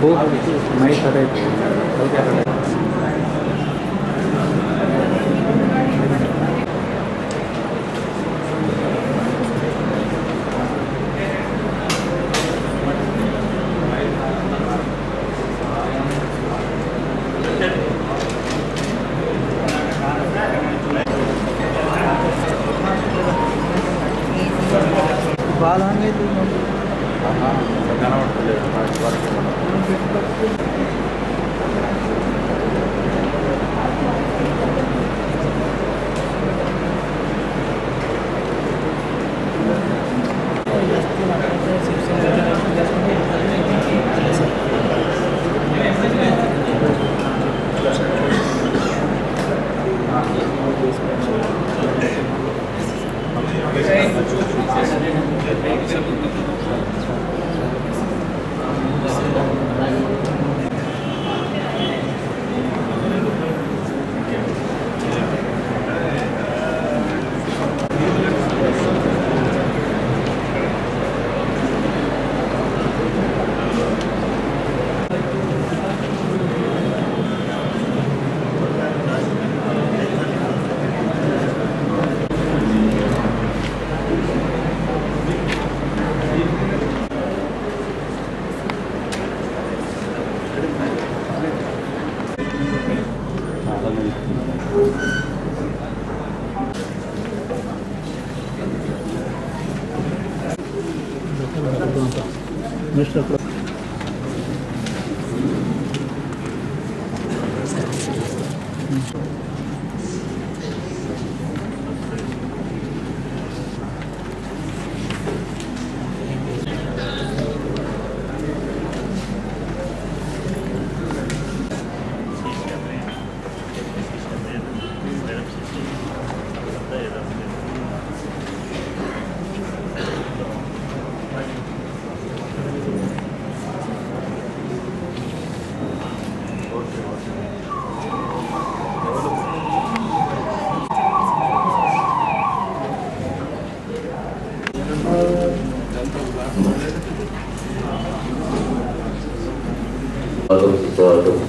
वो मैं करे वो क्या करे బాగా అవుతుంది కనబడతలేదు స్వాగతం సుస్వాగతం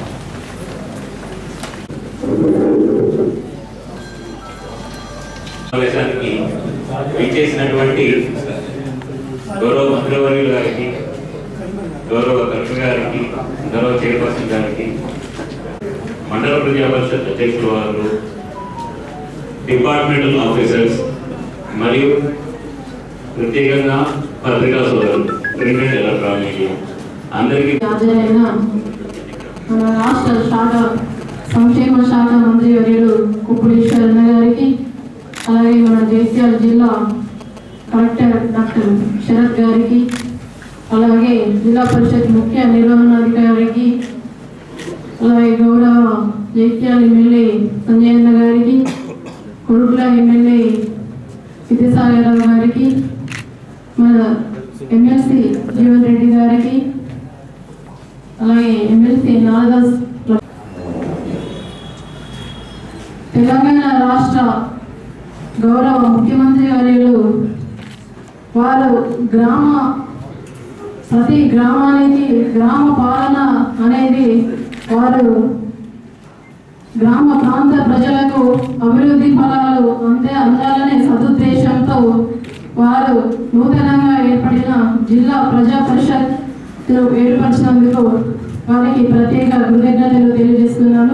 సమావేశానికి విచ్చేసినటువంటి గౌరవ మంత్రివర్యులు గారికి గౌరవ కలెక్టర్ గారికి గౌరవ చైర్పర్సన్ గారికి మండల ప్రజా పరిషత్ అధ్యక్షుల వారు డిపార్ట్మెంటల్ ఆఫీసర్స్ మరియు ప్రత్యేకంగా పత్రికా సోదరులు ప్రింట్ అండ్ ఎలక్ట్రానిక్ మీడియా అందరికీ హాజరైన మన రాష్ట్ర శాఖ సంక్షేమ శాఖ మంత్రి వర్యులు కుప్పుడీశ్వరన్న గారికి అలాగే మన జగిత్యాల జిల్లా కలెక్టర్ డాక్టర్ శరత్ గారికి అలాగే జిల్లా పరిషత్ ముఖ్య నిర్వహణాధికారికి అలాగే గౌరవ జగిత్యాల ఎమ్మెల్యే సంజయన్న గారికి కొడుకుల ఎమ్మెల్యే విద్యాసాగరరావు గారికి మన ఎమ్మెల్సీ జీవన్ రెడ్డి గారికి అలాగే ఎమ్మెల్సీ నారదాస్ తెలంగాణ రాష్ట్ర గౌరవ ముఖ్యమంత్రి వర్యులు వారు గ్రామ ప్రతి గ్రామానికి గ్రామ పాలన అనేది వారు గ్రామ ప్రాంత ప్రజలకు అభివృద్ధి ఫలాలు అందే అందాలనే సదుద్దేశంతో వారు నూతనంగా ఏర్పడిన జిల్లా ప్రజా పరిషత్ ఏర్పరిచినందుకు వారికి ప్రత్యేక కృతజ్ఞతలు తెలియజేస్తున్నాను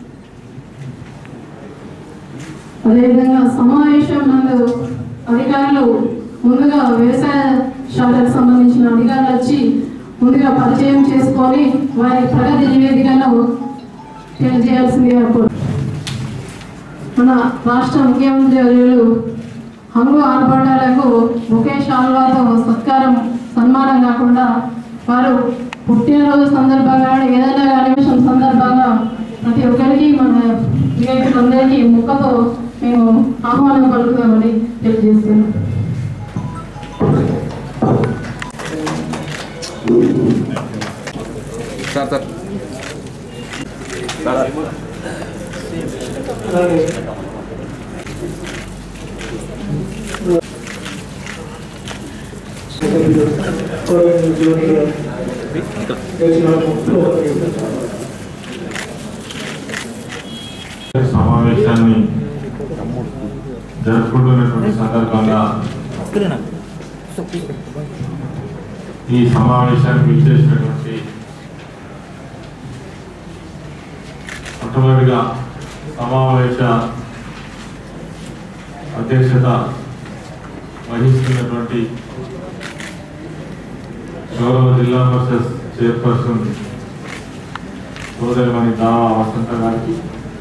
అదేవిధంగా సమావేశం నందు అధికారులు ముందుగా వ్యవసాయ శాఖకు సంబంధించిన అధికారులు వచ్చి ముందుగా పరిచయం చేసుకొని వారి ప్రగతి నివేదికను తెలియజేయాల్సిందిగా కోరు మన రాష్ట్ర ముఖ్యమంత్రి వర్యులు హంగు ఆర్భాటాలకు ఒకే శాల్వాతో సత్కారం సన్మానం కాకుండా వారు పుట్టినరోజు సందర్భంగా కానీ ఏదైనా అనిమేషన్ సందర్భంగా ప్రతి ఒక్కరికి మన వివేకులందరికీ ముక్కతో మేము ఆహ్వానం పలుకుతామని తెలియజేస్తున్నాం సార్ సార్ సమావేశాన్ని జరుపుకుంటున్నటువంటి సందర్భంగా ఈ సమావేశానికి విచ్చేసినటువంటి మొట్టమొదటిగా సమావేశ అధ్యక్షత వహిస్తున్నటువంటి గౌరవ జిల్లా పరిషత్ చైర్పర్సన్ సోదరిమణి దావా వసంత గారికి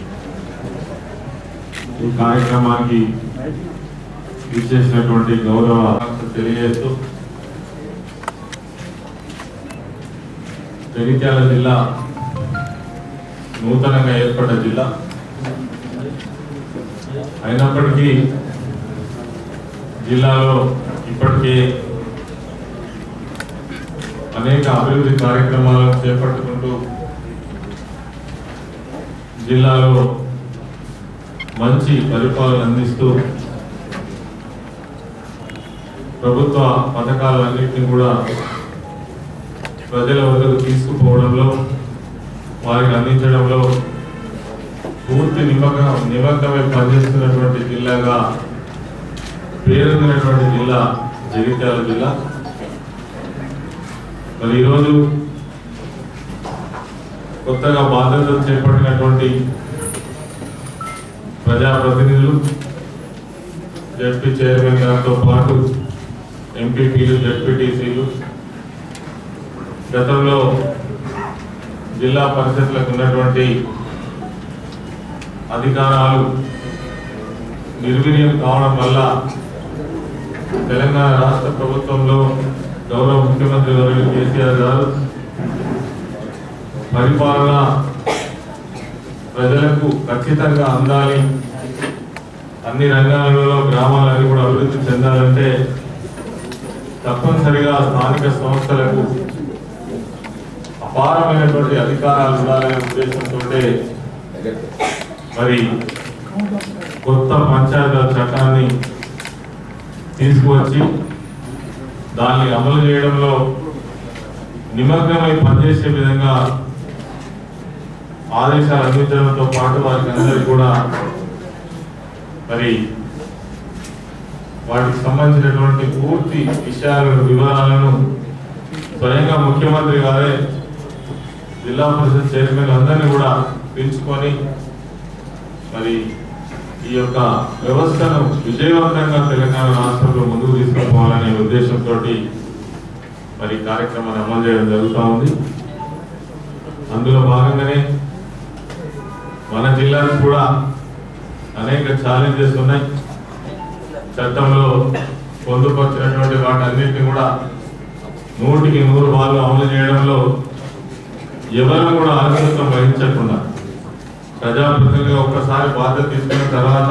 ఈ కార్యక్రమానికి ఇచ్చేసినటువంటి గౌరవ తెలియజేస్తూ జగిత్యాల జిల్లా నూతనంగా ఏర్పడ్డ జిల్లా అయినప్పటికీ జిల్లాలో ఇప్పటికే అనేక అభివృద్ధి కార్యక్రమాలను చేపట్టుకుంటూ జిల్లాలో మంచి పరిపాలన అందిస్తూ ప్రభుత్వ పథకాలన్నింటినీ కూడా ప్రజల వద్దకు తీసుకుపోవడంలో వారికి అందించడంలో పూర్తి నిమగ్న నిమగ్నమై పనిచేస్తున్నటువంటి జిల్లాగా పేరొందినటువంటి జిల్లా జగిత్యాల జిల్లా మరి ఈరోజు కొత్తగా బాధ్యతలు చేపట్టినటువంటి ప్రజాప్రతినిధులు జడ్పీ చైర్మన్ గారితో పాటు ఎంపీపీలు జడ్పీటీసీలు గతంలో జిల్లా పరిషత్లకు ఉన్నటువంటి అధికారాలు నిర్వీర్యం కావడం వల్ల తెలంగాణ రాష్ట్ర ప్రభుత్వంలో గౌరవ ముఖ్యమంత్రి వర్యులు కేసీఆర్ గారు పరిపాలన ప్రజలకు ఖచ్చితంగా అందాలి అన్ని రంగాలలో గ్రామాలన్నీ కూడా అభివృద్ధి చెందాలంటే తప్పనిసరిగా స్థానిక సంస్థలకు అపారమైనటువంటి అధికారాలు ఉండాలనే ఉద్దేశంతో మరి కొత్త పంచాయతీరాజ్ చట్టాన్ని తీసుకువచ్చి దాన్ని అమలు చేయడంలో నిమగ్నమై పనిచేసే విధంగా ఆదేశాలు అందించడంతో పాటు వారికి అందరికీ కూడా మరి వాటికి సంబంధించినటువంటి పూర్తి విషయాలను వివరాలను స్వయంగా ముఖ్యమంత్రి గారే జిల్లా పరిషత్ చైర్మన్ అందరినీ కూడా పిలుచుకొని మరి ఈ యొక్క వ్యవస్థను విజయవంతంగా తెలంగాణ రాష్ట్రంలో ముందుకు తీసుకుపోవాలనే ఉద్దేశంతో మరి ఈ కార్యక్రమాన్ని అమలు చేయడం జరుగుతూ ఉంది అందులో భాగంగానే మన జిల్లాకు కూడా అనేక ఛాలెంజెస్ ఉన్నాయి చట్టంలో పొందుపరిచినటువంటి వాటన్నిటిని కూడా నూటికి నూరు వాళ్ళు అమలు చేయడంలో ఎవరు కూడా ఆలోచన వహించకుండా ప్రజాప్రతినిధిగా ఒక్కసారి బాధ్యత తీసుకున్న తర్వాత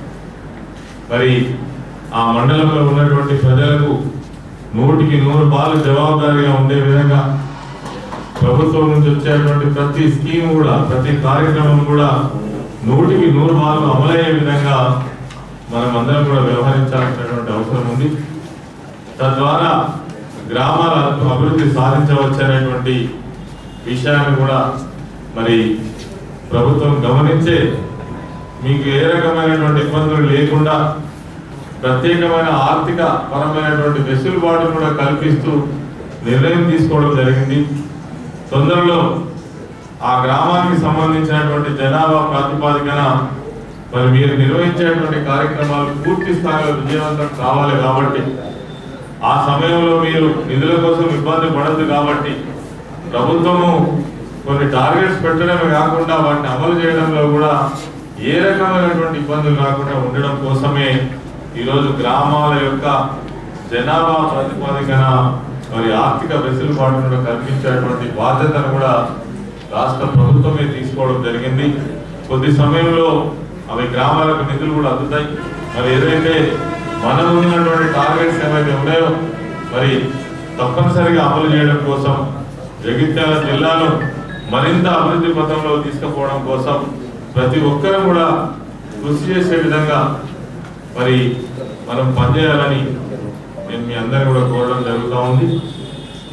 మరి ఆ మండలంలో ఉన్నటువంటి ప్రజలకు నూటికి నూరు పాలు జవాబుదారీగా ఉండే విధంగా ప్రభుత్వం నుంచి వచ్చేటువంటి ప్రతి స్కీమ్ కూడా ప్రతి కార్యక్రమం కూడా నూటికి నూరు పాలు అమలయ్యే విధంగా మనం అందరం కూడా వ్యవహరించాల్సినటువంటి అవసరం ఉంది తద్వారా గ్రామాల అభివృద్ధి సాధించవచ్చనేటువంటి విషయాన్ని కూడా మరి ప్రభుత్వం గమనించే మీకు ఏ రకమైనటువంటి ఇబ్బందులు లేకుండా ప్రత్యేకమైన ఆర్థిక పరమైనటువంటి వెసులుబాటు కూడా కల్పిస్తూ నిర్ణయం తీసుకోవడం జరిగింది తొందరలో ఆ గ్రామానికి సంబంధించినటువంటి జనాభా ప్రాతిపాదికన మరి మీరు నిర్వహించేటువంటి కార్యక్రమాలు పూర్తి స్థాయిలో విజయవంతం కావాలి కాబట్టి ఆ సమయంలో మీరు నిధుల కోసం ఇబ్బంది పడద్దు కాబట్టి ప్రభుత్వము కొన్ని టార్గెట్స్ పెట్టడమే కాకుండా వాటిని అమలు చేయడంలో కూడా ఏ రకమైనటువంటి ఇబ్బందులు రాకుండా ఉండడం కోసమే ఈరోజు గ్రామాల యొక్క జనాభా ప్రతిపాదికన మరి ఆర్థిక వెసులుబాటును కూడా కల్పించేటువంటి బాధ్యతను కూడా రాష్ట్ర ప్రభుత్వమే తీసుకోవడం జరిగింది కొద్ది సమయంలో అవి గ్రామాలకు నిధులు కూడా అందుతాయి మరి ఏదైతే మనం ఉన్నటువంటి టార్గెట్స్ ఏవైతే ఉన్నాయో మరి తప్పనిసరిగా అమలు చేయడం కోసం జగిత్యాల జిల్లాను మరింత అభివృద్ధి పథంలో తీసుకుపోవడం కోసం ప్రతి ఒక్కరు కూడా కృషి చేసే విధంగా మరి మనం పనిచేయాలని నేను మీ అందరిని కూడా కోరడం జరుగుతూ ఉంది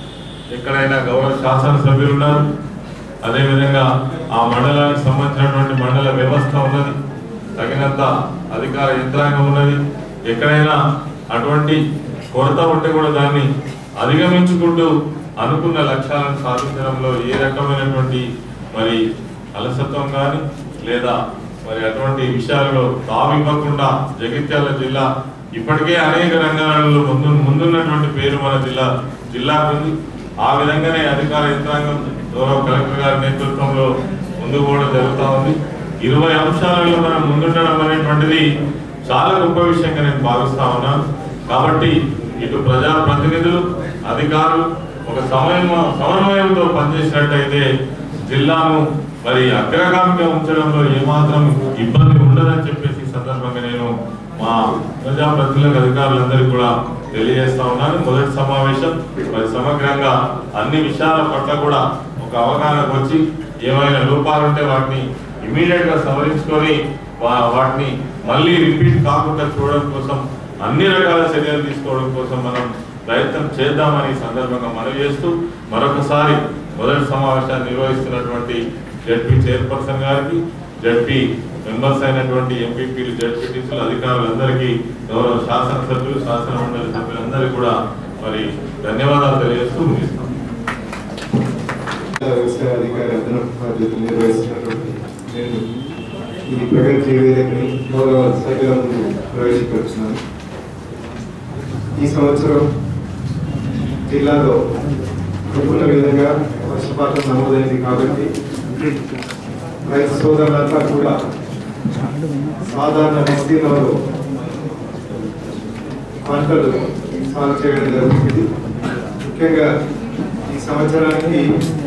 ఎక్కడైనా గౌరవ శాసనసభ్యులు ఉన్నారు అదేవిధంగా ఆ మండలానికి సంబంధించినటువంటి మండల వ్యవస్థ ఉన్నది తగినంత అధికార యంత్రాంగం ఉన్నది ఎక్కడైనా అటువంటి కొరత ఉంటే కూడా దాన్ని అధిగమించుకుంటూ అనుకున్న లక్ష్యాలను సాధించడంలో ఏ రకమైనటువంటి మరి అలసత్వం కానీ లేదా మరి అటువంటి విషయాలలో తావివ్వకుండా జగిత్యాల జిల్లా ఇప్పటికే అనేక రంగాలలో ముందు ముందున్నటువంటి పేరు మన జిల్లా జిల్లాకు ఉంది ఆ విధంగానే అధికార యంత్రాంగం గౌరవ కలెక్టర్ గారి నేతృత్వంలో ముందుకు పోవడం జరుగుతూ ఉంది ఇరవై అంశాలలో మనం ముందుండడం అనేటువంటిది చాలా గొప్ప విషయంగా నేను భావిస్తా ఉన్నాను కాబట్టి ఇటు ప్రజా ప్రతినిధులు అధికారులు ఒక సమయం సమన్వయంతో పనిచేసినట్టయితే జిల్లాను మరి అగ్రగామిగా ఉంచడంలో ఏమాత్రం ఇబ్బంది ఉండదని చెప్పేసి ఈ సందర్భంగా నేను మా ప్రజాప్రతినిధులకు అధికారులందరికీ కూడా తెలియజేస్తా ఉన్నాను మొదటి సమావేశం మరి సమగ్రంగా అన్ని విషయాల పట్ల కూడా ఒక అవగాహనకు వచ్చి ఏమైనా లోపాలు ఉంటే వాటిని ఇమీడియట్ గా సవరించుకొని వా- వాటిని మళ్ళీ రిపీట్ కాకుండా చూడడం కోసం అన్ని రకాల చర్యలు తీసుకోవడం కోసం మనం ప్రయత్నం చేద్దామని ఈ సందర్భంగా మనవి చేస్తూ మరొకసారి మొదటి సమావేశాన్ని నిర్వహిస్తున్నటువంటి జడ్పీ చైర్పర్సన్ గారికి జడ్పీ మెంబర్స్ అయినటువంటి ఎంపీపీలు జడ్పీటీసీలు అధికారులందరికీ గౌరవ శాసనసభ్యులు శాసన మండలి సభ్యులందరికీ కూడా మరి ధన్యవాదాలు తెలియజేస్తూ ముగిస్తాం వ్యవసాయ అధికారి అదనపు బాధ్యతలు నిర్వహిస్తున్నటువంటి నేను ఈ ప్రగతి నివేదికని గౌరవ సభ్యుల ముందు ప్రవేశపెడుతున్నాను ఈ సంవత్సరం జిల్లాలో అనుకున్న విధంగా వర్షపాతం నమోదైంది కాబట్టి రైతు సోదరులంతా కూడా సాధారణ విస్తీర్ణంలో పంటలు సాగు చేయడం జరుగుతుంది ముఖ్యంగా ఈ సంవత్సరానికి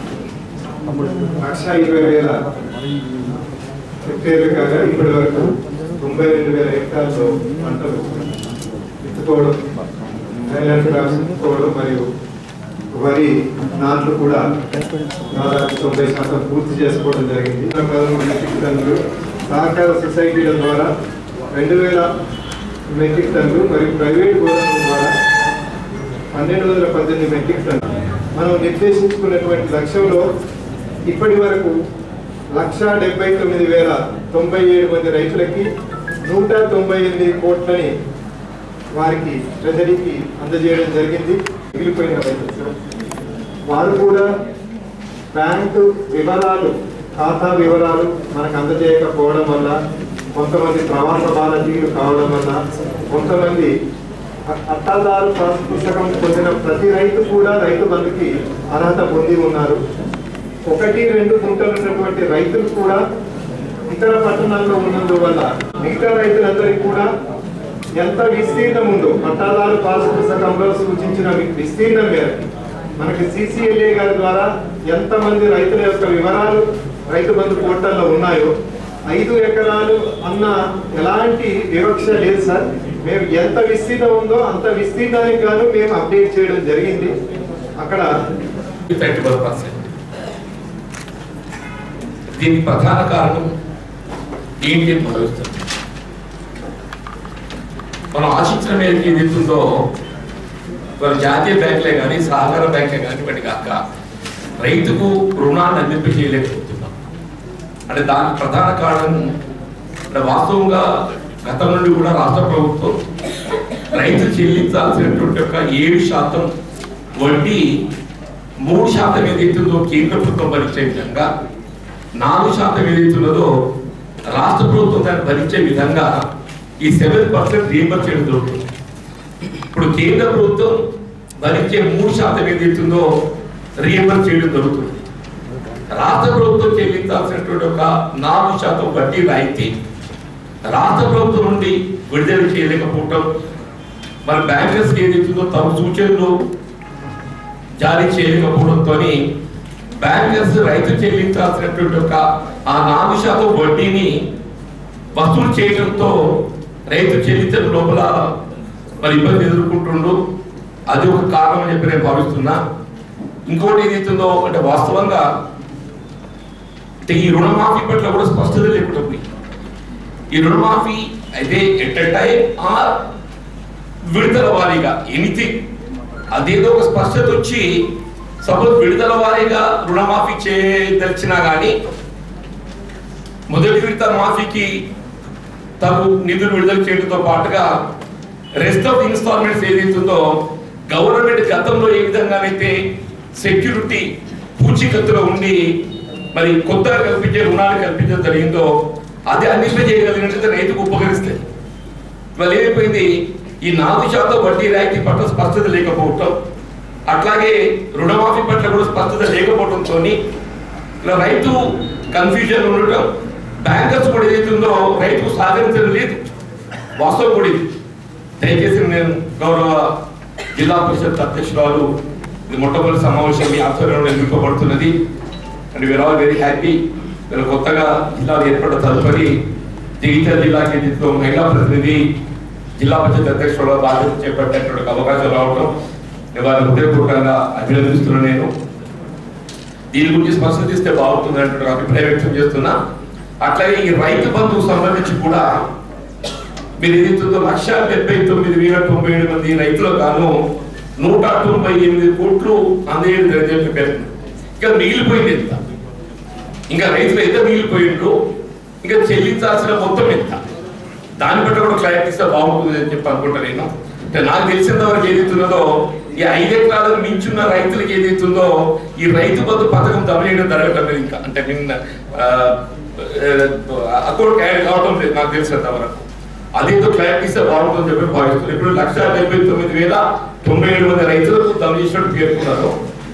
లక్ష ఇరవై వేల హెక్టేర్లు కాగా ఇప్పటి వరకు తొంభై రెండు వేల హెక్టార్లు పంటలు విత్తుకోవడం హైలాండ్ క్రాప్స్ విత్తుకోవడం మరియు వరి నాట్లు కూడా దాదాపు తొంభై శాతం పూర్తి చేసుకోవడం జరిగింది పదమూడు మెట్రిక్ టన్నులు సహకార సొసైటీల ద్వారా రెండు వేల మెట్రిక్ టన్నులు మరియు ప్రైవేట్ గోదాముల ద్వారా పన్నెండు వందల పద్దెనిమిది మెట్రిక్ టన్నులు మనం నిర్దేశించుకున్నటువంటి లక్ష్యంలో ఇప్పటి వరకు లక్ష డెబ్బై తొమ్మిది వేల తొంభై ఏడు మంది రైతులకి నూట తొంభై ఎనిమిది కోట్లని వారికి ట్రెజరీకి అందజేయడం జరిగింది మిగిలిపోయిన రైతులు వారు కూడా బ్యాంకు వివరాలు ఖాతా వివరాలు మనకు అందజేయకపోవడం వల్ల కొంతమంది ప్రవాస భారతీయులు కావడం వల్ల కొంతమంది అ- అట్టాదారు పాస్ పుస్తకం పొందిన ప్రతి రైతు కూడా రైతు బంధుకి అర్హత పొంది ఉన్నారు ఒకటి రెండు గుంటలు ఉన్నటువంటి రైతులు కూడా ఇతర పట్టణాల్లో ఉన్నందువల్ల మిగతా రైతులందరికీ కూడా ఎంత విస్తీర్ణం ఉందో పట్టాదారు పాస్ పుస్తకంలో సూచించిన వి- విస్తీర్ణం మేరకు మనకి సిసిఎల్ఏ గారి ద్వారా ఎంతమంది రైతుల యొక్క వివరాలు రైతు బంధు పోర్టల్లో ఉన్నాయో ఐదు ఎకరాలు అన్న ఎలాంటి వివక్ష లేదు సార్ మేము ఎంత విస్తీర్ణం ఉందో అంత విస్తీర్ణానికి గాను మేము అప్డేట్ చేయడం జరిగింది అక్కడ థర్టీ వన్ పర్సెంట్ దీనికి ప్రధాన కారణం ఏంటి అని భావిస్తాం మనం ఆశించిన మేరకు ఏది ఉందో మన జాతీయ బ్యాంకులే కానీ సహకార బ్యాంకులే కానీ వాటి కాక రైతుకు రుణాన్ని అందింప చేయలేకపోతున్నాం అంటే దానికి ప్రధాన కారణం అంటే వాస్తవంగా గతం నుండి కూడా రాష్ట్ర ప్రభుత్వం రైతు చెల్లించాల్సినటువంటి ఒక ఏడు శాతం వడ్డీ మూడు శాతం ఏదైతుందో కేంద్ర ప్రభుత్వం భరించే విధంగా నాలుగు శాతం ఏదైతున్నదో రాష్ట్ర ప్రభుత్వం దాన్ని భరించే విధంగా ఈ సెవెన్ పర్సెంట్ రీఎంబర్ చేయడం జరుగుతుంది ఇప్పుడు కేంద్ర ప్రభుత్వం భరించే మూడు శాతం ఏదైతుందో రీఎంబర్ చేయడం జరుగుతుంది రాష్ట్ర ప్రభుత్వం చెల్లించాల్సినటువంటి ఒక నాలుగు శాతం వడ్డీ రాయితీ రాష్ట్ర ప్రభుత్వం నుండి విడుదల చేయలేకపోవటం మరి బ్యాంకర్స్ ఏదైతుందో తమ సూచనలు జారీ చేయలేకపోవడంతో బ్యాంకర్స్ రైతు చెల్లించాల్సినటువంటి ఒక ఆ నాలుగు శాతం వడ్డీని వసూలు చేయడంతో రైతు చెల్లించడం లోపల మరి ఇబ్బంది ఎదుర్కొంటుండు అది ఒక కారణం అని చెప్పి నేను భావిస్తున్నా ఇంకోటి ఏదైతుందో అంటే వాస్తవంగా అంటే ఈ రుణమాఫీ పట్ల కూడా స్పష్టత లేకుండా పోయి ఈ రుణమాఫీ అయితే ఎట్ టైం ఆర్ విడతల వారీగా ఎనీథింగ్ అదేదో ఒక స్పష్టత వచ్చి సపోజ్ విడుదల వారీగా రుణమాఫీ చేయదలిచినా కానీ మొదటి విడత మాఫీకి తగు నిధులు విడుదల చేయడంతో పాటుగా రెస్ట్ ఆఫ్ ఇన్స్టాల్మెంట్స్ ఏదైతుందో గవర్నమెంట్ గతంలో ఏ విధంగానైతే సెక్యూరిటీ పూచీకత్తులో ఉండి మరి కొత్తగా కల్పించే రుణాలు కల్పించడం జరిగిందో అది అందింపజేయగలిగినట్లయితే రైతుకు ఉపకరిస్తాయి ఇవాళ ఏమైపోయింది ఈ నాలుగు శాతం వడ్డీ రాయితీ పట్ల స్పష్టత లేకపోవటం అట్లాగే రుణమాఫీ పట్ల కూడా స్పష్టత లేకపోవడంతో ఇలా రైతు కన్ఫ్యూజన్ ఉండటం బ్యాంకర్స్ కూడా ఏదైతుందో రైతుకు సహకరించడం లేదు వాస్తవం కూడా ఇది దయచేసి నేను గౌరవ జిల్లా పరిషత్ అధ్యక్షురాలు ఇది మొట్టమొదటి సమావేశం మీ ఆధ్వర్యంలో ఎన్నుకోబడుతున్నది and we are all very happy వీళ్ళు కొత్తగా జిల్లాలు ఏర్పడ్డ తదుపరి జగిత్యాల జిల్లాకి దీంట్లో మహిళా ప్రతినిధి జిల్లా పరిషత్ అధ్యక్షుడు బాధ్యత చేపట్టేటువంటి అవకాశం రావడం వారిని హృదయపూర్వకంగా అభినందిస్తున్నాను నేను దీని గురించి స్పష్టత ఇస్తే బాగుంటుంది అంటే అభిప్రాయం వ్యక్తం చేస్తున్నా అట్లాగే ఈ రైతు బంధుకు సంబంధించి కూడా మీరు ఏదైతుందో లక్ష డెబ్బై తొమ్మిది వేల తొంభై ఏడు మంది రైతులకు గాను నూట తొంభై ఎనిమిది కోట్లు అందజేయడం జరిగిందని చెప్పారు ఇంకా మిగిలిపోయింది ఎంత ఇంకా రైతులు ఎంత మిగిలిపోయిండ్రు ఇంకా చెల్లించాల్సిన మొత్తం ఎంత దాన్ని బట్టి కూడా క్లారిటీ ఇస్తే బాగుంటుంది అని చెప్పి అనుకుంటా నేను అంటే నాకు తెలిసినంత వరకు ఏదైతున్నదో ఈ ఐదు ఎకరాలకు మించున్న రైతులకు ఏదైతుందో ఈ రైతు బంధు పథకం దమనేయడం జరగటం లేదు ఇంకా అంటే నిన్న అకౌంట్ యాడ్ కావడం లేదు నాకు తెలిసినంత వరకు అదేదో క్లారిటీ ఇస్తే బాగుంటుందని చెప్పి భావిస్తున్నాను ఇప్పుడు లక్ష డెబ్బై తొమ్మిది వేల తొంభై ఏడు మంది రైతులకు దమ చేసినట్టు పేర్కొన్నారు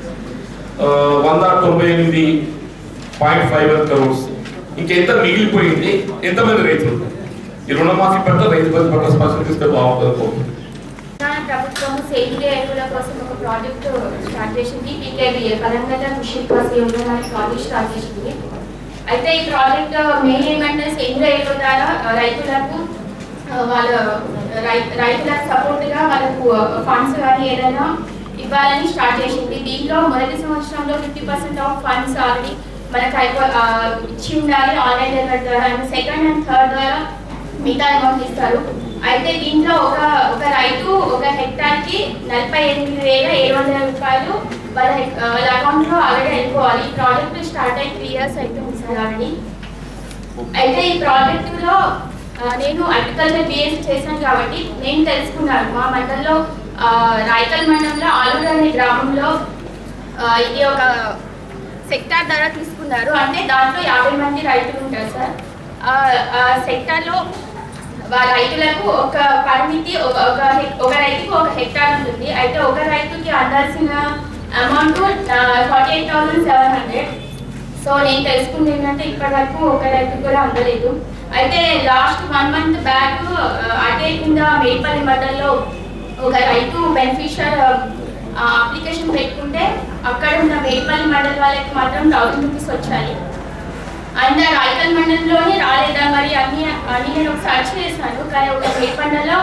ఆ, వంద తొంభై ఎనిమిది పాయింట్ ఫైవ్ వన్ క్రోర్స్ ఇంకెంత మిగిలిపోయింది ఎంతమంది రైతులు ఉన్నారు? ఈ రుణమాఫీ పట్ల రైతు బంధు పట్ల స్పష్టత ఇస్తే బాగుంటుంది అనుకుంటున్నాను. తెలంగాణ ప్రభుత్వం సేంద్రియ ఎరువుల కోసం ఒక ప్రాజెక్ట్ స్టార్ట్ చేసింది పీకేబీఏ కలంగట కృషి వికాస్ యోజన అనే ప్రాజెక్ట్ స్టార్ట్ చేసింది అయితే ఈ ప్రాజెక్ట్ మెయిన్ ఏమంటే సేంద్రియ ఎరువుల ద్వారా ఆ, రైతులకు ఆ, వాళ్ళ రై- రైతులకు సపోర్ట్గా వాళ్ళకు ఫండ్స్ కానీ ఏదైనా ఇవ్వాలని స్టార్ట్ చేసింది దీంట్లో మొదటి సంవత్సరంలో fifty percent of funds already మనకు అయిపో ఆ, ఇచ్చి ఉండాలి ఆన్లైన్ డెలివరీ ద్వారా అండ్ సెకండ్ అండ్ థర్డ్ ద్వారా మిగతా అమౌంట్ ఇస్తారు అయితే దీంట్లో ఒక ఒక రైతు ఒక హెక్టార్ కి నలభై ఎనిమిది వేల ఏడు వందల రూపాయలు వాళ్ళ హెక్- ఆ, వాళ్ళ అకౌంట్ లో ఆల్రెడీ వెళ్ళిపోవాలి ఈ ప్రాజెక్ట్ స్టార్ట్ అయ్యి త్రీ ఇయర్స్ అవుతుంది సార్ ఆల్రెడీ అయితే ఈ ప్రాజెక్ట్ లో ఆ, నేను అగ్రికల్చర్ బిఎస్సీ చేశాను కాబట్టి నేను తెలుసుకున్నాను మా మండలంలో ఆ, రాయకల్ మండలంలో ఆలూరు అనే గ్రామంలో ఆ, ఇది ఒక సెక్టార్ ధర తీసుకున్నారు అంటే దాంట్లో యాభై మంది రైతులు ఉంటారు సార్ ఆ- ఆ సెక్టార్లో వా- రైతులకు ఒక పరిమితి ఒక ఒక హెక్- ఒక రైతుకు ఒక హెక్టార్ ఉంటుంది అయితే ఒక రైతుకి అందాల్సిన amount forty eight thousand seven hundred so నేను తెలుసుకుంది ఏంటంటే ఇప్పటి వరకు ఒక రైతుకు కూడా అందలేదు అయితే లాస్ట్ వన్ మంత్ బ్యాక్ అటే కింద మేడిపల్లి మండలంలో ఒక రైతు బెనిఫిషియర్ అప్లికేషన్ పెట్టుకుంటే అక్కడ ఉన్న మేడిపల్లి మండలి వాళ్ళకి మాత్రం థౌసండ్ రూపీస్ వచ్చాయి అండ్ రాయకల్ మండలంలోనే రాలేదా మరి అన్ని అని నేను ఒక సర్చ్ చేశాను కానీ ఒక మేడిపండలో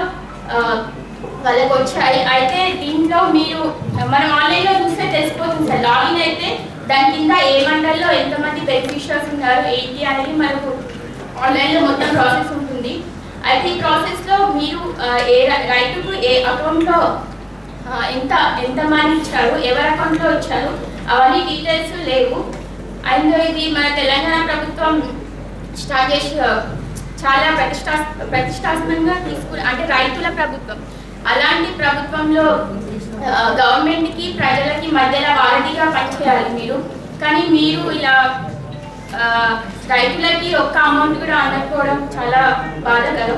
వాళ్ళకి వచ్చాయి అయితే దీంట్లో మీరు మనం ఆన్లైన్లో చూస్తే తెలిసిపోతుంది సార్ లాగిన్ అయితే దాని కింద ఏ మండల్లో ఎంతమంది బెనిఫిషియర్స్ ఉన్నారు ఏంటి అనేది మనకు ఆన్లైన్లో మొత్తం ప్రాసెస్ ఉంటుంది అయితే ఈ ప్రాసెస్లో మీరు ఆ, ఏ రై- రైతుకు ఏ అకౌంట్లో ఆ, ఎంత ఎంత మనీ ఇచ్చారు ఎవరి అకౌంట్లో ఇచ్చారు అవన్నీ డీటెయిల్స్ లేవు అండ్ ఇది మన తెలంగాణ ప్రభుత్వం స్టార్ట్ చేసి ఆ, చాలా ప్రతిష్టా ప్రతిష్టాత్మకంగా తీసుకు అంటే రైతుల ప్రభుత్వం అలాంటి ప్రభుత్వంలో గవర్నమెంట్ కి ప్రజలకి మధ్యలో వారధిగా పనిచేయాలి మీరు కానీ మీరు ఇలా ఆ, రైతులకి ఒక్క అమౌంట్ కూడా అందకపోవడం చాలా బాధాకరం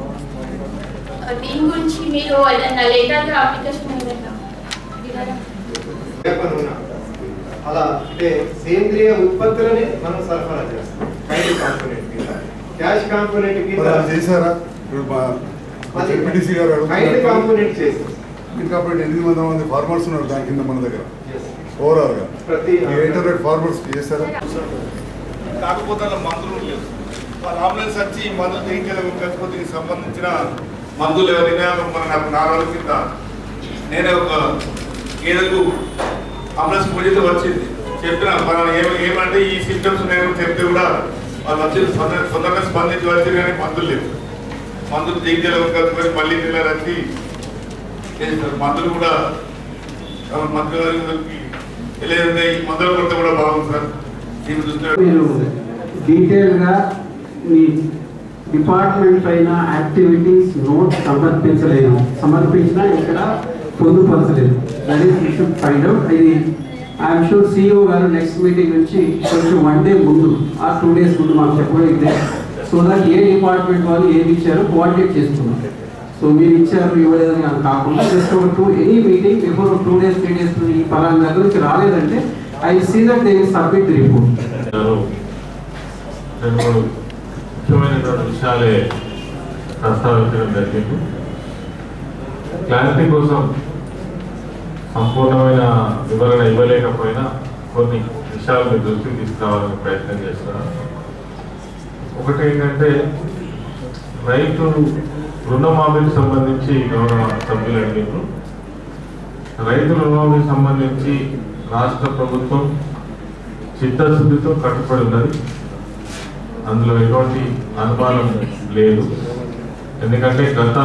ఆ, దీని గురించి మీరు ఏదైనా లేటర్గా అప్లికేషన్ ఏదైనా ఇవ్వరా? వేప నూనె అలా అంటే సేంద్రియ ఉత్పత్తులని మనం సరఫరా చేస్తాం కైండ్ కాంపోనెంట్ కింద క్యాష్ కాంపోనెంట్ కింద మరి అది చేశారా ఇప్పుడు మా అది ఎంపీటీసీ గారు కైండ్ అడుగుతున్నారు కాంపోనెంట్ చేస్తాం కాబట్టి ఎనిమిది వందల మంది ఫార్మర్స్ ఉన్నారు దాని కింద మన దగ్గర Yes. ఓవరాల్ గా ప్రతి ఎయిట్ హండ్రెడ్ ఫార్మర్స్ చేశారా కాకపోతే అలా మందులు లేవు వాళ్ళ అంబులెన్స్ వచ్చి ఈ మందులు తీయించలేదు కాకపోతే దీనికి సంబంధించిన మందులు ఎవరైనా మన నాకు నాలుగు రోజుల కింద నేనే ఒక గేదెకు అంబులెన్స్ పూజతో వచ్చింది చెప్పిన మన ఏమ ఏమంటే ఈ సిమ్టమ్స్ నేను చెప్తే కూడా వాళ్ళు వచ్చి తొందర తొందరగా స్పందించి వచ్చి కానీ మందులు లేవు మందులు తీయించలేదు కాకపోతే మళ్ళీ పిల్లలు వచ్చి చేస్తారు మందులు కూడా మంత్రి గారికి లేదంటే ఈ మందుల కొరత కూడా బాగుంది సార్ దీన్ని చూస్తే మీరు డీటెయిల్గా మీ డిపార్ట్మెంట్ పైన యాక్టివిటీస్ నోట్ సమర్పించలేదు సమర్పించినా ఇక్కడ పొందుపరచలేదు that is you should find out ఇది ఐఎమ్ షూర్ సిఇఓ గారు నెక్స్ట్ మీటింగ్ నుంచి కొంచెం వన్ డే ముందు ఆ టూ డేస్ ముందు మాకు చెప్పగలిగితే సో దట్ ఏ డిపార్ట్మెంట్ వాళ్ళు ఏమి ఇచ్చారో కోఆర్డినేట్ చేసుకున్నాం సో మీరు ఇచ్చారు ఇవ్వలేదని అని కాకుండా జస్ట్ ఒక to any meeting before two days three days ఈ పలానా దగ్గర నుంచి రాలేదంటే I see that they submit report గారు రెండు మూడు ముఖ్యమైనటువంటి విషయాలే ప్రస్తావించడం జరిగింది క్లారిటీ కోసం సంపూర్ణమైన వివరణ ఇవ్వలేకపోయినా కొన్ని విషయాలు మీ దృష్టికి తీసుకురావాలని ప్రయత్నం చేస్తున్నాను ఒకటి ఏంటంటే రైతు రుణమాఫీకి సంబంధించి గౌరవ సభ్యులు అడిగారు రైతు రుణమాఫీకి సంబంధించి రాష్ట్ర ప్రభుత్వం చిత్తశుద్ధితో కట్టుబడి ఉన్నది అందులో ఎటువంటి అనుమానం లేదు ఎందుకంటే గత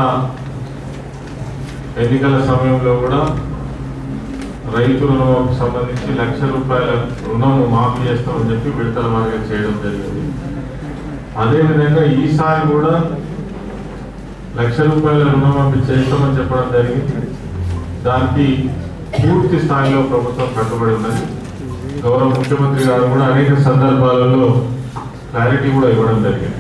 ఎన్నికల సమయంలో కూడా రైతు రుణమాఫీకి సంబంధించి లక్ష రూపాయల రుణం మాఫీ చేస్తామని చెప్పి విడతల వారిగా చేయడం జరిగింది అదేవిధంగా ఈసారి కూడా లక్ష రూపాయల రుణమాఫీ చేస్తామని చెప్పడం జరిగింది దానికి పూర్తి స్థాయిలో ప్రభుత్వం కట్టుబడి ఉన్నది గౌరవ ముఖ్యమంత్రి గారు కూడా అనేక సందర్భాలలో క్లారిటీ కూడా ఇవ్వడం జరిగింది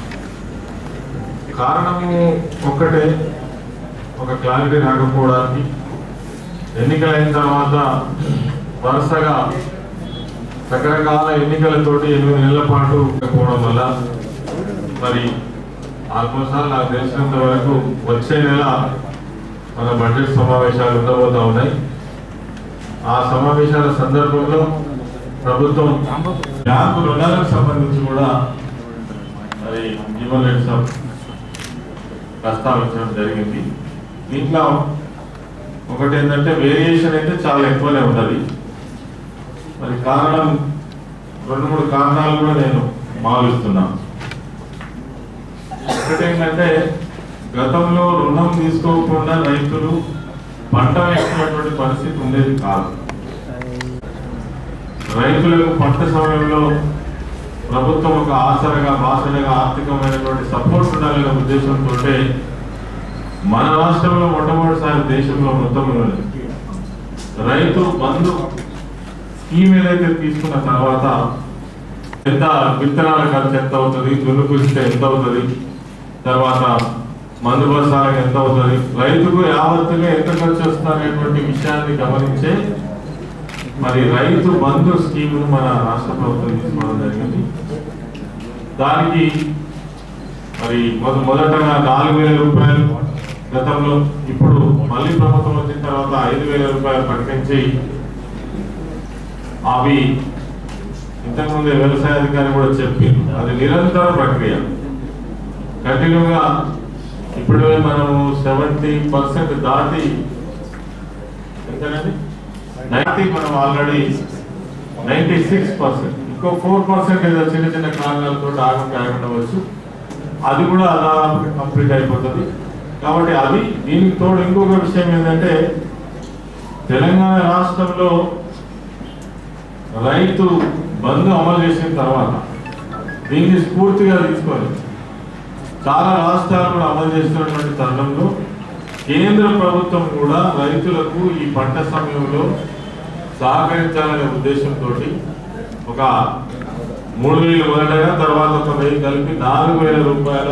కారణము ఒక్కటే ఒక క్లారిటీ రాకపోవడానికి ఎన్నికలైన తర్వాత వరుసగా రకరకాల ఎన్నికలతోటి ఎనిమిది నెలల పాటు పోవడం వల్ల మరి ఆల్మోస్ట్ ఆల్ నాకు తెలిసినంత వరకు వచ్చే నెల మన బడ్జెట్ సమావేశాలు ఉండబోతా ఉన్నాయి ఆ సమావేశాల సందర్భంలో ప్రభుత్వం బ్యాంకు రుణాలకు సంబంధించి కూడా మరి జీవన్ రెడ్డి సాబ్ ప్రస్తావించడం జరిగింది దీంట్లో ఒకటి ఏంటంటే వేరియేషన్ అయితే చాలా ఎక్కువనే ఉన్నది మరి కారణం రెండు మూడు కారణాలు కూడా నేను భావిస్తున్నా ఒకటి ఏంటంటే గతంలో రుణం తీసుకోకుండా రైతులు పంట వేసుకున్నటువంటి పరిస్థితి ఉండేది కాదు రైతులకు పంట సమయంలో ప్రభుత్వం ఒక ఆసరగా బాసరగా ఆర్థికమైనటువంటి సపోర్ట్ ఉండాలనే ఉద్దేశంతో మన రాష్ట్రంలో మొట్టమొదటిసారి దేశంలో మొత్తంలో రైతు బంధు స్కీమ్ ఏదైతే తీసుకున్న తర్వాత ఎంత విత్తనాల ఖర్చు ఎంత అవుతుంది దున్నుపిస్తే ఎంత అవుతుంది తర్వాత మందు బస్తాలకు ఎంత అవుతుంది రైతుకు యావత్తుగా ఎంత ఖర్చు వస్తుంది అనేటువంటి విషయాన్ని గమనించే మరి రైతు బంధు స్కీమును మన రాష్ట్ర ప్రభుత్వం తీసుకోవడం జరిగింది దానికి మరి మొద మొదటగా నాలుగు వేల రూపాయలు గతంలో ఇప్పుడు మళ్ళీ ప్రభుత్వం వచ్చిన తర్వాత ఐదు వేల రూపాయలు ప్రకటించి అవి ఇంతకుముందు వ్యవసాయ అధికారి కూడా చెప్పి అది నిరంతర ప్రక్రియ కంటిన్యూగా ఇప్పుడు మనము సెవెంటీ పర్సెంట్ దాటి ఎంతనండి నైన్టీ మనం ఆల్రెడీ నైన్టీ సిక్స్ పర్సెంట్ ఇంకో ఫోర్ పర్సెంట్ ఏదో చిన్న చిన్న కారణాలతో ఆగంగా ఉండవచ్చు అది కూడా దాదాపు కంప్లీట్ అయిపోతుంది కాబట్టి అది దీనికి తోడు ఇంకొక విషయం ఏంటంటే తెలంగాణ రాష్ట్రంలో రైతు బంధు అమలు చేసిన తర్వాత దీన్ని స్ఫూర్తిగా తీసుకొని చాలా రాష్ట్రాలు కూడా అమలు చేస్తున్నటువంటి తరుణంలో కేంద్ర ప్రభుత్వం కూడా రైతులకు ఈ పంట సమయంలో సహకరించాలనే ఉద్దేశంతో ఒక మూడు వేలు మొదటగా తర్వాత ఒక వెయ్యి కలిపి నాలుగు వేల రూపాయల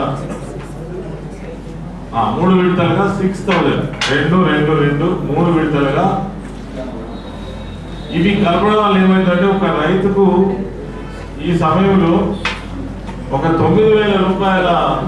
ఆ, మూడు విడతలుగా సిక్స్ థౌజండ్ రెండు రెండు రెండు మూడు విడతలుగా ఇవి కలపడం వల్ల ఏమైందంటే ఒక రైతుకు ఈ సమయంలో ఒక తొమ్మిది వేల రూపాయల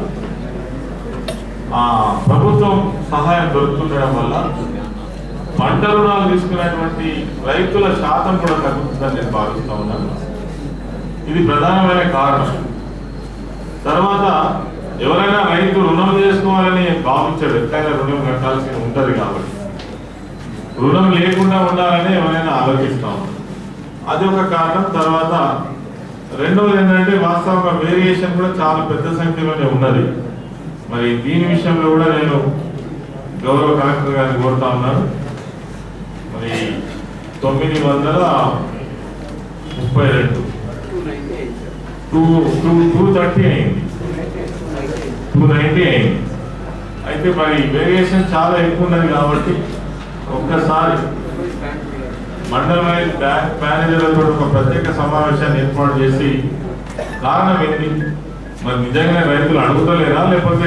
ఆ, ప్రభుత్వం సహాయం దొరుకుతుండడం వల్ల పంట రుణాలు తీసుకున్నటువంటి రైతుల శాతం కూడా తగ్గుతుందని నేను భావిస్తా ఉన్నాను ఇది ప్రధానమైన కారణం తర్వాత ఎవరైనా రైతు రుణం చేసుకోవాలని భావించాడు ఎట్లయినా రుణం కట్టాల్సి ఉంటది కాబట్టి రుణం లేకుండా ఉండాలని ఎవరైనా ఆలోచిస్తా ఉన్నారు అది ఒక కారణం తర్వాత రెండవది ఏంటంటే వాస్తవంగా వేరియేషన్ కూడా చాలా పెద్ద సంఖ్యలోనే ఉన్నది మరి దీని విషయంలో కూడా నేను గౌరవ కలెక్టర్ గారిని కోరుతా ఉన్నాను మరి తొమ్మిది వందల ముప్పై రెండు టూ టూ టూ థర్టీ అయింది టూ నైంటీ అయింది అయితే మరి వేరియేషన్ చాలా ఎక్కువ ఉన్నది కాబట్టి ఒక్కసారి మండల బ్యాంక్ మేనేజర్లతో ఒక ప్రత్యేక సమావేశాన్ని ఏర్పాటు చేసి కారణం ఏంటి మరి నిజంగానే రైతులు అడుగుతలేరా లేకపోతే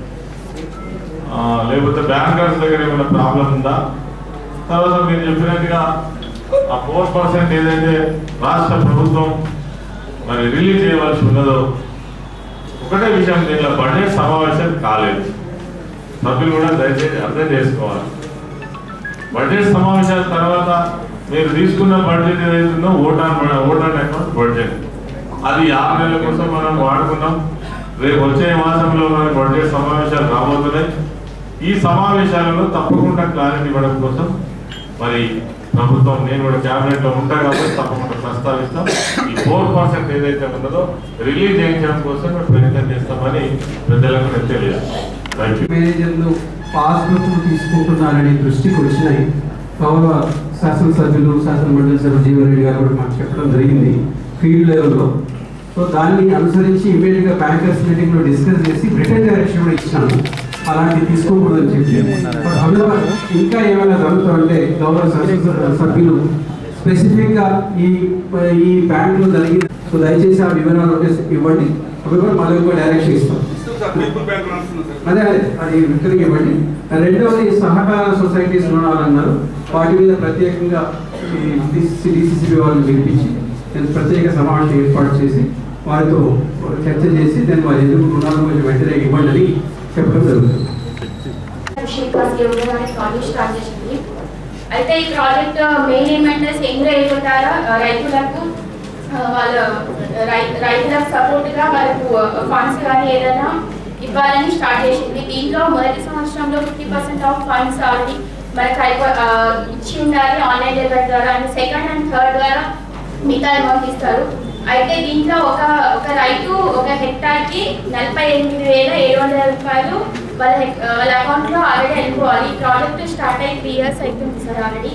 ఆ, లేకపోతే బ్యాంకర్స్ దగ్గర ఏమైనా ప్రాబ్లం ఉందా తర్వాత మీరు చెప్పినట్టుగా ఆ ఫోర్ పర్సెంట్ ఏదైతే రాష్ట్ర ప్రభుత్వం మరి రిలీజ్ చేయవలసి ఉన్నదో ఒకటే విషయం దీనిలో బడ్జెట్ సమావేశం కాలేదు సభ్యులు కూడా దయచేసి అర్థం చేసుకోవాలి బడ్జెట్ సమావేశాల తర్వాత మీరు తీసుకున్న బడ్జెట్ ఏదైతుందో ఓటాన్ ఓటాన్ అకౌంట్ బడ్జెట్ అది ఆరు నెలల కోసం మనం వాడుకున్నాం రేపు వచ్చే మాసంలో మనకు బడ్జెట్ సమావేశాలు రాబోతున్నాయి ఈ సమావేశాలలో తప్పకుండా క్లారిటీ ఇవ్వడం కోసం మరి ప్రభుత్వం నేను కూడా క్యాబినెట్ లో ఉంటా కాబట్టి తప్పకుండా ప్రస్తావిస్తాం ఈ ఫోర్ పర్సెంట్ ఏదైతే ఉన్నదో రిలీజ్ చేయించడం కోసం మేము ప్రయత్నం చేస్తామని పెద్దలకు నేను తెలియజేస్తాం థ్యాంక్ యూ మేనేజర్లు పాస్బుక్లు తీసుకుంటున్నారనే దృష్టికి వచ్చినాయి గౌరవ శాసనసభ్యులు శాసనమండలి సభ్యులు జీవరెడ్డి గారు కూడా మాకు చెప్పడం జరిగింది ఫీల్డ్ లెవెల్లో సో దాన్ని అనుసరించి ఇమీడియట్ గా బ్యాంకర్స్ మీటింగ్ లో డిస్కస్ చేసి రిటర్న్ డైరెక్షన్ కూడా ఇచ్చాను అలాంటివి తీసుకోకూడదని చెప్పి But however, ఇంకా ఏమైనా జరుగుతుందంటే గౌరవ శాసనసభ సభ్యులు స్పెసిఫిక్ గా ఈ ఈ బ్యాంక్ లో జరిగిన సో దయచేసి ఆ వివరాలు ఉంటే ఇవ్వండి అవి కూడా మళ్ళీ ఇంకో డైరెక్షన్ ఇస్తాం అదే అదే అది విక్రయం ఇవ్వండి రెండవది సహకార సొసైటీస్ రుణాలు అన్నారు వాటి మీద ప్రత్యేకంగా డిసిసిబి వాళ్ళని పిలిపించి నేను ప్రత్యేక సమావేశం ఏర్పాటు చేసి వారితో చర్చ చేసి నేను వారి ఎందుకు రుణాలు కొంచెం వెంటనే ఇవ్వండి అని చెప్పడం జరుగుతుంది శ్రీకాస్ యోగా అనే ప్రాజెక్ట్ స్టార్ట్ చేసింది అయితే ఈ ప్రాజెక్ట్ మెయిన్ ఏమంటే సేంద్రియ ఎరువుల ద్వారా ఆ, రైతులకు ఆ, వాళ్ళ రై- రైతులకు సపోర్ట్గా వాళ్ళకు ఫండ్స్ కానీ ఏదైనా ఇవ్వాలని స్టార్ట్ చేసింది దీంట్లో మొదటి సంవత్సరంలో fifty percent of funds already మనకు అయిపో ఆ, ఇచ్చి ఉండాలి ఆన్లైన్ డెలివరీ ద్వారా అండ్ సెకండ్ అండ్ థర్డ్ ద్వారా మిగతా అమౌంట్ ఇస్తారు అయితే దీంట్లో ఒక ఒక రైతు ఒక హెక్టార్ కి నలభై ఎనిమిది వేల ఏడు వందల రూపాయలు వాళ్ళ హెక్- వాళ్ళ అకౌంట్ లో ఆల్రెడీ వెళ్ళిపోవాలి ఈ ప్రాజెక్ట్ స్టార్ట్ అయ్యి త్రీ ఇయర్స్ అవుతుంది సార్ ఆల్రెడీ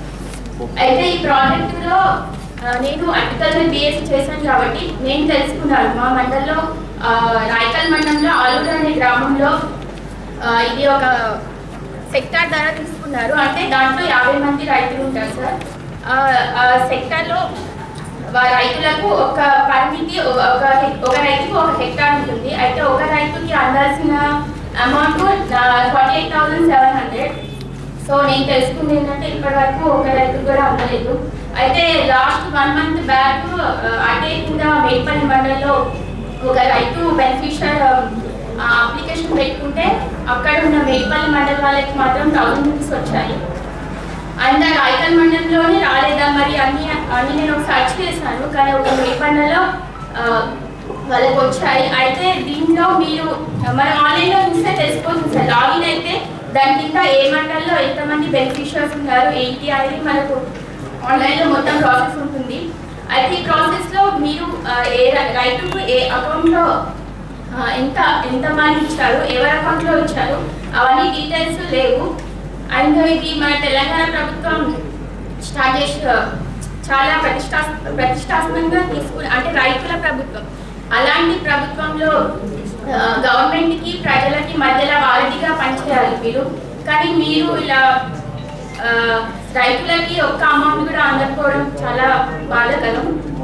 అయితే ఈ ప్రాజెక్ట్ లో ఆ, నేను అగ్రికల్చర్ బిఎస్సి చేశాను కాబట్టి నేను తెలుసుకున్నాను మా మండలంలో ఆ, రాయకల్ మండలంలో ఆలూరు అనే గ్రామంలో ఆ, ఇది ఒక సెక్టార్ ద్వారా తీసుకున్నారు అంటే దాంట్లో యాభై మంది రైతులు ఉంటారు సార్ ఆ, ఆ సెక్టార్లో వా- రైతులకు ఒక పరిమితి ఒక ఒక హెక్- ఒక రైతుకు ఒక హెక్టార్ ఉంటుంది అయితే ఒక రైతుకి అందాల్సిన amount forty eight thousand seven hundred so నేను తెలుసుకుంది ఏంటంటే ఇప్పటి వరకు ఒక రైతు కూడా అందలేదు అయితే లాస్ట్ వన్ మంత్ బ్యాక్ అటే కింద మేడ్పల్లి మండలంలో ఒక రైతు బెనిఫిషియర్ అప్లికేషన్ పెట్టుకుంటే అక్కడ ఉన్న మేడ్పల్లి మండలం వాళ్ళకి మాత్రం థౌసండ్ రూపీస్ వచ్చాయి అండ్ ఆ రాయకల్ మండలంలోనే రాలేదా మరి అన్ని అన్ని నేను ఒక సర్చ్ చేశాను కానీ ఒక మేడ్పల్లిలో ఆ, వాళ్ళకి వచ్చాయి అయితే దీంట్లో మీరు మన ఆన్లైన్లో చూస్తే తెలిసిపోతుంది సార్ లాగిన్ అయితే దాని కింద ఏ మండలంలో ఎంతమంది బెనిఫిషియర్స్ ఉన్నారు ఏంటి అనేది మనకు ఆన్లైన్లో మొత్తం ప్రాసెస్ ఉంటుంది అయితే ఈ ప్రాసెస్లో మీరు ఆ, ఏ రై- రైతుకు ఏ అకౌంట్లో ఆ, ఎంత ఎంత మనీ ఇచ్చారు ఎవరి అకౌంట్లో ఇచ్చారు అవన్నీ డీటెయిల్స్ లేవు అండ్ ఇది మన తెలంగాణ ప్రభుత్వం స్టార్ట్ చేసి చాలా ప్రతిష్టా ప్రతిష్టాత్మకంగా తీసుకుని అంటే రైతుల ప్రభుత్వం అలాంటి ప్రభుత్వంలో గవర్నమెంట్ కి ప్రజలకి మధ్యలో వారధిగా పనిచేయాలి మీరు కానీ మీరు ఇలా ఆ, రైతులకి ఒక్క అమౌంట్ కూడా అందకపోవడం చాలా బాధాకరం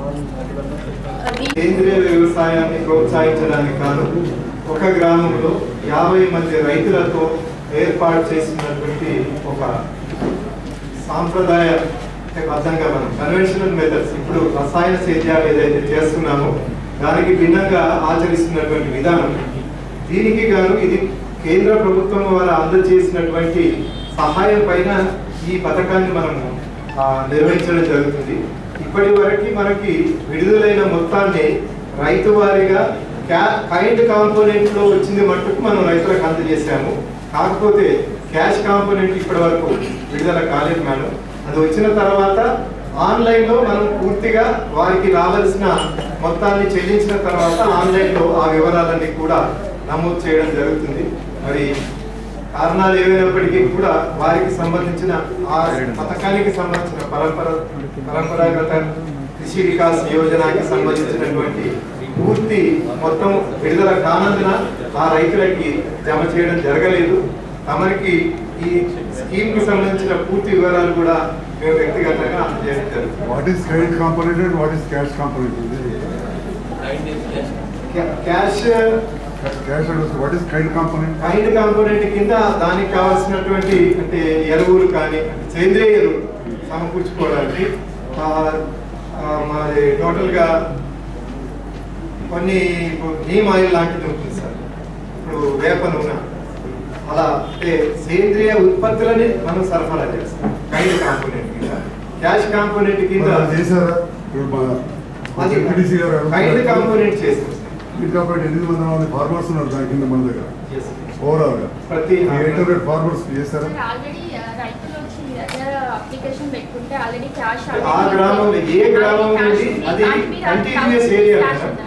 అది- సేంద్రియ వ్యవసాయాన్ని ప్రోత్సహించడానికి కాను ఒక గ్రామంలో యాభై మంది రైతులతో ఏర్పాటు చేసినటువంటి ఒక సాంప్రదాయ బద్ధంగా మనం కన్వెన్షనల్ మెథడ్స్ ఇప్పుడు రసాయన సేద్యాలు ఏదైతే చేస్తున్నామో దానికి భిన్నంగా ఆచరిస్తున్నటువంటి విధానం దీనికి గాను ఇది కేంద్ర ప్రభుత్వం వారు అందజేసినటువంటి సహాయం పైన ఈ పథకాన్ని మనము ఆ, నిర్వహించడం జరుగుతుంది ఇప్పటి వరకు మనకి విడుదలైన మొత్తాన్ని రైతు వారీగా క్యా- కైండ్ కాంపోనెంట్ లో వచ్చింది మట్టుకు మనం రైతులకు అందజేసాము కాకపోతే క్యాష్ కాంపోనెంట్ ఇప్పటి వరకు విడుదల కాలేదు మేడం అది వచ్చిన తర్వాత ఆన్లైన్ లో మనం పూర్తిగా వారికి రావాల్సిన మొత్తాన్ని చెల్లించిన తర్వాత ఆన్లైన్ లో ఆ వివరాలన్నీ కూడా నమోదు చేయడం జరుగుతుంది మరి కారణాలు ఏమైనప్పటికీ కూడా వారికి సంబంధించిన ఆ పథకానికి సంబంధించిన పరంపర పరంపరాగత కృషి వికాస్ యోజనకి సంబంధించినటువంటి పూర్తి మొత్తం విడుదల కానందున ఆ రైతులకి జమ చేయడం జరగలేదు తమరికి ఈ స్కీమ్ కి సంబంధించిన పూర్తి వివరాలు కూడా మేము వ్యక్తిగతంగా అందజేయడం జరుగుతుంది what is credit component and what is cash component cash cash and what is credit component kind component కింద దానికి కావాల్సినటువంటి అంటే ఎరువులు కానీ సేంద్రియ ఎరువులు సమకూర్చుకోవడానికి ఆ, ఆ, మాది టోటల్గా కొన్ని ఇప్పుడు నీమ్ ఆయిల్ లాంటిది ఉంటుంది సార్ ఇప్పుడు వేప నూనె అలా అంటే సేంద్రియ ఉత్పత్తులని మనం సరఫరా చేస్తాం కైండ్ కాంపోనెంట్ కింద క్యాష్ కాంపోనెంట్ కింద చేశారా ఇప్పుడు మా అది ఎంపీటీసీ గారు కైండ్ కాంపోనెంట్ చేస్తాం క్రెడిట్ కాంపోనెంట్ ఎనిమిది వందల మంది ఫార్మర్స్ ఉన్నారు దాని కింద మన దగ్గర Yes. ఓవరాల్ గా ప్రతి ఎయిట్ హండ్రెడ్ ఫార్మర్స్ చేశారా ఆల్రెడీ రైతులు వచ్చి మీ దగ్గర అప్లికేషన్ పెట్టుకుంటే ఆల్రెడీ క్యాష్ ఆ గ్రామంలో ఏ గ్రామం నుండి అది కంటిన్యూస్ ఏరియా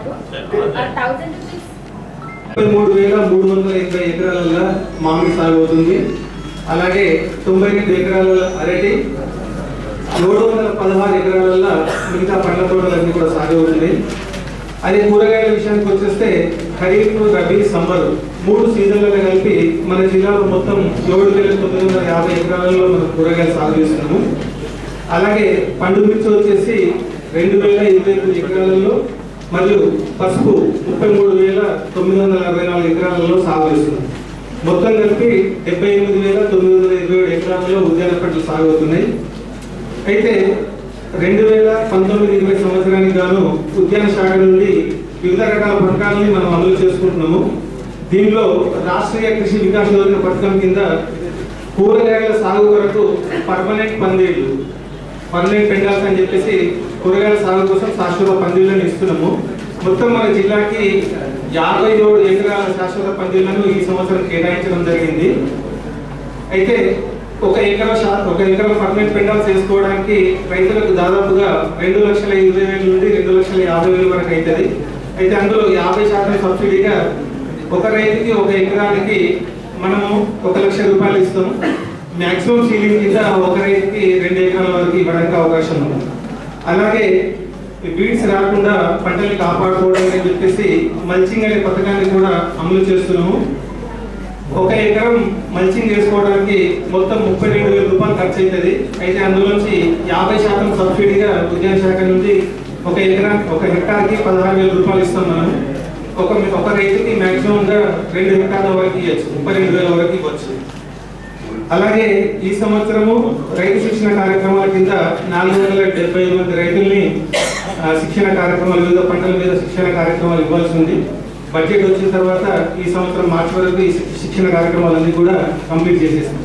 థౌసండ్ రూపీస్ ముప్పై మూడు వేల మూడు వందల ఎనభై ఎకరాలలో మామిడి సాగు అవుతుంది అలాగే తొంభై ఎనిమిది ఎకరాల అరటి ఏడు వందల పదహారు ఎకరాలలో మిగతా పండ్ల తోటలన్నీ కూడా సాగు అవుతుంది అదే కూరగాయల విషయానికి వచ్చేస్తే ఖరీఫ్ రబీ సమ్మర్ మూడు సీజన్లలో కలిపి మన జిల్లాలో మొత్తం ఏడు వేల తొమ్మిది వందల యాభై ఎకరాలలో మనం కూరగాయలు సాగు చేస్తున్నాము అలాగే పండు మిర్చి వచ్చేసి రెండు వేల ఇరవై ఎనిమిది ఎకరాలలో మరియు పసుపు ముప్పై మూడు వేల తొమ్మిది వందల అరవై నాలుగు ఎకరాలలో సాగు చేస్తున్నాం మొత్తం కలిపి డెబ్బై ఎనిమిది వేల తొమ్మిది వందల ఇరవై ఏడు ఎకరాలలో ఉద్యాన పంటలు సాగు అవుతున్నాయి అయితే రెండు వేల పంతొమ్మిది ఇరవై సంవత్సరానికి గాను ఉద్యాన శాఖ నుండి వివిధ రకాల పథకాలని మనం అమలు చేసుకుంటున్నాము దీనిలో రాష్ట్రీయ కృషి వికాస్ యోజన పథకం కింద కూరగాయల సాగు కొరకు పర్మనెంట్ పందేళ్లు పర్మనెంట్ పెండాల్స్ అని చెప్పేసి కూరగాయల సాగు కోసం శాశ్వత పందిళ్లను ఇస్తున్నాము మొత్తం మన జిల్లాకి యాభై ఏడు ఎకరాల శాశ్వత పందిళ్లను ఈ సంవత్సరం కేటాయించడం జరిగింది అయితే ఒక ఎకరా శా ఒక ఎకరా పర్మనెంట్ పెండాల్స్ వేసుకోవడానికి రైతులకు దాదాపుగా రెండు లక్షల ఇరవై వేల నుండి రెండు లక్షల యాభై వేల వరకు అవుతుంది అయితే అందులో యాభై శాతం సబ్సిడీగా ఒక రైతుకి ఒక ఎకరానికి మనము ఒక లక్ష రూపాయలు ఇస్తాం మాక్సిమం సీలింగ్ కింద ఒక రైతుకి రెండు ఎకరాల వరకు ఇవ్వడానికి అవకాశం ఉంది అలాగే బీడ్స్ రాకుండా పంటల్ని కాపాడుకోవడానికి అని చెప్పేసి మల్చింగ్ అనే పథకాన్ని కూడా అమలు చేస్తున్నాము ఒక ఎకరం మల్చింగ్ చేసుకోవడానికి మొత్తం ముప్పై రెండు వేల రూపాయలు ఖర్చు అవుతుంది అయితే అందులోంచి యాభై శాతం సబ్సిడీగా ఉద్యాన శాఖ నుండి ఒక ఎకరా ఒక హెక్టార్కి పదహారు వేల రూపాయలు ఇస్తాం మనం ఒక ఒక రైతుకి మాక్సిమంగా రెండు హెక్టార్ల వరకు ఇవ్వచ్చు ముప్పై రెండు వేల వరకు ఇవ్వచ్చు అలాగే ఈ సంవత్సరము రైతు శిక్షణ కార్యక్రమాల కింద నాలుగు వందల డెబ్బై ఐదు మంది రైతుల్ని ఆ, శిక్షణ కార్యక్రమాలు వివిధ పంటల మీద శిక్షణ కార్యక్రమాలు ఇవ్వాల్సి ఉంది బడ్జెట్ వచ్చిన తర్వాత ఈ సంవత్సరం మార్చి వరకు ఈ శి- శిక్షణ కార్యక్రమాలన్నీ కూడా కంప్లీట్ చేసేస్తాం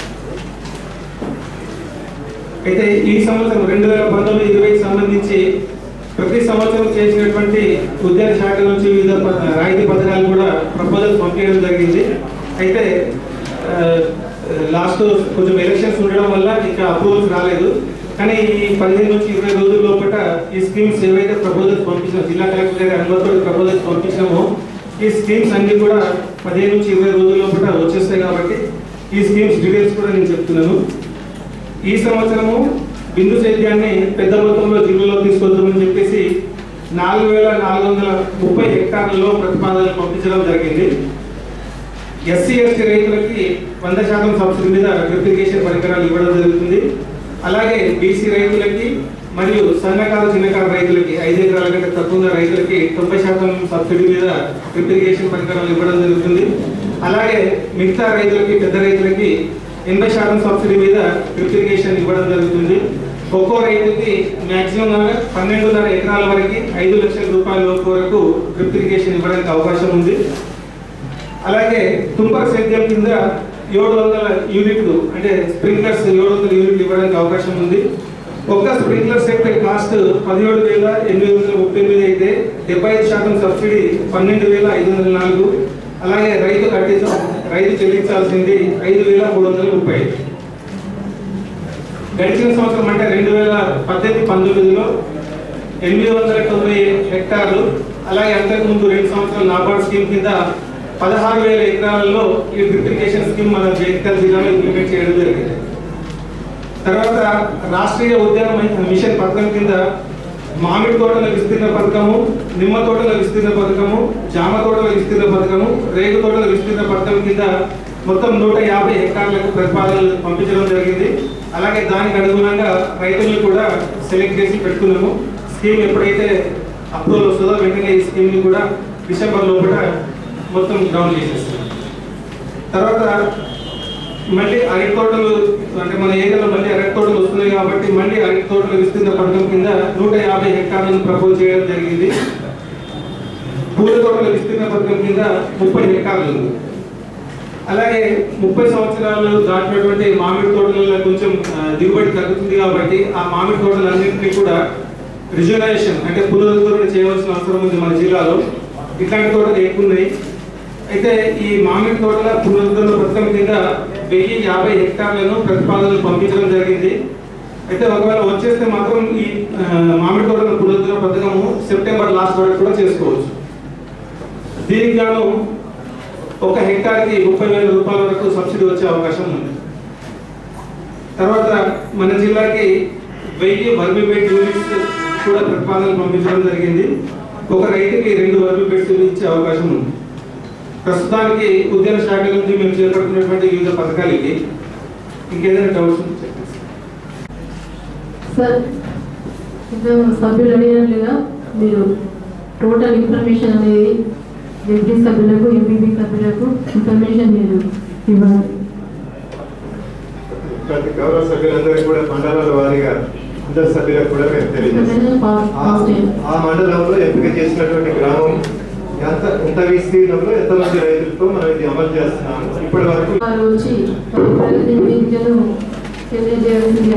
అయితే ఈ సంవత్సరం రెండు వేల పంతొమ్మిది ఇరవైకి సంబంధించి ప్రతి సంవత్సరం చేసినటువంటి ఉద్యాన శాఖ నుంచి వివిధ ప- రాయితీ పథకాలు కూడా ప్రపోజల్ పంపించడం జరిగింది అయితే లాస్ట్ కొంచెం ఎలక్షన్స్ ఉండడం వల్ల ఇంకా అప్రూవల్స్ రాలేదు కానీ ఈ పదిహేను నుంచి ఇరవై రోజుల లోపల ఈ స్కీమ్స్ ఏవైతే ప్రపోజల్స్ పంపించామో జిల్లా కలెక్టర్ గారి అనుమతితో ప్రపోజల్స్ పంపించామో ఈ స్కీమ్స్ అన్ని కూడా పదిహేను నుంచి ఇరవై రోజుల లోపల వచ్చేస్తాయి కాబట్టి ఈ స్కీమ్స్ డీటెయిల్స్ కూడా నేను చెప్తున్నాను ఈ సంవత్సరము బిందు సేద్యాన్ని పెద్ద మొత్తంలో జిల్లాలో తీసుకొద్దామని చెప్పేసి నాలుగు వేల నాలుగు వందల ముప్పై హెక్టార్లలో ప్రతిపాదనలు పంపించడం జరిగింది ఎస్సీ ఎస్టీ రైతులకి వంద శాతం సబ్సిడీ మీద డ్రిప్లికేషన్ పరికరాలు ఇవ్వడం జరుగుతుంది అలాగే బీసీ రైతులకి మరియు సన్నకారు చిన్నకారు రైతులకి ఐదు ఎకరాల కంటే తక్కువ ఉన్న రైతులకి తొంభై శాతం సబ్సిడీ మీద డ్రిప్లికేషన్ పరికరాలు ఇవ్వడం జరుగుతుంది అలాగే మిగతా రైతులకి పెద్ద రైతులకి ఎనభై శాతం సబ్సిడీ మీద డ్రిప్లికేషన్ ఇవ్వడం జరుగుతుంది ఒక్కో రైతుకి మాక్సిమం పన్నెండున్నర ఎకరాల వరకు ఐదు లక్షల రూపాయల లోపు వరకు డ్రిప్లికేషన్ ఇవ్వడానికి అవకాశం ఉంది అలాగే తుంపర సేద్యం కింద ఏడు వందల యూనిట్లు అంటే స్ప్రింక్లర్స్ ఏడు వందల యూనిట్లు ఇవ్వడానికి అవకాశం ఉంది ఒక్క స్ప్రింక్లర్ సెట్ కాస్ట్ పదిహేడు వేల ఎనిమిది వందల ముప్పై ఎనిమిది అయితే డెబ్బై ఐదు శాతం సబ్సిడీ పన్నెండు వేల ఐదు వందల నాలుగు అలాగే రైతు కట్టి రైతు చెల్లించాల్సింది ఐదు వేల మూడు వందల ముప్పై ఐదు గడిచిన సంవత్సరం అంటే రెండు వేల పద్దెనిమిది పంతొమ్మిదిలో ఎనిమిది వందల తొంభై హెక్టార్లు అలాగే అంతకుముందు రెండు సంవత్సరాలు నాబార్డ్ స్కీమ్ కింద పదహారు వేల ఎకరాలలో ఈ డ్రిప్ ఇరిగేషన్ స్కీమ్ మన జగిత్యాల జిల్లాలో ఇంప్లిమెంట్ చేయడం జరిగింది తర్వాత రాష్ట్రీయ ఉద్యాన మి- మిషన్ పథకం కింద మామిడి తోటల విస్తీర్ణ పథకము నిమ్మ తోటల విస్తీర్ణ పథకము జామ తోటల విస్తీర్ణ పథకము రేగు తోటల విస్తీర్ణ పథకం కింద మొత్తం నూట యాభై హెక్టార్లకు ప్రతిపాదనలు పంపించడం జరిగింది అలాగే దానికి అనుగుణంగా రైతులను కూడా సెలెక్ట్ చేసి పెట్టుకున్నాము స్కీమ్ ఎప్పుడైతే అప్రూవల్ వస్తుందో వెంటనే ఈ స్కీమ్ని కూడా డిసెంబర్ లోపల మొత్తం డౌన్ చేసేస్తాం తర్వాత మళ్ళీ అరటి తోటలు అంటే మన ఏరియాలో మళ్ళీ అరటి తోటలు వస్తున్నాయి కాబట్టి మళ్ళీ అరటి తోటలు విస్తీర్ణ పథకం కింద నూట యాభై హెక్టార్లను ప్రపోజ్ చేయడం జరిగింది పూల తోటల విస్తీర్ణ పథకం కింద ముప్పై హెక్టార్లు ఉంది. అలాగే ముప్పై సంవత్సరాలు దాటినటువంటి మామిడి తోటలలో కొంచెం ఆ, దిగుబడి తగ్గుతుంది కాబట్టి ఆ మామిడి తోటలన్నింటినీ కూడా రిజర్వేషన్ అంటే పునరుద్ధరణ చేయవలసిన అవసరం ఉంది మన జిల్లాలో ఇట్లాంటి తోటలు ఎక్కువ ఉన్నాయి అయితే ఈ మామిడి తోటల పునరుద్ధరణ పథకం కింద వెయ్యి యాభై హెక్టార్లను ప్రతిపాదనలు పంపించడం జరిగింది అయితే ఒకవేళ వచ్చేస్తే మాత్రం ఈ ఆ, మామిడి తోటల పునరుద్ధరణ పథకము సెప్టెంబర్ లాస్ట్ వరకు కూడా చేసుకోవచ్చు దీనికి గాను ఒక హెక్టార్కి ముప్పై వేల రూపాయల వరకు సబ్సిడీ వచ్చే అవకాశం ఉంది తర్వాత మన జిల్లాకి వెయ్యి వర్మి బెడ్ యూనిట్స్ కూడా ప్రతిపాదనలు పంపించడం జరిగింది ఒక రైతుకి రెండు వర్మి బెడ్స్ ఇచ్చే అవకాశం ఉంది ప్రస్తుతానికి ఉద్యాన శాఖ నుంచి మేము చేపడుతున్నటువంటి వివిధ పథకాలు ఇవి ఇంకేదైనా డౌట్స్ ఉంటే చెప్పండి సార్ ఇంకా సభ్యులు అడిగినట్లుగా మీరు టోటల్ ఇన్ఫర్మేషన్ అనేది జడ్జీ సభ్యులకు ఎంపీపీ సభ్యులకు ఇన్ఫర్మేషన్ మీరు ఇవ్వాలి ప్రతి గౌరవ సభ్యులందరికీ కూడా మండలాల వారీగా అందరి సభ్యులకు కూడా మేము తెలియజేస్తాం ఇన్ఫర్మేషన్ పా- పాస్ చేయండి ఆ మండలంలో ఎంపిక చేసినటువంటి గ్రామం ఎంత ఎంత విస్తీర్ణంలో ఎంతమంది రైతులతో మనం ఇది అమలు చేస్తున్నాము ఇప్పటి వరకు వారు వచ్చి వారి ప్రగతి నివేదికను తెలియజేయాల్సిందిగా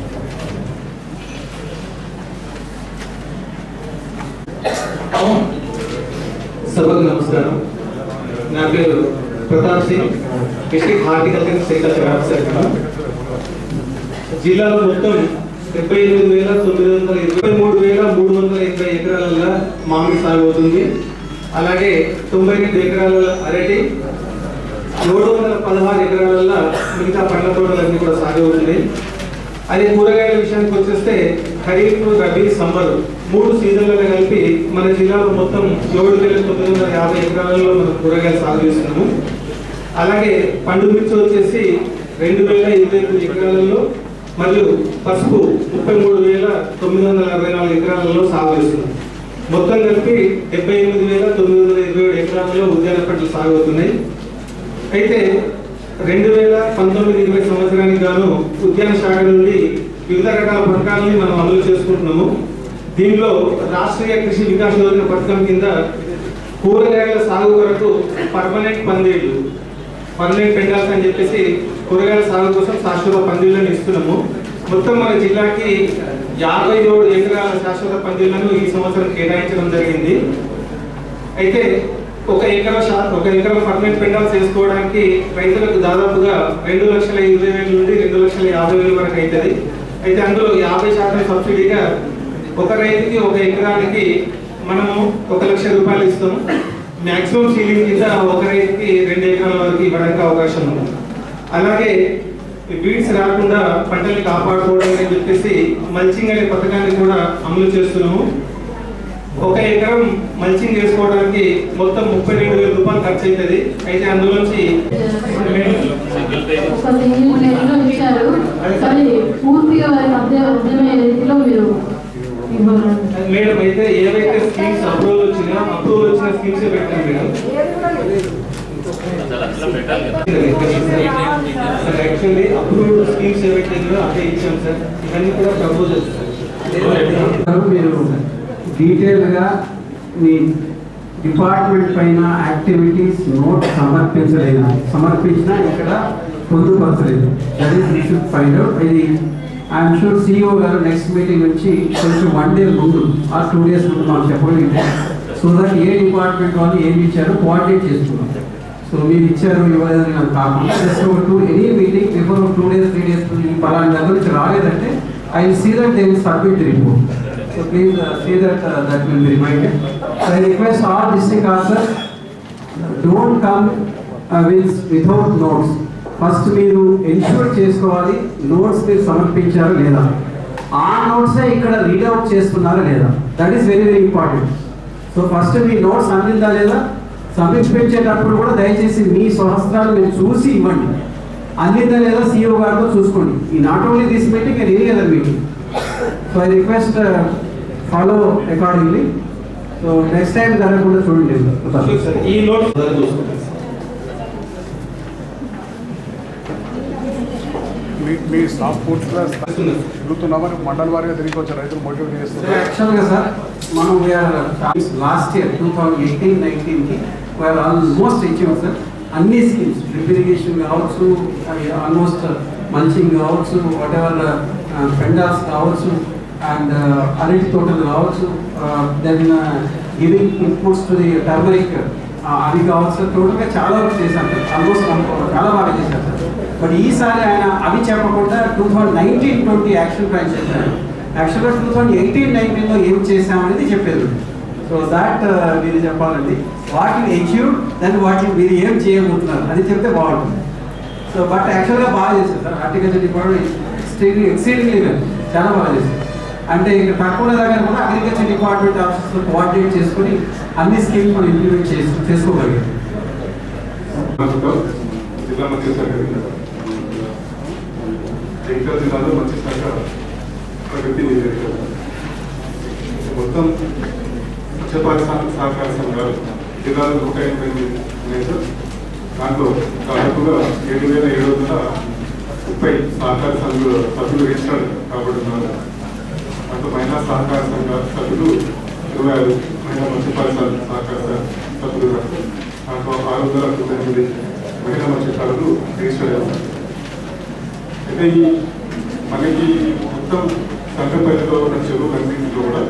సభకు నమస్కారం నా పేరు Pratap Singh district horticulture secretary officer జిల్లాలో మొత్తం డెబ్బై ఎనిమిది వేల తొమ్మిది వందల ఇరవై మూడు వేల మూడు వందల ఎనభై ఎకరాలలో మామిడి సాగు అవుతుంది అలాగే తొంభై ఎనిమిది ఎకరాల అరటి ఏడు వందల పదహారు ఎకరాలలో మిగతా పండ్ల తోటలన్నీ కూడా సాగు అవుతుంది అదే కూరగాయల విషయానికి వచ్చేస్తే ఖరీఫ్ రబీ సమ్మర్ మూడు సీజన్లలో కలిపి మన జిల్లాలో మొత్తం ఏడు వేల తొమ్మిది వందల యాభై ఎకరాలలో మనం కూరగాయలు సాగు చేస్తున్నాము అలాగే పండు మిర్చి వచ్చేసి రెండు వేల ఇరవై ఎనిమిది ఎకరాలలో మరియు పసుపు ముప్పై మూడు వేల తొమ్మిది వందల అరవై నాలుగు ఎకరాలలో సాగు చేస్తున్నాం మొత్తం కలిపి డెబ్బై ఎనిమిది వేల తొమ్మిది వందల ఇరవై ఏడు ఎకరాలలో ఉద్యాన పంటలు సాగు అవుతున్నాయి అయితే రెండు వేల పంతొమ్మిది ఇరవై సంవత్సరానికి గాను ఉద్యాన శాఖ నుండి వివిధ రకాల పథకాలని మనం అమలు చేసుకుంటున్నాము దీనిలో రాష్ట్రీయ కృషి వికాస్ యోజన పథకం కింద కూరగాయల సాగు కొరకు పర్మనెంట్ పందిళ్ళు పర్మనెంట్ పెండాల్స్ అని చెప్పేసి కూరగాయల సాగు కోసం శాశ్వత పందిళ్ళని ఇస్తున్నాము మొత్తం మన జిల్లాకి యాభై ఏడు ఎకరాల శాశ్వత పందిళ్లను ఈ సంవత్సరం కేటాయించడం జరిగింది అయితే ఒక ఎకరా శా ఒక ఎకరా పర్మనెంట్ పెండాల్స్ వేసుకోవడానికి రైతులకు దాదాపుగా రెండు లక్షల ఇరవై వేల నుండి రెండు లక్షల యాభై వేల వరకు అవుతుంది అయితే అందులో యాభై శాతం సబ్సిడీగా ఒక రైతుకి ఒక ఎకరానికి మనము ఒక లక్ష రూపాయలు ఇస్తాం మాక్సిమం సీలింగ్ కింద ఒక రైతుకి రెండు ఎకరాల వరకు ఇవ్వడానికి అవకాశం ఉంది అలాగే బీడ్స్ రాకుండా పంటల్ని కాపాడుకోవడం అని చెప్పేసి మల్చింగ్ అనే పథకాన్ని కూడా అమలు చేస్తున్నాము ఒక ఎకరం మల్చింగ్ చేసుకోవడానికి మొత్తం ముప్పై రెండు వేల రూపాయలు ఖర్చు అవుతుంది అయితే అందులోంచి ఒక సింగిల్ పేజ్లో ఇచ్చారు కానీ పూర్తిగా వారి మధ్య అర్థమయ్యే రీతిలో మీరు ఇవ్వాలి మేడం అయితే ఏవైతే స్కీమ్స్ అప్రూవల్ వచ్చినా అప్రూవల్ వచ్చిన స్కీమ్స్ పెట్టాను madam sir actually approved schemes ఏవైతే ఉన్నాయో అదే ఇచ్చాం సార్ ఇవన్నీ కూడా ప్రపోజల్స్ మీరు డీటెయిల్గా మీ డిపార్ట్మెంట్ పైన యాక్టివిటీస్ నోట్ సమర్పించలేదు సమర్పించినా ఇక్కడ పొందుపరచలేదు that is you should find out ఇది ఐఎమ్ షూర్ సిఇఓ గారు నెక్స్ట్ మీటింగ్ నుంచి కొంచెం వన్ డే ముందు ఆ టూ డేస్ ముందు మాకు చెప్పగలిగితే సో దట్ ఏ డిపార్ట్మెంట్ వాళ్ళు ఏమి ఇచ్చారో కోఆర్డినేట్ చేసుకున్నాం సో మీరు ఇచ్చారు ఇవ్వలేదని నాకు కాకుండా జస్ట్ ఒక to any meeting before two days three days ఈ పలానా దగ్గర నుంచి రాలేదంటే I see that they will submit the report so please see that that will be reminded I request all district officers don't come with without notes first మీరు ensure చేసుకోవాలి notes మీరు సమర్పించారా లేదా ఆ నోట్సే ఇక్కడ రీడౌట్ చేస్తున్నారా లేదా that is very very important so first మీ నోట్స్ అందిందా లేదా సమర్పించేటప్పుడు కూడా దయచేసి మీ స్వహస్త్రాలు మీరు చూసి ఇవ్వండి అందిందా లేదా సీఈఓ గారితో చూసుకోండి ఈ not only this meeting and any other meeting so I request follow accordingly so next time జరగకుండా చూడండి ఈ నోట్ చూసుకుంటాం మీ మీ స్టాఫ్ పూర్తిగా తిరుగుతున్నామని మండల వారిగా తిరిగి వచ్చారు రైతులు మోటివేట్ చేస్తున్నారు యాక్చువల్గా సార్ మనం we're last year two thousand eighteen నైన్టీన్కి వీఆర్ ఆల్మోస్ట్ అచీవ్ సార్ అన్ని స్కీమ్స్ డ్రిప్ ఇరిగేషన్ కావచ్చు ఆల్మోస్ట్ మంచింగ్ కావచ్చు వాట్ ఎవర్ పెండాల్స్ కావచ్చు అండ్ అరటి తోటలు కావచ్చు then giving inputs to the turmeric అవి కావచ్చు సార్ టోటల్గా చాలా వరకు చేశాను సార్ ఆల్మోస్ట్ చాలా బాగా చేశారు సార్ బట్ ఈసారి ఆయన అవి చెప్పకుండా two thousand nineteen twenty action plan చేశారు యాక్చువల్గా టూ థౌజండ్ ఎయిటీన్ నైన్టీన్లో ఏం చేశామనేది చెప్పేది సో దాట్ మీరు చెప్పాలండి వాటిని అచీవ్ దాన్ని వాటిని మీరు ఏం చేయబోతున్నారు అది చెప్తే బాగుంటుంది సో బట్ యాక్చువల్గా బాగా చేశారు sir horticulture department extremely exceedingly well చాలా బాగా చేశారు అంటే ఇక్కడ తక్కువ దగ్గర కూడా అగ్రికల్చర్ డిపార్ట్మెంట్ ఆఫీసర్తో కోఆర్డినేట్ చేసుకొని అన్ని స్కీమ్స్ మనం ఇంప్లిమెంట్ చేసి చేసుకోగలిగాం జిల్లా మధ్య సహకరించారు జగిత్యాల జిల్లాలో మంచి సహకార ప్రగతి నివేదిక మొత్తం స్వచ్ఛ పారిశ్రామిక సహకార సంఘాలు జిల్లాలో నూట ఎనభై ఎనిమిది ఉన్నాయి సార్ దాంట్లో దాదాపుగా ఏడు వేల ఏడు వందల ముప్పై సహకార సంఘులు సభ్యులు రిజిస్టర్డ్ కాబడుతున్నారు దాంట్లో మహిళా సహకార సంఘ సభ్యులు ఇరవై ఆరు మహిళా మత్స్యపారిశ్రామిక సహకార సంఘ సభ్యులు ఉన్నారు. దాంట్లో ఆరు వందల తొంభై ఎనిమిది మహిళా మత్స్యకారులు రిజిస్టర్ అయ్యారు అయితే ఈ మనకి మొత్తం సంఘ పరిధిలో ఉన్న చెరువు కన్సీలో కూడా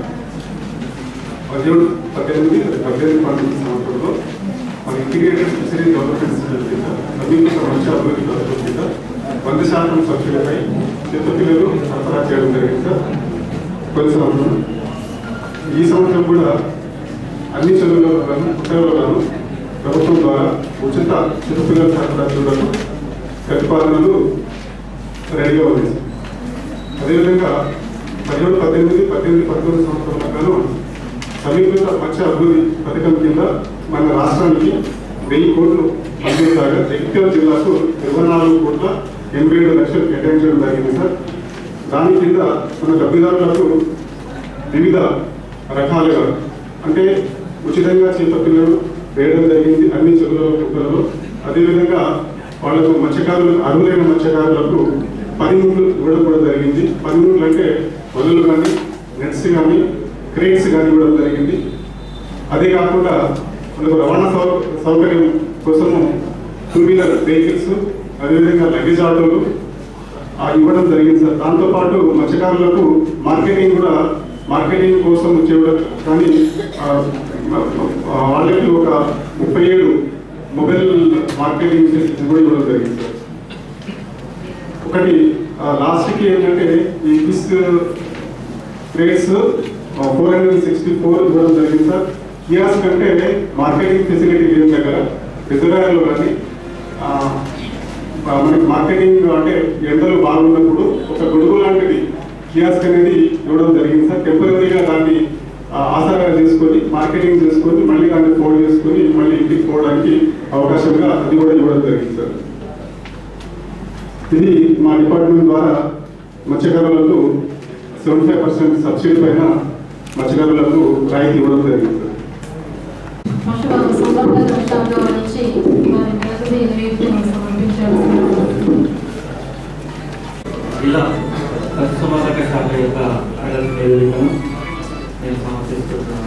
పదిహేడు పద్దెనిమిది పద్దెనిమిది పంతొమ్మిది సంవత్సరంలో మన ఇంటిగ్రేటెడ్ ఫిషరీ డెవలప్మెంట్ సిస్టమ్ కింద సమీకృత మత్స్య అభివృద్ధి పథకం కింద వంద శాతం సబ్సిడీపై చిత్తపిల్లలు సరఫరా చేయడం జరిగింది సార్ కొన్ని సంవత్సరం ఈ సంవత్సరం కూడా అన్ని చెరువులను ఉత్తర్వులను ప్రభుత్వం ద్వారా ఉచిత చిత్తపిల్లల సరఫరా చేయడం ప్రతిపాదనలు రెడీగా ఉంది సార్. అదేవిధంగా పదిహేడు పద్దెనిమిది పద్దెనిమిది పంతొమ్మిది సంవత్సరాలను సమీకృత మత్స్య అభివృద్ధి పథకం కింద మన రాష్ట్రానికి వెయ్యి కోట్లు మంజూరు కాగా జగిత్యాల జిల్లాకు ఇరవై నాలుగు కోట్ల ఎనభై ఏడు లక్షలు కేటాయించడం జరిగింది సార్ దాని కింద మన లబ్ధిదారులకు వివిధ రకాలుగా అంటే ఉచితంగా చేప పిల్లలు వేయడం జరిగింది అన్ని చెరువుల కుక్కలలో అదేవిధంగా వాళ్ళకు మత్స్యకారులు అర్హులైన మత్స్యకారులకు పనిముట్లు ఇవ్వడం కూడా జరిగింది పనిముట్లు అంటే వలలు కానీ నెట్స్ కానీ క్రేట్స్ కానీ ఇవ్వడం జరిగింది అదే కాకుండా మనకు రవాణా సౌ సౌకర్యం కోసము టూ వీలర్ వెహికల్స్ అదేవిధంగా లగేజ్ ఆటోలు ఆ, ఇవ్వడం జరిగింది సార్ దాంతోపాటు మత్స్యకారులకు మార్కెటింగ్ కూడా మార్కెటింగ్ కోసం చేయడం కానీ ఆ, ఆ, వాళ్ళకి ఒక ముప్పై ఏడు మొబైల్ మార్కెటింగ్ ఫెసిలిటీస్ కూడా ఇవ్వడం జరిగింది సార్ ఒకటి లాస్ట్కి ఏంటంటే ఈ ఫిస్ place four hundred sixty four ఇవ్వడం జరిగింది సార్ కియాస్ కంటే మార్కెటింగ్ ఫెసిలిటీ లేని దగ్గర రిజర్వాయర్లో కానీ ఆ, ఆ, మనకి మార్కెటింగ్ అంటే ఎండలు బాగున్నప్పుడు ఒక గొడుగు లాంటిది కియాస్క్ అనేది ఇవ్వడం జరిగింది సార్ టెంపరీగా దాన్ని ఆ, ఆసరాగా చేసుకొని మార్కెటింగ్ చేసుకొని మళ్ళీ దాన్ని ఫోల్డ్ చేసుకొని మళ్ళీ ఇంటికి పోవడానికి అవకాశంగా అది కూడా ఇవ్వడం జరిగింది సార్ ఇది మా డిపార్ట్మెంట్ ద్వారా మత్స్యకారులకు సెవెంటీ ఫైవ్ పర్సెంట్ సబ్సిడీ పైన మత్స్యకారులకు రాయితీ ఇవ్వడం జరిగింది సార్ పశువుల సంవర్ధక శాఖ నుంచి వారి ప్రగతి నివేదికను సమర్పించాల్సింది జిల్లా పశుసంవర్ధక శాఖ యొక్క ప్రగతి నివేదికను నేను సమర్పిస్తున్నాను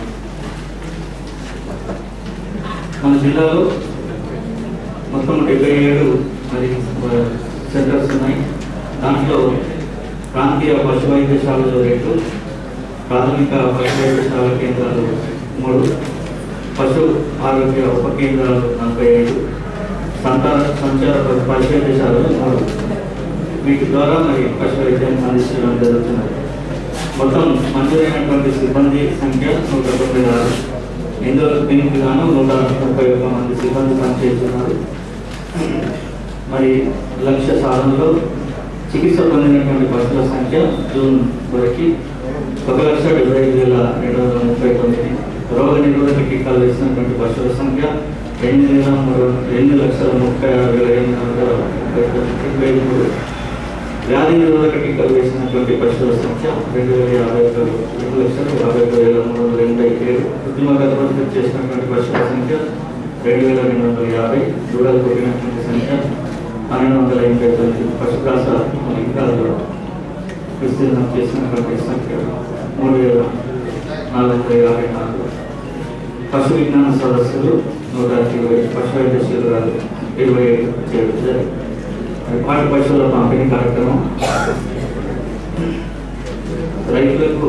మన జిల్లాలో మొత్తం డెబ్బై ఏడు మరి సెంటర్స్ ఉన్నాయి దాంట్లో ప్రాంతీయ పశు వైద్యశాలలు రెండు ప్రాథమిక పశు వైద్యశాల కేంద్రాలు మూడు పశు ఆరోగ్య ఉప కేంద్రాలు నలభై ఏడు సంతాన సంచార పశు వైద్యశాలలు మూడు వీటి ద్వారా మరి పశు వైద్యం అందించడం జరుగుతున్నది మొత్తం మంజూరైనటువంటి సిబ్బంది సంఖ్య నూట తొమ్మిది ఆరు ఇందులో దీనికి గాను నూట ముప్పై ఒక్క మంది సిబ్బంది పనిచేస్తున్నారు మరి లక్ష్య సాధనలో చికిత్స పొందినటువంటి పశువుల సంఖ్య జూన్ వరకు ఒక లక్ష డెబ్బై ఐదు వేల రెండు వందల ముప్పై తొమ్మిది రోగ నిరోధక టీకాలు వేసినటువంటి పశువుల సంఖ్య ఎనిమిది వేల మరో రెండు లక్షల ముప్పై ఆరు వేల ఎనిమిది వందల ముప్పై తొమ్మిది ముప్పై మూడు వ్యాధి నిరోధక టీకాలు వేసినటువంటి పశువుల సంఖ్య రెండు వేల యాభై ఒక రెండు లక్షల యాభై ఒక వేల మూడు వందల ఎనభై ఏడు కృత్రిమ గర్భవతి చేసినటువంటి పశువుల సంఖ్య రెండు వేల రెండు వందల యాభై దూరాలు కొట్టినటువంటి సంఖ్య పన్నెండు వందల ఎనభై తొమ్మిది పశుకాస లింగాల్లో విస్తీర్ణం చేసినటువంటి సంఖ్య మూడు వేల నాలుగు వందల యాభై నాలుగు పశు విజ్ఞాన సదస్సులు నూట ఇరవై పశు వైద్య శిబిరాలు ఇరవై ఏడు చేయడం జరిగింది పాటి పశువుల పంపిణీ కార్యక్రమం రైతులకు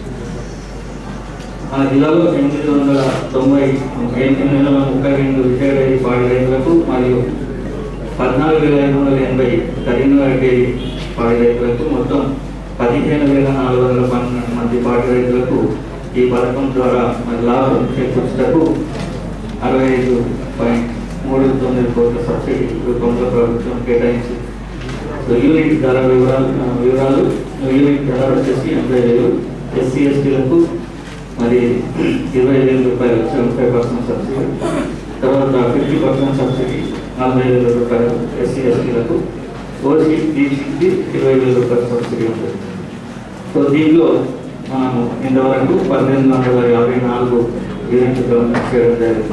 మన జిల్లాలో ఎనిమిది వందల తొంభై ఎనిమిది వందల ముప్పై రెండు విజయడైరీ పాడి రైతులకు మరియు పద్నాలుగు వేల ఐదు వందల ఎనభై కరీంనగర్ డైరీ పాడి రైతులకు మొత్తం పదిహేను వేల నాలుగు వందల పన్నెండు మంది పాడి రైతులకు ఈ పథకం ద్వారా మరి లాభం చేకూర్చటకు అరవై ఐదు పాయింట్ మూడు తొమ్మిది కోట్ల సబ్సిడీ రూపంలో ప్రభుత్వం కేటాయించి సో యూనిట్ ధర వివరాలు వివరాలు యూనిట్ ధర వచ్చేసి ఎనభై వేలు ఎస్సీ ఎస్టీలకు మరి ఇరవై వేల రూపాయలు సెవెంటీ ఫైవ్ పర్సెంట్ సబ్సిడీ తర్వాత ఫిఫ్టీ పర్సెంట్ సబ్సిడీ నలభై వేల రూపాయలు ఎస్సీ ఎస్టీలకు ఓసీ బీసీకి ఇరవై వేల రూపాయల సబ్సిడీ ఉంటుంది సో దీంట్లో మనము ఇంతవరకు పద్దెనిమిది వందల యాభై నాలుగు యూనిట్లు డెవలప్ చేయడం జరిగింది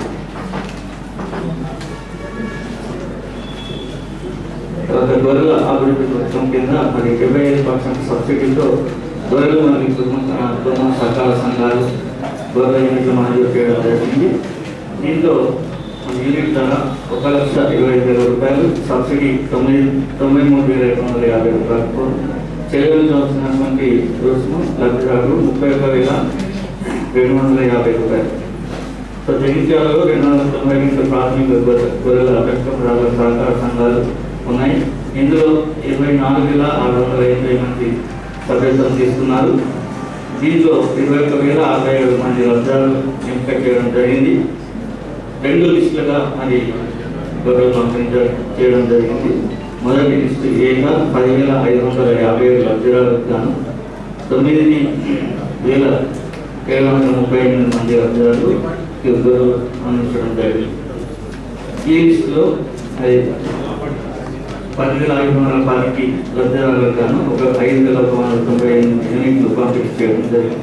తర్వాత గొర్రెల అభివృద్ధి పథకం కింద మరి డెబ్బై ఐదు పర్సెంట్ సబ్సిడీతో గొర్రెలు మరియు కుటుంబ కుటుంబ సహకార సంఘాలు గొర్రెల యూనిట్లు మంజూరు చేయడం జరిగింది దీంతో మన యూనిట్ ధర ఒక లక్ష ఇరవై ఐదు వేల రూపాయలు సబ్సిడీ తొమ్మిది తొంభై మూడు వేల ఐదు వందల యాభై రూపాయలకు చెల్లించవలసినటువంటి రుసుము లబ్ధిదారులు ముప్పై ఒక వేల రెండు వందల యాభై రూపాయలు సో జగిత్యాలలో రెండు వందల తొంభై రెండు ప్రాథమిక గొర్రె- గొర్రెల పెట్టుబడిదారుల సహకార సంఘాలు ఉన్నాయి ఇందులో ఇరవై నాలుగు వేల ఆరు వందల ఎనభై మంది సభ్యత్వం తీసుకున్నారు దీంట్లో ఇరవై ఒక వేల అరవై ఏడు మంది లబ్ధాలు ఎంపిక చేయడం జరిగింది రెండు లిస్టులుగా మరి గొర్రెలు పంపిణీ జ- చేయడం జరిగింది మొదటి లిస్టు ఏక పదివేల ఐదు వందల యాభై ఏడు లబ్ధిదారులకు గాను తొమ్మిది వేల ఏడు వందల ముప్పై ఎనిమిది మంది లబ్ధిదారులు ఈ గొర్రెలు అందించడం జరిగింది ఈ లిస్టులో అది పదివేల ఐదు వందల పదికి లబ్ధిదారులకు గాను ఒక ఐదు వేల ఒక వందల తొంభై ఎనిమిది యూనిట్లు పంపిణీ చేయడం జరిగింది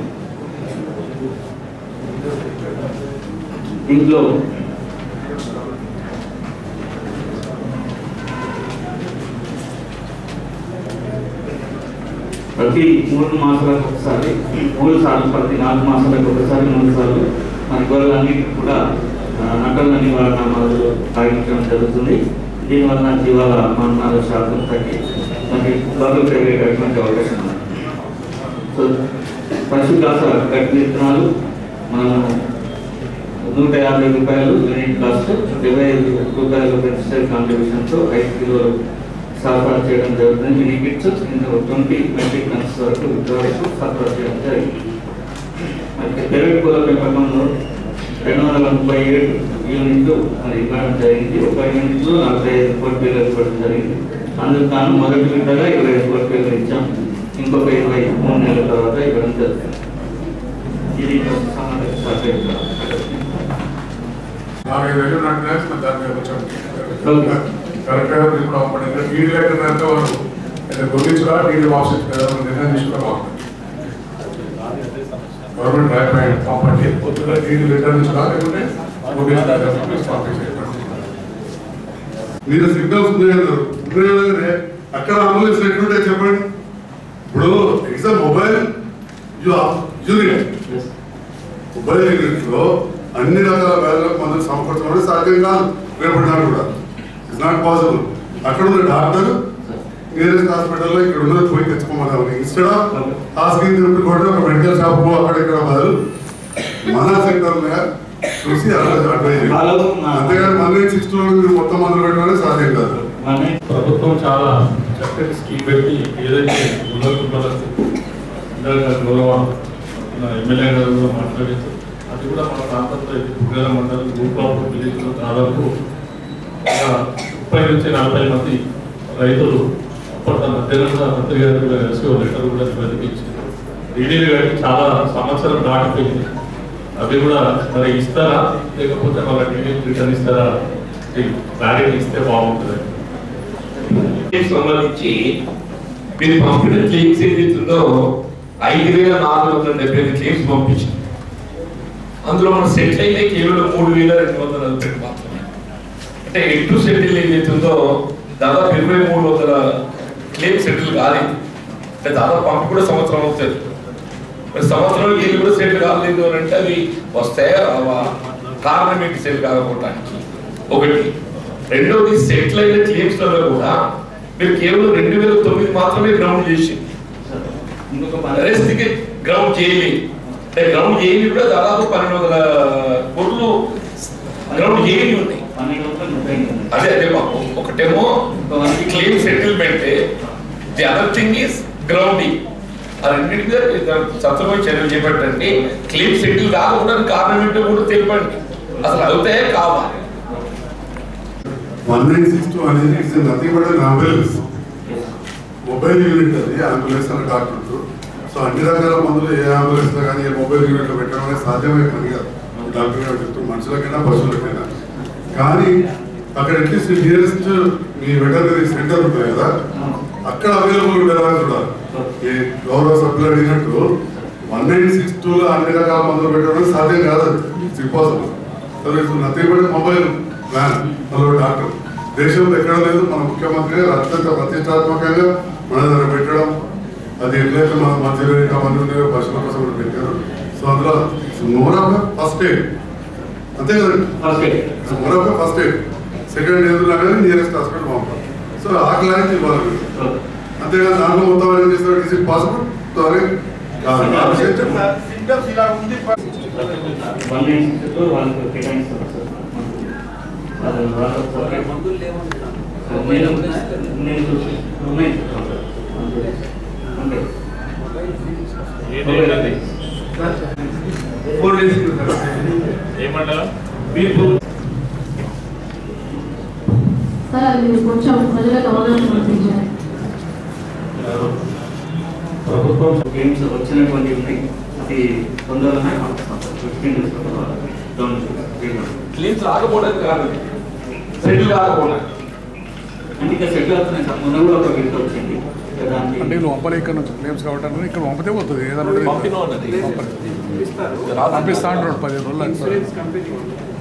దీంట్లో ప్రతి మూడు మాసాలకు ఒకసారి మూడు సార్లు ప్రతి నాలుగు మాసాలకు ఒకసారి మూడు సార్లు మన గొర్రెలన్నిటికీ కూడా ఆ, నకల నివారణ మందులు తాగించడం జరుగుతుంది దీనివల్ల జీవాల మరణాల శాతం తగ్గి మనకి బరువు పెరిగేటటువంటి అవకాశం ఉంది సో పశుగ్రాస గట్టి విత్తనాలు మనము నూట యాభై రూపాయలు యూనిట్ కాస్ట్ ఇరవై ఐదు రూపాయలు పెన్సిల్ కాంట్రిబ్యూషన్తో ఐదు కిలోలు సరఫరా చేయడం జరుగుతుంది మినీ కిట్స్ ఇందులో ట్వంటీ మెట్రిక్ టన్స్ వరకు ఇంతవరకు సరఫరా చేయడం జరిగింది అయితే పెరగ పూల పెంపకంలో రెండు వందల ముప్పై ఏడు యూనిట్లు మరి ఇవ్వడం జరిగింది ఒక యూనిట్లో నలభై ఐదు కోట్ల ఇవ్వడం జరిగింది అందుకు తాను మొదటి విడతగా ఇరవై ఐదు కోట్ల ఇచ్చాం ఇంకొక ఇరవై మూడు నెలల తర్వాత ఇవ్వడం జరుగుతుంది ఇది సమాధానం సర్వే నాలుగు వేలు నాకు తెలిసి దాని మీద కొంచెం కరెక్ట్గా ఇప్పుడు అప్పుడు డీడీ లెటర్ అంతా వాళ్ళు అయితే గుర్తించుగా డీడీ ఆప్షన్ కదా మనం నిర్ణయం తీసుకుని బాగుంటుంది గవర్నమెంట్ రాయపాయి ప్రాపర్టీ పొద్దుగా డీడీ లెటర్ తీసుకురా లేకుంటే మీరు సిగ్నల్స్ ఉన్నాయన్నారు ఉన్నాయనగానే అక్కడ అమలు చేసినట్టుంటే చెప్పండి ఇప్పుడు exam mobile unit mobile unit లో అన్ని రకాల వ్యాధులకు మందులు సమకూర్చడం సాధ్యం కాదు రేపటి నాడు కూడా ఇట్స్ నాట్ పాసిబుల్ అక్కడ ఉన్న డాక్టర్ నియరెస్ట్ హాస్పిటల్లో ఇక్కడ ఉన్నది పోయి తెచ్చుకోమన్నారు ఇన్స్టెడ్ ఆఫ్ హాస్పిటల్ తిరుపతి కూడా ఒక మెడికల్ షాప్ అక్కడ ఇక్కడ బదులు మన సెంటర్ చూసి అడ్వైజ్ అంతేగాని మన సిక్స్ మీరు మొత్తం మందులు పెట్టడం సాధ్యం కాదు ప్రభుత్వం చాలా చక్కటి స్కీమ్ పెట్టి ఏదైతే ఉన్నత ఉన్నత ఇందాక గౌరవ మన ఎమ్మెల్యే గారు కూడా మాట్లాడారు ఆ అది కూడా మన ప్రాంతంలో పుగ్గల మండలం భూపాపు విలేజ్లో దాదాపు ఒక ముప్పై నుంచి నలభై మంది రైతులు అప్పటి మధ్యాహ్నం మంత్రి గారు కూడా కలిసి ఒక లెటర్ కూడా నివేదించారు డీడీలు గారికి చాలా సంవత్సరం దాటిపోయింది అవి కూడా మరి ఇస్తారా లేకపోతే మన డీడీ రిటర్న్ ఇస్తారా క్లారిటీ ఇస్తే బాగుంటుంది క్లెయిమ్స్ సంబంధించి మీరు పంపిన క్లెయిమ్స్ ఏదైతుందో ఐదు వేల నాలుగు వందల డెబ్బై ఐదు క్లెయిమ్స్ పంపించారు అందులో మనం సెటిల్ అయితే కేవలం మూడు వేల రెండు వందల నలభై రెండు మాత్రమే అంటే ఎటు సెటిల్ ఏదైతుందో దాదాపు ఇరవై మూడు వందల క్లెయిమ్ సెటిల్ కాలేదు అంటే దాదాపు పంపి కూడా సంవత్సరం అవుతుంది మరి సంవత్సరం వీళ్ళు కూడా సెటిల్ కాలేదు అని అంటే అవి వస్తాయా రావా కారణం ఏంటి సెటిల్ కాకపోవడానికి ఒకటి రెండోది సెటిల్ అయిన క్లెయిమ్స్ లలో కూడా మీరు కేవలం రెండు వేల తొమ్మిది మాత్రమే గ్రౌండ్ చేసి రెస్ట్కి గ్రౌండ్ చేయలేదు అంటే గ్రౌండ్ చేయని కూడా దాదాపు పన్నెండు వందల కోట్లు గ్రౌండ్ చేయని ఉన్నాయి అదే అదే మాకు ఒకటేమో claim settlement the other thing is grounding ఆ రెండింటి మీద సత్వమైన చర్యలు చేపట్టండి క్లెయిమ్ సెటిల్ కాకుండా కారణం ఏంటో కూడా తెలిపండి అసలు అవుతాయే కావా వన్ నైన్ సిక్స్ టూ అనేది it's nothing but an ambulance mobile unit అది అంబులెన్స్ అని డాక్టర్ సో అన్ని రకాల మందులు ఏ అంబులెన్స్ లో కానీ ఏ మొబైల్ యూనిట్ లో పెట్టడం అనేది సాధ్యమే పని కాదు డాక్టర్ గారు చెప్తారు మనుషులకైనా పశువులకైనా కానీ అక్కడ అట్లీస్ట్ నియరెస్ట్ మీ వెటర్నరీ సెంటర్ ఉంటుంది కదా అక్కడ అవైలబుల్ ఉండేలా చూడాలి ఈ గౌరవ సభ్యులు అడిగినట్టు వన్ నైన్ సిక్స్ టూలో అన్ని రకాల మందులు పెట్టడం సాధ్యం కాదు it's impossible so it's nothing but mobile plan hello doctor దేశంలో ఎక్కడ లేదు మన ముఖ్యమంత్రి గారు అత్యంత ప్రతిష్టాత్మకంగా మన దగ్గర పెట్టడం అది ఎట్లయితే మన మధ్యలో ఇంకా మంది ఉన్నాయో పశువుల కోసం కూడా పెట్టారు సో అందులో మోర్ ఆఫ్ ఫస్ట్ ఎయిడ్ అంతే కదండి first aid more of first aid second aid లాగానే నియరెస్ట్ హాస్పిటల్ పంపాలి సో ఆ క్లారిటీ ఇవ్వాలి మీరు. అంతేగాని దాంట్లో మొత్తం ఏం చేస్తారు ఇస్ ఇట్ పాసిబుల్ సారీ కాదు ఆ విషయం చెప్పండి. సింటమ్స్ ఇలా ఉంది వన్ నైన్ సిక్స్ టూ వాళ్ళకి కేటాయిస్తారు సార్ అది వాళ్ళకి సపరేట్ నేను నేను చూసి ఉన్నాయి అంతే ఫోర్ డేస్ ఏ మండలం బీర్పూర్ సార్ అది మీరు కొంచెం ప్రజలకు అవగాహన కల్పించాలి ప్రభుత్వం గేమ్స్ వచ్చినటువంటి ఉన్నాయి అది తొందరగానే ఫిఫ్టీన్ డేస్ డౌన్ క్లెయిమ్స్ రాకపోవడానికి కారణం సెటిల్ కాకపోవడానికి అంటే ఇక్కడ సెటిల్ అవుతున్నాయి సార్ మొన్న కూడా ఒక గిఫ్ట్ వచ్చింది ఇక దానికి అంటే నువ్వు పంపలే ఇక్కడ నుంచి క్లెయిమ్స్ కాబట్టి ఇక్కడ పంపితే పోతుంది ఏదైనా ఉంటే పంపిన ఉన్నది. పంపలేదు. పంపిస్తా అంటున్నాడు పదిహేను రోజులు అవుతుంది.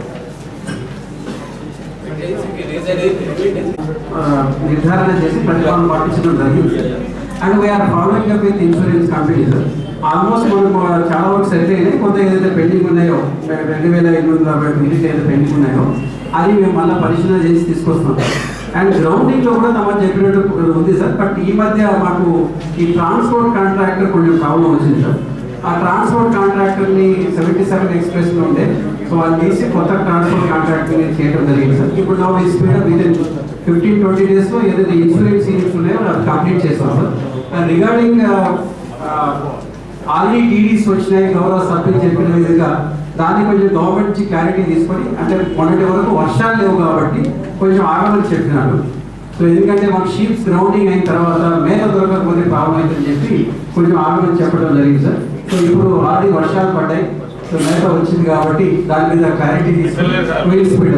ఆ, నిర్ధారణ చేసి ప్రతిపాదన పాటించడం జరిగింది and we're following up with insurance companies almost మనకు చాలా వరకు సెటిల్ అయినాయి కొంత ఏదైతే పెండింగ్ ఉన్నాయో రెండు వేల ఎనిమిది వందల అరవై మినిట్ ఏదైతే పెండింగ్ ఉన్నాయో అది మేము మళ్ళీ పరిశీలన చేసి తీసుకొస్తాం అండ్ గ్రౌండింగ్ లో కూడా తమకు చెప్పినట్టు ఉంది సార్ బట్ ఈ మధ్య మాకు ఈ ట్రాన్స్పోర్ట్ కాంట్రాక్టర్ కొంచెం ప్రాబ్లం వచ్చింది సార్ ఆ ట్రాన్స్పోర్ట్ కాంట్రాక్టర్ ని సెవెంటీ సెవెన్ ఎక్స్ప్రెస్ లో ఉండే సో అది తీసి కొత్త ట్రాన్స్పోర్ట్ కాంట్రాక్టర్ ని చేయడం జరిగింది సార్ ఇప్పుడు నా ఈ speed within fifteen twenty days లో ఏదైతే ఇన్సూరెన్స్ యూనిట్స్ ఉన్నాయో అది కంప్లీట్ చేస్తాం సార్ రిగార్డింగ్ ఆల్రెడీ టీడీస్ వచ్చినాయి గౌరవ సభ్యులు చెప్పిన విధంగా దాన్ని కొంచెం గవర్నమెంట్ నుంచి క్లారిటీ తీసుకొని అంటే మొన్నటి వరకు వర్షాలు లేవు కాబట్టి కొంచెం ఆగమని చెప్పినాడు సో ఎందుకంటే మాకు షీప్స్ గ్రౌండింగ్ అయిన తర్వాత మేత దొరకకపోతే ప్రాబ్లం అవుతుందని చెప్పి కొంచెం ఆగమని చెప్పడం జరిగింది సార్ సో ఇప్పుడు ఆల్రెడీ వర్షాలు పడ్డాయి సో మేత వచ్చింది కాబట్టి దాని మీద క్లారిటీ తీసుకొని స్పీడ్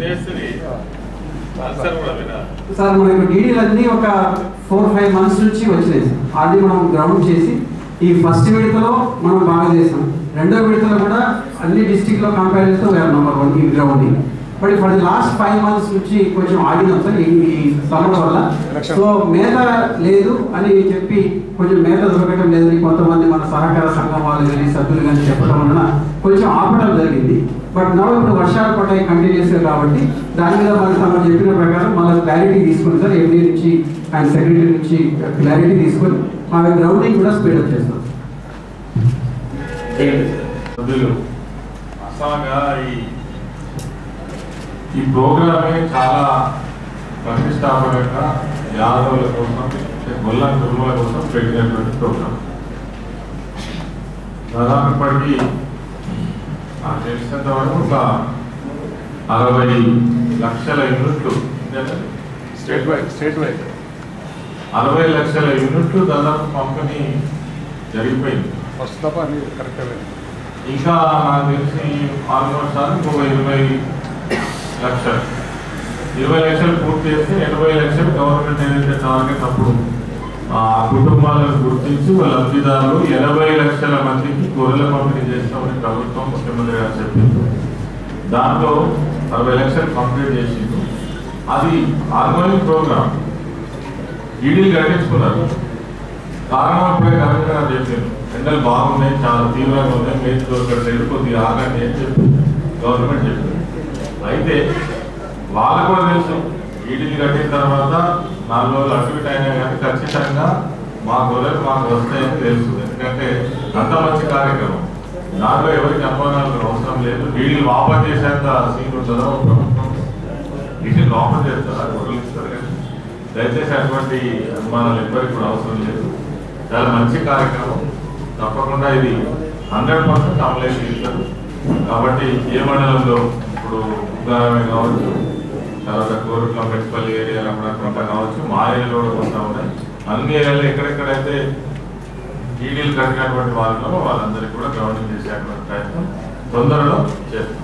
ఆన్సర్ కూడా వినా సార్ మనకు డీడీలు అన్ని ఒక ఫోర్ ఫైవ్ మంత్స్ నుంచి వచ్చినాయి సార్ ఆల్రెడీ మనం గ్రౌండ్ చేసి ఈ ఫస్ట్ విడతలో మనం బాగా చేసాం రెండో విడతలో కూడా అన్ని డిస్టిక్ లో కంపేర్ చేస్తే వేరే నెంబర్ వన్ ఈ grounding but for the last five months నుంచి కొంచెం ఆగినాం సార్ ఈ ఈ సమ్మర్ వల్ల సో మేత లేదు అని చెప్పి కొంచెం మేత దొరకడం లేదని కొంతమంది మన సహకార సంఘం వాళ్ళు కానీ సభ్యులు కానీ చెప్పడం వలన కొంచెం ఆపడం జరిగింది బట్ నా ఇప్పుడు వర్షాలు పడ్డాయి కంటిన్యూస్ గా కాబట్టి దాని మీద మన తమ చెప్పిన ప్రకారం మళ్ళీ క్లారిటీ తీసుకుని సార్ ఎండీ నుంచి అండ్ సెక్రటరీ నుంచి క్లారిటీ తీసుకొని మా గ్రౌండింగ్ కూడా స్పీడప్ చేస్తాం సభ్యులు అసలుగా ఈ ఈ ప్రోగ్రామే చాలా ప్రతిష్టాపకంగా యాదవుల కోసం గొల్ల కుటుంబాల కోసం పెట్టినటువంటి ప్రోగ్రాం దాదాపు ఇప్పటికీ నాకు తెలిసినంత వరకు ఒక అరవై లక్షల యూనిట్లు స్టేట్ వైడ్ స్టేట్ వైడ్ అరవై లక్షల యూనిట్లు దాదాపు పంపిణీ జరిగిపోయింది ఫస్ట్ తప్ప అన్ని కరెక్ట్ ఇంకా నాకు తెలిసి ఆల్మోస్ట్ సార్ ఇంకొక ఇరవై లక్షలు ఇరవై లక్షలు పూర్తి చేస్తే ఎనభై లక్షలు గవర్నమెంట్ ఏదైతే టార్గెట్ అప్పుడు ఆ కుటుంబాలను గుర్తించి వాళ్ళ లబ్ధిదారులు ఎనభై లక్షల మందికి గొర్రెల పంపిణీ చేస్తామని ప్రభుత్వం ముఖ్యమంత్రి గారు చెప్పింది దాంట్లో అరవై లక్షలు కంప్లీట్ చేసింది అది ఆర్గోనిక్ ప్రోగ్రామ్ ఈడీలు కట్టించుకున్నారు కారణం అప్పుడే కరెక్ట్గా చెప్పాను ఎండలు బాగున్నాయి చాలా తీవ్రంగా ఉన్నాయి మీరు దొరకట్లేదు కొద్దిగా ఆగండి అని చెప్పి గవర్నమెంట్ చెప్పింది అయితే వాళ్ళకు కూడా తెలుసు ఈడీలు కట్టిన తర్వాత నాలుగు రోజులు అటు ఇటు అయినా కానీ ఖచ్చితంగా మా గొర్రెలు మాకు వస్తాయని తెలుసు ఎందుకంటే అంత మంచి కార్యక్రమం దాంట్లో ఎవరికి అనుమానాలు అవసరం లేదు వీళ్ళు వాపస్ చేసేంత సీన్ ఉంటుందో ప్రభుత్వం వీటిని వాపస్ చేస్తారా గొర్రెలు ఇస్తారు కానీ దయచేసి అటువంటి అనుమానాలు ఎవ్వరికి కూడా అవసరం లేదు చాలా మంచి కార్యక్రమం తప్పకుండా ఇది హండ్రెడ్ పర్సెంట్ అమలై తీరుతారు కాబట్టి ఏ మండలంలో ఇప్పుడు ఉదాహరణ కావచ్చు తర్వాత కోరుట్ల మెట్పల్లి ఏరియాలో కూడా కొంత కావచ్చు మా ఏరియాలో కూడా కొంత ఉన్నాయి అన్ని ఏరియాలో ఎక్కడెక్కడైతే ఈడీలు కట్టినటువంటి వాళ్ళలో వాళ్ళందరికీ కూడా గవర్నింగ్ చేసేటువంటి ప్రయత్నం తొందరలో చేస్తాం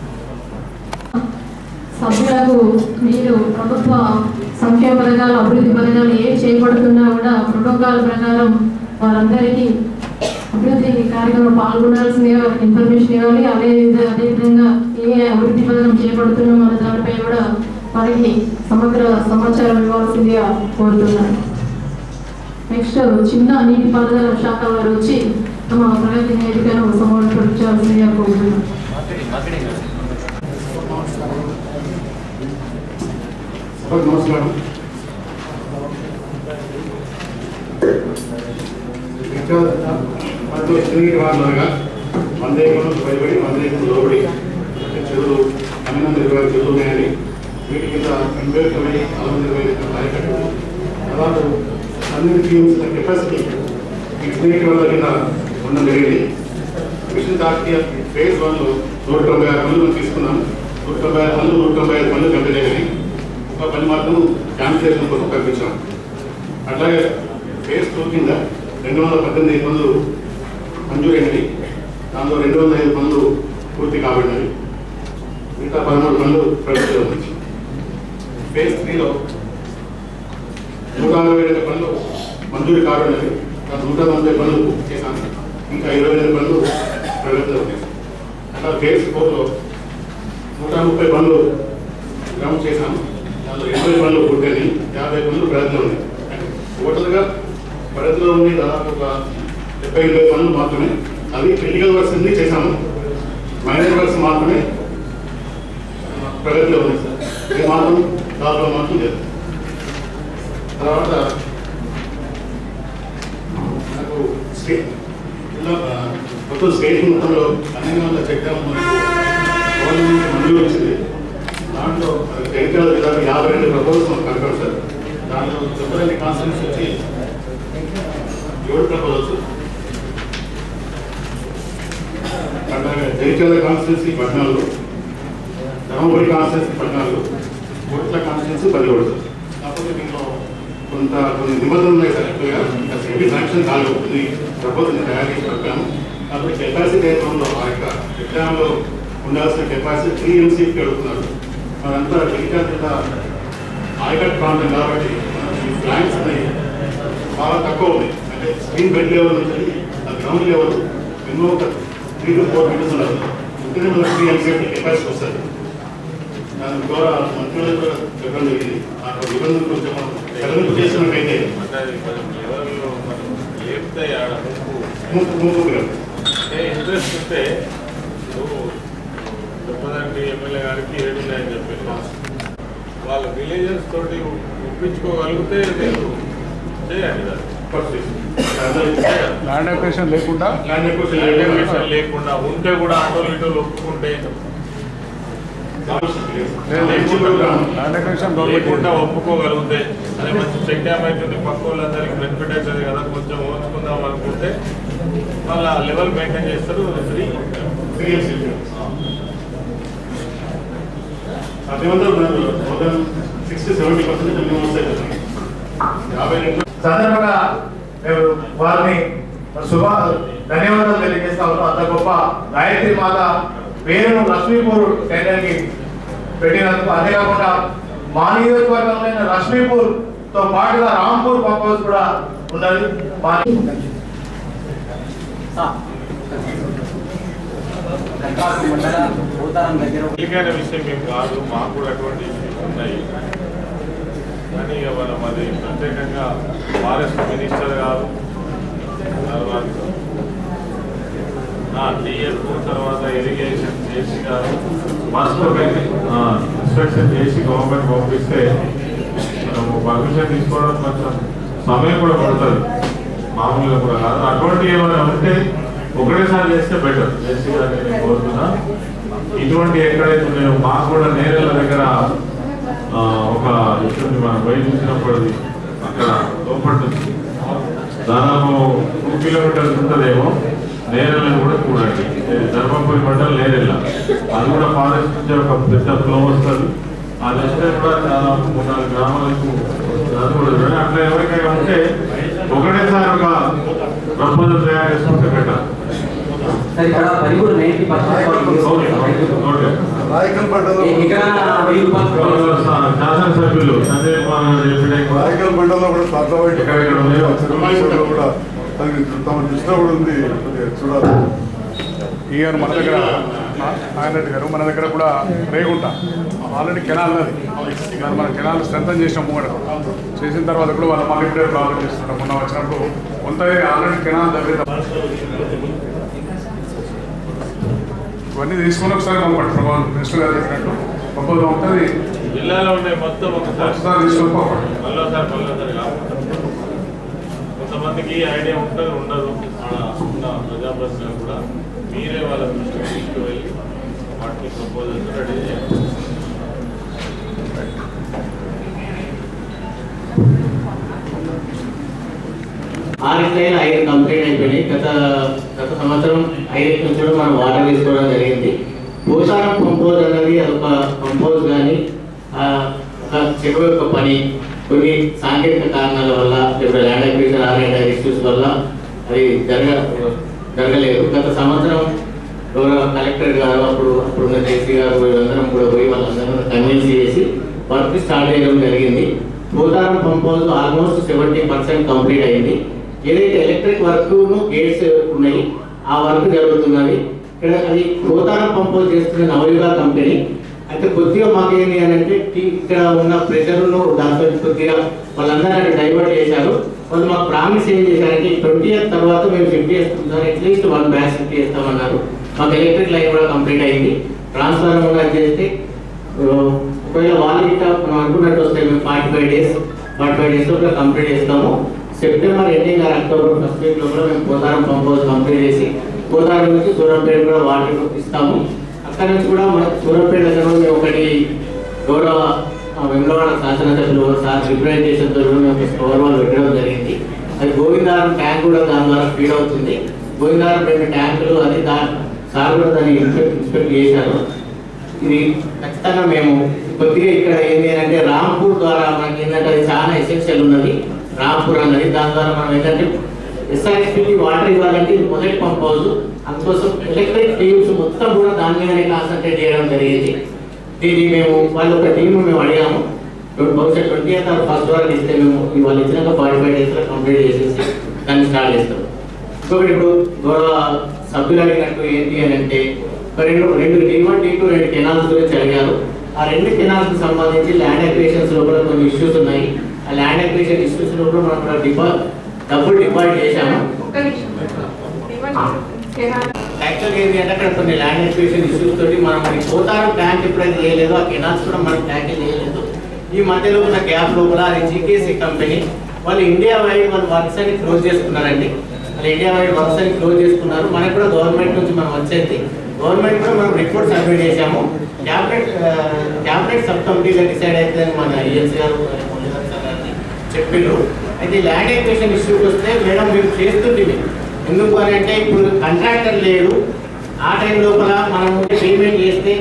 సభ్యులకు మీరు ప్రభుత్వ సంక్షేమ పథకాలు అభివృద్ధి పథకాలు ఏ చేయబడుతున్నా కూడా ప్రోటోకాల్ ప్రకారం వారందరికీ అభివృద్ధి కార్యక్రమం పాల్గొనాల్సిందిగా వారికి ఇన్ఫర్మేషన్ ఇవ్వాలి అదే విధ- అదే విధంగా ఏ అభివృద్ధి పథకం చేపడుతున్నాం అనే దానిపై కూడా వారికి సమగ్ర సమాచారం ఇవ్వాల్సిందిగా కోరుతున్నాను నెక్స్ట్ చిన్న నీటిపారుదల శాఖ వారు వచ్చి తమ ప్రగతి నివేదికను సమర్పించాల్సిందిగా కోరుతున్నాను సభకు నమస్కారం మనతో తిరిగి వాళ్ళగా వంద ఎకరాలు పైబడి వంద ఎకరాలు లోబడి అంటే చెరువులు పన్నెండు ఇరవై ఐదు చెరువులు ఉన్నాయని వీటి కింద ఎనభై ఇరవై నలభై ఇరవై కార్యకర్తలు దాదాపు పన్నెండు టీమ్స్ కెపాసిటీ ఈ స్నేహితుల వల్ల కింద ఉండడం జరిగింది మిషన్ కాకతీయ ఫేజ్ వన్లో నూట తొంభై ఆరు పనులు మనం తీసుకున్నాం నూట తొంభై ఆరు పనులు నూట తొంభై ఐదు పనులు కంప్లీట్ అయినాయి ఒక పని మాత్రం క్యాన్సిలేషన్ కోసం కల్పించాం అట్లాగే ఫేజ్ టూ కింద రెండు వందల పద్దెనిమిది పనులు మంజూరైనవి దాంట్లో రెండు వందల ఐదు పనులు పూర్తి కాబడినవి మిగతా పదమూడు పనులు ప్రగతిలో ఉంది ఫేజ్ త్రీలో నూట అరవై రెండు పనులు మంజూరు కాబడినవి ఆ నూట నలభై పనులు పూర్తి చేశాను ఇంకా ఇరవై రెండు పనులు ప్రగతిలో ఉన్నాయి అట్లా ఫేజ్ ఫోర్లో నూట ముప్పై పనులు గ్రౌండ్ చేశాను దాంట్లో ఎనభై పనులు పూర్తయినాయి యాభై పనులు ప్రగతిలో ఉన్నాయి టోటల్గా ప్రగతిలో ఉంది దాదాపు ఒక డెబ్బై ఎనభై పనులు మాత్రమే అవి క్రిటికల్ వర్క్స్ అన్ని చేశాము మైనర్ వర్క్స్ మాత్రమే ఆ, ప్రగతిలో ఉంది సార్ ఇది మాత్రం దాంట్లో మాత్రం లేదు తర్వాత నాకు స్టేట్ జిల్లా ఆ, మొత్తం స్టేట్ మొత్తంలో పన్నెండు వందల చెక్ డ్యామ్ మనకు గవర్నమెంట్ మంజూరు వచ్చింది దాంట్లో జగిత్యాల జిల్లాకు యాభై రెండు ప్రపోజల్స్ మనకు కనపడు సార్ దాంట్లో చెప్పలేని కాన్సెన్స్ వచ్చి ఏడు ప్రపోజల్స్ అట్లాగే జగిత్యాల కాన్స్టిట్యున్సీ పద్నాలుగు ధర్మపురి కాన్స్టిట్యున్సీ పద్నాలుగు కోట్ల కాన్స్టిట్యున్సీ పదిహేడు సార్ కాకపోతే దీంట్లో కొంత కొన్ని నిబంధనలు ఉన్నాయి సార్ ఎక్కువగా ఇంకా సెమీ శాంక్షన్ కాలేదు కొన్ని ప్రపోజల్ తయారు చేసి పెట్టాము కాబట్టి కెపాసిటీ ఏమంలో ఆ యొక్క ఎగ్జామ్లో ఉండాల్సిన కెపాసిటీ త్రీ ఎంసీకి అడుగుతున్నారు అదంతా జగిత్యాల జిల్లా ఆయకట్ ప్రాంతం కాబట్టి ఈ ప్లాంట్స్ అనేవి చాలా తక్కువ ఉంది అంటే స్క్రీన్ బెడ్ లెవెల్ నుంచి ఆ గ్రౌండ్ లెవెల్ మినిమం ఒక త్రీ టు ఫోర్ మీటర్స్ ఉండదు ఉంటేనే మనకు త్రీ ఎంసీఎఫ్ కెపాసిటీ వస్తుంది దాని ద్వారా మంత్రులు కూడా చెప్పడం జరిగింది ఆ నిబంధనలు కొంచెం మనం సడలింపు చేసినట్టయితే అంటే అది కొంచెం లెవెల్లో మనం లేపుతాయి ఆడ ముందు ముందు గ్రౌండ్ అంటే ఇంట్రెస్ట్ ఉంటే నువ్వు చెప్పదండి ఎమ్మెల్యే గారికి ఏడు ఉన్నాయని చెప్పి వాళ్ళ విలేజెస్ తోటి ఒప్పించుకోగలిగితే మీరు చేయండి దాన్ని. ల్యాండ్ అక్వేషన్ లేకుండా ల్యాండ్ అక్విజిషన్ లేకుండా ఉంటే కూడా ఆటోలు ఇటోలు ఒప్పుకుంటే లేకుండా ల్యాండ్ అక్వేషన్ లేకుండా ఒప్పుకోగలిగితే అదే మంచి చెక్ డ్యామ్ అవుతుంది పక్క వాళ్ళందరికీ బెనిఫిట్ అవుతుంది కదా కొంచెం ఓర్చుకుందాం అనుకుంటే వాళ్ళ లెవెల్ మెయింటైన్ చేస్తారు ఫ్రీ త్రీ ఎంసీఎఫ్ సాధ్యమంతా more than sixty seventy percent building వస్తాయి కదా యాభై రెండు సందర్భంగా మేము వారిని శుభ ధన్యవాదాలు తెలియజేస్తా ఉన్నాం అంత గొప్ప గాయత్రి మాత పేరును లక్ష్మీపూర్ టెండర్కి పెట్టినందుకు అంతేకాకుండా మా నియోజకవర్గంలో లక్ష్మీపూర్ తో పాటుగా రాంపూర్ పంప్ హౌస్ కూడా ఉన్నది మా తేలికైన విషయం ఏం కాదు మాకు కూడా అటువంటి ఇష్యూస్ ఉన్నాయి కానీ ఇక మనం అది ప్రత్యేకంగా ఫారెస్ట్ మినిస్టర్ గారు తర్వాత టీఎస్ తర్వాత ఇరిగేషన్ చేసి గారు మస్ట్ ఇన్స్పెక్షన్ చేసి గవర్నమెంట్ పంపిస్తే మనము పర్మిషన్ తీసుకోవడం కొంచెం సమయం కూడా పడుతుంది మామూలుగా కూడా కాదు అటువంటి ఏమైనా ఉంటే ఒకటేసారి చేస్తే బెటర్ చేసి గారిని నేను కోరుతున్నా ఇటువంటి ఎక్కడైతే ఉన్నాయో మాకు కూడా నేరేళ్ళ దగ్గర ఆ, ఒక ఇటువంటి మనం బయట చూసినప్పుడు అది అక్కడ లోపల నుంచి దాదాపు టూ కిలోమీటర్స్ ఉంటుందేమో నేరెళ్ళని కూడా చూడండి ఇది ధర్మపురి మండలం నేరెళ్ళ అది కూడా ఫారెస్ట్ నుంచి ఒక పెద్ద ఫ్లో వస్తుంది అది వస్తే కూడా దాదాపు మూడు నాలుగు గ్రామాలకు వస్తుంది. అది కూడా చూడండి అట్లా ఎవరికైనా ఉంటే ఒకటేసారి ఒక ప్రపోజల్ తయారు చేసుకుంటే బెటర్ సార్ ఇక్కడ పరిపూర్ నైన్టీ రాయకల్ మండలం శాసనసభ్యులు సంజయ్ కుమార్ గారు చెప్పిన రాయకల్ మండలంలో కూడా సాధ్యమైతే ఎక్కడెక్కడ ఉన్నాయో విషయంలో కూడా అది తమ దృష్టిలో కూడా ఉంది కొద్దిగా చూడాలి ఈ గారు మన దగ్గర ఆయన రెడ్డి గారు మన దగ్గర కూడా రేగుంట ఆల్రెడీ కెనాల్ ఉన్నది ఇక మన కెనాల్ స్ట్రెంథన్ చేసినాం మూడు చేసిన తర్వాత కూడా వాళ్ళు మళ్ళీ ఇప్పుడే ప్రాబ్లం చేస్తున్నారు మొన్న వచ్చినప్పుడు కొంత ఆల్రెడీ కెనాల్ దగ్గర ఇవన్నీ తీసుకుని ఒకసారి పంపండి ప్రభావం మినిస్టర్ గారు చెప్పినట్టు ప్రపోజల్ ఉంటుంది జిల్లాలో ఉండే మొత్తం ఒకసారి ఒకసారి తీసుకొని పంపండి మళ్ళోసారి మళ్ళోసారి కాకుండా కొంతమందికి ఐడియా ఉంటుంది ఉండదు ఆడ ఉన్న ప్రజాప్రతినిధులు కూడా మీరే వాళ్ళ దృష్టికి తీసుకువెళ్ళి వాటిని ప్రపోజల్స్ రెడీ చేయాలి ఆరిట్లైన్ ఐదు కంప్లీట్ అయిపోయినాయి గత గత సంవత్సరం ఐదు నుంచి కూడా మనం వాటర్ తీసుకోవడం జరిగింది భూసారం కంపోజ్ అనేది అదొక కంపోజ్ కానీ ఒక చెరువు యొక్క పని కొన్ని సాంకేతిక కారణాల వల్ల ఇప్పుడు land acquisition or and issues వల్ల అది జరగ జరగలేదు గత సంవత్సరం గౌరవ కలెక్టర్ గారు అప్పుడు అప్పుడున్న జేసీ గారు వీళ్ళందరం కూడా పోయి వాళ్ళందరం కన్విన్స్ చేసి వర్క్ స్టార్ట్ చేయడం జరిగింది Bhutaram pump house almost seventy percent complete అయింది ఏదైతే ఎలక్ట్రిక్ వర్క్ గేట్స్ ఉన్నాయి ఆ వర్క్ జరుగుతున్నది ఇక్కడ అది భూతారం పంప్ హౌస్ చేస్తున్న నవయుగ కంపెనీ అయితే కొద్దిగా మాకు ఏంటి అని అంటే ఈ- ఇక్కడ ఉన్న ప్రెషర్ను దాంతో కొద్దిగా వాళ్ళందరూ డైవర్ట్ చేశారు వాళ్ళు మాకు ప్రామిస్ ఏం చేశారంటే ట్వంటీ ఇయర్స్ తర్వాత మేము షిఫ్ట్ చేస్తాం sir at least one batch shift చేస్తామన్నారు మాకు ఎలక్ట్రిక్ లైన్ కూడా కంప్లీట్ అయింది ట్రాన్స్ఫార్మర్ కూడా చేస్తే ఆ, ఒకవేళ వాళ్ళు ఇట్లా మనం అనుకున్నట్టు వస్తే మేము forty five days forty five డేస్లో కూడా కంప్లీట్ చేస్తాము September ending or October first వీక్లో కూడా మేము పోతారం పంప్ హౌస్ కంప్లీట్ చేసి పోతారం నుంచి సూరంపేట కూడా వాటర్ ఇస్తాము అక్కడ నుంచి కూడా మన సూరంపేట దగ్గర కూడా మేము ఒకటి గౌరవ ఆ, వెంగళవాడ శాసనసభ్యులు సార్ రిప్రజెంటేషన్ తో కూడా మేము స్టోర్ వాళ్ళు పెట్టడం జరిగింది అది గోవిందారం ట్యాంక్ కూడా దాని ద్వారా ఫీడ్ అవుతుంది గోవిందారం రెండు ట్యాంకులు అది దా సార్ కూడా దాన్ని ఇన్స్పెక్ట్ ఇన్స్పెక్ట్ చేశారు ఇది ఖచ్చితంగా మేము కొద్దిగా ఇక్కడ ఏంటి అంటే రాంపూర్ ద్వారా మనకి ఏంటంటే అది చాలా ఎసెన్షియల్ ఉన్నది రాంపూర్ అన్నది దాని ద్వారా మనం ఏంటంటే ఎస్ఆర్ఎస్పీకి వాటర్ ఇవ్వాలంటే ఇది మొదటి పంప్ హౌస్ అందుకోసం ఎలక్ట్రిక్ టీమ్స్ మొత్తం కూడా దాని మీదనే కాన్సన్ట్రేట్ చేయడం జరిగింది దీన్ని మేము వాళ్ళ ఒక టీం మేము అడిగాము బహుశా ట్వంటీ ఎయిత్ ఫస్ట్ వరకు ఇస్తే మేము వాళ్ళు ఇచ్చినాక ఫార్టీ ఫైవ్ డేస్లో కంప్లీట్ చేసేసి దాన్ని స్టార్ట్ చేస్తాం ఇంకొకటి ఇప్పుడు గౌరవ సభ్యులు అడిగినట్టు ఏంటి అని అంటే ఒక రెండు రెండు టీ వన్ టీ టూ రెండు కెనాల్స్ గురించి అడిగారు ఆ రెండు కెనాల్స్ కి సంబంధించి ల్యాండ్ అక్వేషన్స్ లోపల కొన్ని ఇష్యూస్ ఉన్నాయి ఆ ల్యాండ్ అక్వేషన్ ఇష్యూస్ లోపల మనం కూడా డిపా డబ్బులు డిపాజిట్ చేశాము ఒక్క నిమిషం కెనాల్ యాక్చువల్గా ఏంటి అంటే అక్కడ కొన్ని ల్యాండ్ అక్విజిషన్ ఇష్యూస్ తోటి మనం ఈ పోతారం ట్యాంక్ ఎప్పుడైతే చేయలేదో ఆ కెనాల్స్ కూడా మనం ట్యాంక్ చేయలేదు ఈ మధ్యలో ఉన్న గ్యాప్ లోపల అది జీకేసీ కంపెనీ వాళ్ళు ఇండియా వైడ్ వాళ్ళు వర్క్స్ అని క్లోజ్ చేసుకున్నారండి వాళ్ళు ఇండియా వైడ్ వర్క్స్ అని క్లోజ్ చేసుకున్నారు మనకు కూడా గవర్నమెంట్ నుంచి మనం వచ్చేది గవర్నమెంట్ కూడా మనం రిపోర్ట్ సబ్మిట్ చేశాము క్యాబినెట్ క్యాబినెట్ సబ్ కమిటీగా డిసైడ్ అవుతుందని మన ఈఎన్సీ గారు మురళీధర్ సార్ గారిని చెప్పిండ్రు అయితే ల్యాండ్ ఎక్వేషన్ ఇష్యూకి వస్తే మేడం మీరు చేస్తుంటే ఎందుకు అని అంటే ఇప్పుడు కాంట్రాక్టర్ లేరు ఆ టైం లోపల మనం పేమెంట్ చేస్తే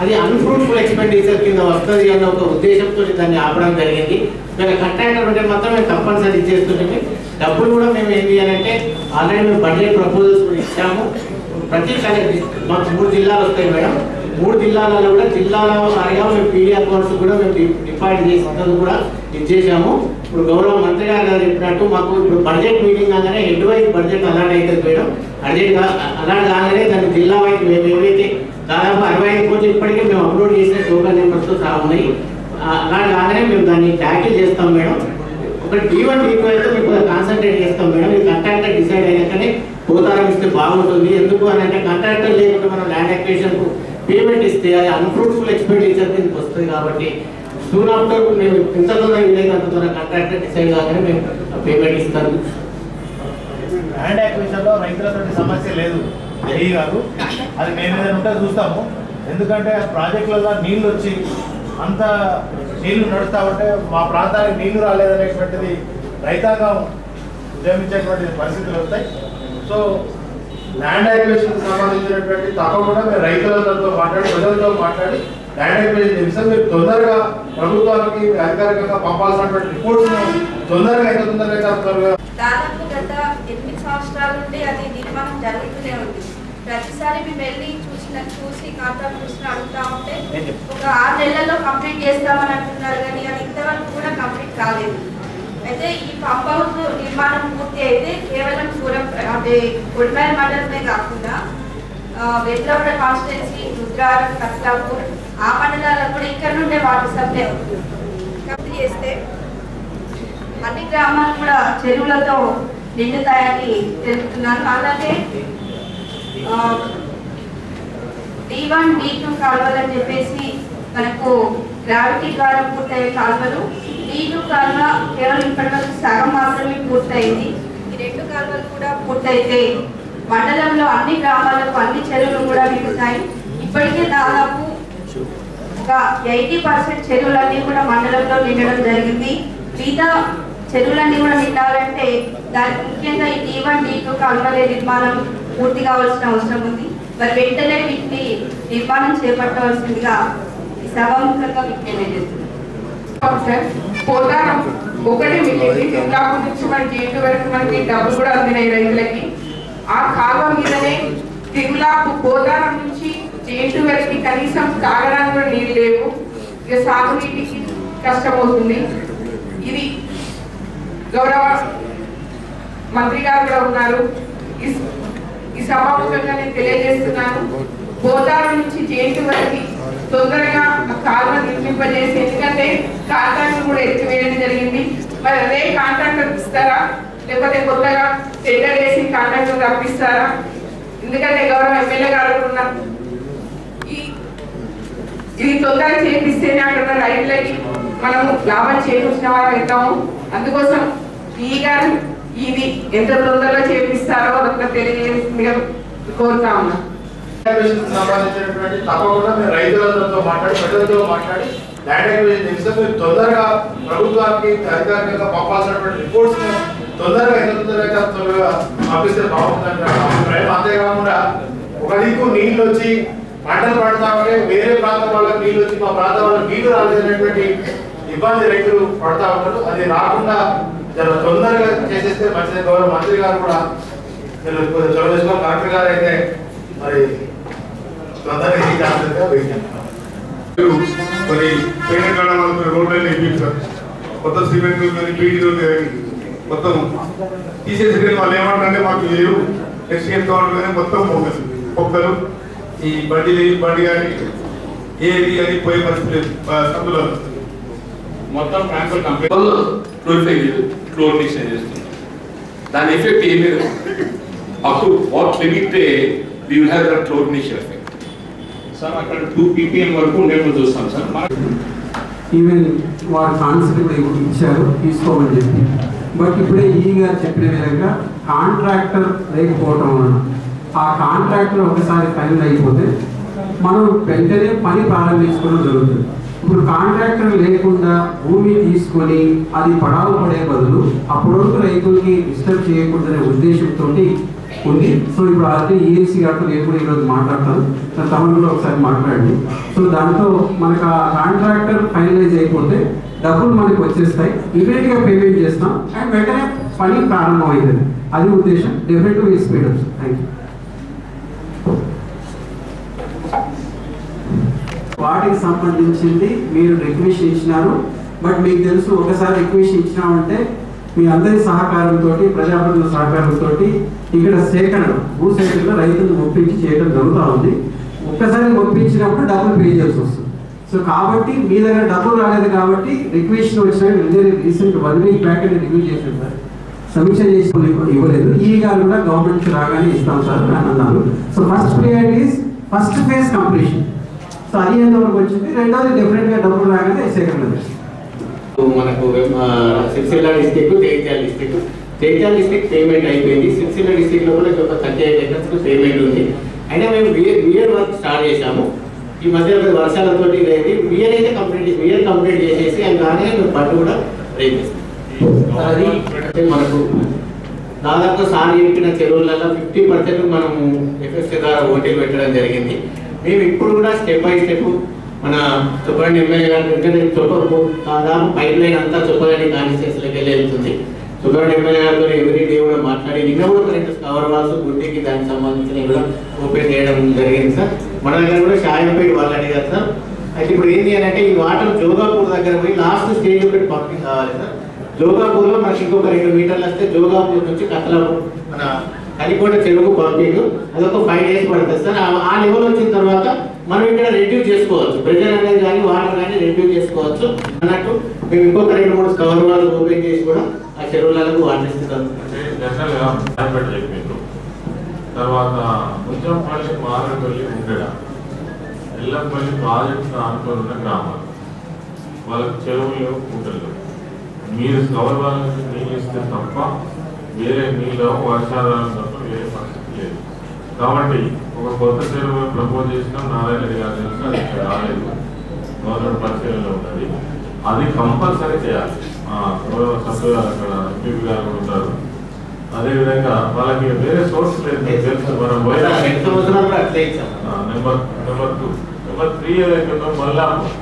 అది అన్ఫ్రూట్ఫుల్ ఎక్స్పెండిచర్ కింద వస్తుంది అన్న ఒక ఉద్దేశంతో దాన్ని ఆపడం జరిగింది మేము కంట్రాక్టర్ ఉంటే మాత్రం మేము కంపల్సరీ ఇచ్చేస్తుంటే డబ్బులు కూడా మేము ఏంటి అని అంటే ఆల్రెడీ మేము బడ్జెట్ ప్రపోజల్స్ కూడా ఇచ్చాము ప్రతి కలెక్టర్ మాకు మూడు జిల్లాలు వస్తాయి మేడం మూడు జిల్లాలలో కూడా జిల్లాల వారిగా మేము పీడీ అకౌంట్స్ కూడా మేము డి- డిపాజిట్ చేసినందుకు కూడా ఇచ్చేసాము ఇప్పుడు గౌరవ మంత్రి గారు గారు చెప్పినట్టు మాకు ఇప్పుడు బడ్జెట్ మీటింగ్ కాగానే హెడ్ వైజ్ బడ్జెట్ అలాట్ అవుతుంది మేడం అర్జెంట్ అలాట్ కాగానే దాని జిల్లా వైజ్ మేము ఏవైతే దాదాపు అరవై ఐదు కోట్లు ఇప్పటికే మేము అప్లోడ్ చేసిన టోకన్ నెంబర్స్తో సహా ఉన్నాయి ఆ, అలాట్ కాగానే మేము దాన్ని ట్యాకిల్ చేస్తాం మేడం ఒకటి డి వన్ డి టూ అయితే మీకు కాన్సన్ట్రేట్ చేస్తాం మేడం ఈ కాంట్రాక్టర్ డిసైడ్ అయినాకనే పోతారం ఇస్తే బాగుంటుంది ఎందుకు అని అంటే కాంట్రాక్టర్ లేకుండా మనం ల్యాండ్ అక్వేషన్ పేమెంట్ ఇస్తే అది అన్ఫ్రూట్ఫుల్ ఎక్స్పెండిచర్ కిందకి వస్తుంది కాబట్టి సూన్ ఆఫ్టర్ మేము ఎంత తొందరగా వీలైతే అంత తొందరగా కాంట్రాక్టర్ డిసైడ్ కాగానే మేము పేమెంట్ ఇస్తాము ల్యాండ్ యాక్విజిషన్లో రైతులతో సమస్య లేదు జై గారు అది మేము ఏదైనా ఉంటే చూస్తాము ఎందుకంటే ప్రాజెక్టులలో నీళ్లు వచ్చి అంత నీళ్లు నడుస్తూ ఉంటే మా ప్రాంతానికి నీళ్లు రాలేదనేటువంటిది రైతాంగం ఉద్యమించేటువంటి పరిస్థితులు వస్తాయి సో ల్యాండ్ యాక్విజిషన్ సంబంధించినటువంటి తప్పకుండా మేము రైతులతో మాట్లాడి ప్రజలతో మాట్లాడి ల్యాండ్ యాక్విజిషన్ విషయం మీరు తొందరగా ప్రభుత్వానికి అధికారికంగా పంపాల్సినటువంటి రిపోర్ట్స్ తొందరగా ఎంత తొందరగా అయితే అంత త్వరగా దాదాపు గత ఎనిమిది సంవత్సరాల నుండి అది నిర్మాణం జరుగుతూనే ఉంది ప్రతిసారి మేము వెళ్ళి చూసిన చూసి కాంట్రాక్ట్ చూసిన అడుగుతా ఉంటే ఒక ఆరు నెలల్లో కంప్లీట్ చేస్తామని అంటున్నారు కానీ అది ఇంతవరకు కూడా కంప్లీట్ కాలేదు అయితే ఈ పంప్ హౌస్ నిర్మాణం పూర్తి అయితే కేవలం సూరం అంటే కొడిమేర మండలమే కాకుండా ఆ, వెట్లవాడ కాన్స్టిట్యున్సీ రుద్రారం కట్లాపూర్ ఆ మండలాలకు కూడా ఇక్కడ నుండే వాటర్ సప్లై అవుతుంది కంప్లీట్ చేస్తే అన్ని గ్రామాలు కూడా చెరువులతో నిండుతాయని తెలుపుతున్నాను అలాగే డి వన్ డి టూ కాలువలని చెప్పేసి మనకు గ్రావిటీ ద్వారా పూర్తయ్యే కాలువలు డి టూ కాలువ కేవలం ఇప్పటివరకు సగం మాత్రమే పూర్తయింది ఈ రెండు కాలువలు కూడా పూర్తయితే మండలంలో అన్ని గ్రామాలకు అన్ని చెరువులు కూడా నిండుతాయి ఇప్పటికే దాదాపు ఒక ఎయిటీ పర్సెంట్ చెరువులన్నీ కూడా మండలంలో నిండడం జరిగింది మిగతా చెరువులన్నీ కూడా నిండాలంటే దానికి ముఖ్యంగా ఈ డి వన్ డి టూ కాలువల నిర్మాణం పూర్తి కావాల్సిన అవసరం ఉంది మరి వెంటనే వీటిని నిర్మాణం చేపట్టవలసిందిగా ఈ సభాముఖంగా విజ్ఞప్తి చేస్తున్నాను సార్ పోతారం ఒకటి మిగిలింది జిల్లాపూర్ నుంచి మనకి ఇంటి వరకు మనకి డబ్బులు కూడా అందినాయి రైతులకి ఆ కాలువ మీదనే తిరులాపు పోతారం నుంచి జేటు వరకు కనీసం తాగడానికి కూడా నీళ్ళు లేవు ఇక సాగునీటికి కష్టమవుతుంది ఇది గౌరవ మంత్రి గారు కూడా ఉన్నారు ఈ- ఈ సభాముఖంగా నేను తెలియజేస్తున్నాను పోతారం నుంచి జేటు వరకు తొందరగా ఆ కాలువ నిర్మింపజేసి ఎందుకంటే కాంట్రాక్ట్ కూడా ఎత్తివేయడం జరిగింది మరి అదే కాంట్రాక్టర్ ఇస్తారా లేకపోతే కొత్తగా టెండర్ వేసి కాంట్రాక్టర్ రప్పిస్తారా ఎందుకంటే గౌరవ ఎమ్మెల్యే గారు కూడా ఉన్నారు ఈ- ఇది తొందరగా చేపిస్తేనే అక్కడ ఉన్న రైతులకి మనము లాభం చేకూర్చిన వారు అవుతాము అందుకోసం ఈ గారు ఇది ఎంత తొందరగా చేపిస్తారో అదొక తెలియజేసిందిగా కోరుతా ఉన్నా యాక్విజిషన్ సంబంధించినటువంటి తప్పకుండా మేము రైతులతో మాట్లాడి ప్రజలతో మాట్లాడి ల్యాండ్ యాక్విజిషన్ చేస్తే మీరు తొందరగా ప్రభుత్వానికి అధికారికంగా పంపాల్సినటువంటి రిపోర్ట్స్ తొందరగా ఎంత తొందరగా అయితే అంత త్వరగా పంపిస్తే బాగుంటుందని నా అభిప్రాయం అంతేకాకుండా ఒక దిక్కు నీళ్ళు వచ్చి పంటలు పడతా ఉంటే వేరే ప్రాంతం వాళ్ళకి నీళ్ళు వచ్చి మా ప్రాంతం వాళ్ళకి నీళ్లు రాలేదనేటువంటి ఇబ్బంది రైతులు పడతా ఉంటారు అది రాకుండా జర తొందరగా చేసేస్తే మంచిది గౌరవ మంత్రి గారు కూడా మీరు కొంచెం చొరవ తీసుకొని కలెక్టర్ గారు అయితే మరి తొందరగా ఈ జాగ్రత్తగా వెయిట్ మరి తెలంగాణ వాళ్ళతో రోడ్లన్నీ ఇప్పించారు కొత్త సిమెంట్ కానీ బీడీలు కానీ మొత్తం తీసేసి వాళ్ళు ఏమంటారంటే మాకు లేవు నెక్స్ట్ ఏం కావాలి కానీ మొత్తం పోగలు పొక్కలు ఈ బండి లేని బండి కానీ ఏది అని పోయే పరిస్థితి లేదు ఆ, సందులో మొత్తం ట్రాన్స్ఫర్ కంప్లీట్ ప్యూరిఫై క్లోరినేషన్ చేస్తున్నాం దాని ఎఫెక్ట్ ఏం లేదు up to what limit we will have that chlorination effect sir అక్కడ టూ పీపీఎం వరకు ఉండేప్పుడు చూస్తాం సార్ మన ఈవెన్ వారు కాన్సెప్ట్ కూడా ఇప్పుడు ఇచ్చారు తీసుకోమని చెప్పి బట్ ఇప్పుడే ఈ గారు చెప్పిన విధంగా కాంట్రాక్టర్ లేకపోవటం వలన ఆ కాంట్రాక్టర్ ఒకసారి ఫైనల్ అయిపోతే మనం వెంటనే పని ప్రారంభించుకోవడం జరుగుతుంది ఇప్పుడు కాంట్రాక్టర్ లేకుండా భూమి తీసుకొని అది పడావు పడే బదులు అప్పటి వరకు రైతుల్ని డిస్టర్బ్ చేయకూడదనే ఉద్దేశంతో ఉంది సో ఇప్పుడు ఆల్రెడీ ఈఎస్సీ గారితో నేను కూడా ఈరోజు మాట్లాడతాను తన తమను కూడా ఒకసారి మాట్లాడండి సో దాంతో మనకు ఆ కాంట్రాక్టర్ ఫైనలైజ్ అయిపోతే డబ్బులు మనకి వచ్చేస్తాయి ఇమీడియట్ గా పేమెంట్ చేస్తాం అండ్ వెంటనే పని ప్రారంభం అవుతుంది అది ఉద్దేశం definite will speed up thank you వాటికి సంబంధించింది మీరు రిక్వెస్ట్ ఇచ్చినారు బట్ మీకు తెలుసు ఒకసారి రిక్వెస్ట్ ఇచ్చినామంటే మీ అందరి సహకారంతో ప్రజాప్రతినిధుల సహకారంతో ఇక్కడ సేకరణ భూ సేకరణ రైతులను ఒప్పించి చేయడం జరుగుతూ ఉంది ఒక్కసారి ఒప్పించినప్పుడు డబ్బులు పే చేయాల్సి వస్తుంది సో కాబట్టి మీ దగ్గర డబ్బులు రాలేదు కాబట్టి రిక్వెస్ట్ వచ్చిన రీసెంట్ వన్ వీక్ బ్యాక్ అని రివ్యూ చేశాను సార్ సమీక్ష చేసి ఇవ్వలేదు ఈ గారు కూడా గవర్నమెంట్ రాగానే ఇస్తాం సార్ అని అన్నారు so first priority first phase completion so అది ఎంతవరకు వచ్చింది రెండోది డెఫినెట్ గా డబ్బులు రాగానే సేకరణ చేస్తాం. మనకు ఆ, Sirisilla district Jagtial district Jagtial district payment అయిపోయింది సిరిసిల్ల డిస్టిక్ లో కూడా ఒక థర్టీ ఎయిట్ ఎకర్స్ పేమెంట్ ఉంది అయినా మేము బియర్ బియర్ వర్క్ స్టార్ట్ చేశాము ఈ మధ్య ఒక వర్షాలతో ఇదైంది బియర్ అయితే కంప్లీట్ బియర్ కంప్లీట్ చేసేసి అది కానీ మేము పట్టు కూడా రేపు చేస్తాం అది అంటే మనకు దాదాపు సార్ చెప్పిన చెరువులలో ఫిఫ్టీ పర్సెంట్ మనము ఎఫ్ఎస్సీ ద్వారా ఓటీలు పెట్టడం జరిగింది మేము ఇప్పుడు కూడా స్టెప్ బై స్టెప్ మన చుప్పండి ఎమ్మెల్యే గారి దగ్గర చుప్పకు దాదాపు పైప్ లైన్ అంతా చుప్పగండి కాన్స్టిట్యూన్సీలోకి వెళ్ళి వెళ్తుంది చుప్పండి ఎమ్మెల్యే గారితో ఎవ్రీ డే కూడా మాట్లాడి నిన్న కూడా ఒక రెండు కవర్ వాల్స్ గుడ్డికి దానికి సంబంధించిన కూడా ఓపెన్ చేయడం జరిగింది సార్ మన దగ్గర కూడా షాయంపేట వాళ్ళు అడిగారు సార్ అయితే ఇప్పుడు ఏంటి అని అంటే ఈ వాటర్ జోగాపూర్ దగ్గర పోయి లాస్ట్ స్టేజ్ ఒకటి పంపింగ్ కావాలి సార్ జోగాపూర్లో మనకి ఇంకొక రెండు మీటర్లు వస్తే జోగాపూర్ నుంచి కత్తలాపూర్ మన కలికోట చెరువుకు పంపింగ్ అదొక ఫైవ్ డేస్ పడుతుంది సార్ ఆ- ఆ లెవెల్ వచ్చిన తర్వాత మనం ఇక్కడ రెడ్యూస్ చేసుకోవచ్చు ప్రెజర్ అనేది కానీ వాటర్ కానీ రెడ్యూస్ చేసుకోవచ్చు అన్నట్టు మేము ఇంకొక రెండు మూడు కవర్ వాళ్ళు ఓపెన్ చేసి కూడా ఆ చెరువులకు వాటర్ ఇస్తున్నాం జనరల్ గా భయపెట్టి చెప్పిండ్రు తర్వాత ముజంపల్లి మారపల్లి ఉండడ ఎల్లంపల్లి ప్రాజెక్ట్ ఆనుకొని ఉన్న గ్రామాలు వాళ్ళకి చెరువులు ఉండలు మీరు కవర్ వాళ్ళకి నీళ్ళు ఇస్తే తప్ప వేరే నీళ్ళు వర్షాధారం తప్ప వేరే పరిస్థితి లేదు కాబట్టి ఒక కొత్త చెరువు ప్రపోజ్ చేసిన నారాయణ రెడ్డి గారు తెలుసు అది ఇంకా రాలేదు గవర్నమెంట్ పరిశీలనలో ఉన్నది అది కంపల్సరీ చేయాలి ఆ, గౌరవ సభ్యులు అక్కడ ఎంపీ గారు కూడా ఉంటారు అదేవిధంగా వాళ్ళకి వేరే సోర్స్ లేదు మీకు తెలుసు మనం పోయిన రెండు సంవత్సరాలు కూడా అట్లే ఇచ్చాం ఆ, number number two number three ఏదైతే ఉందో మల్లాపూర్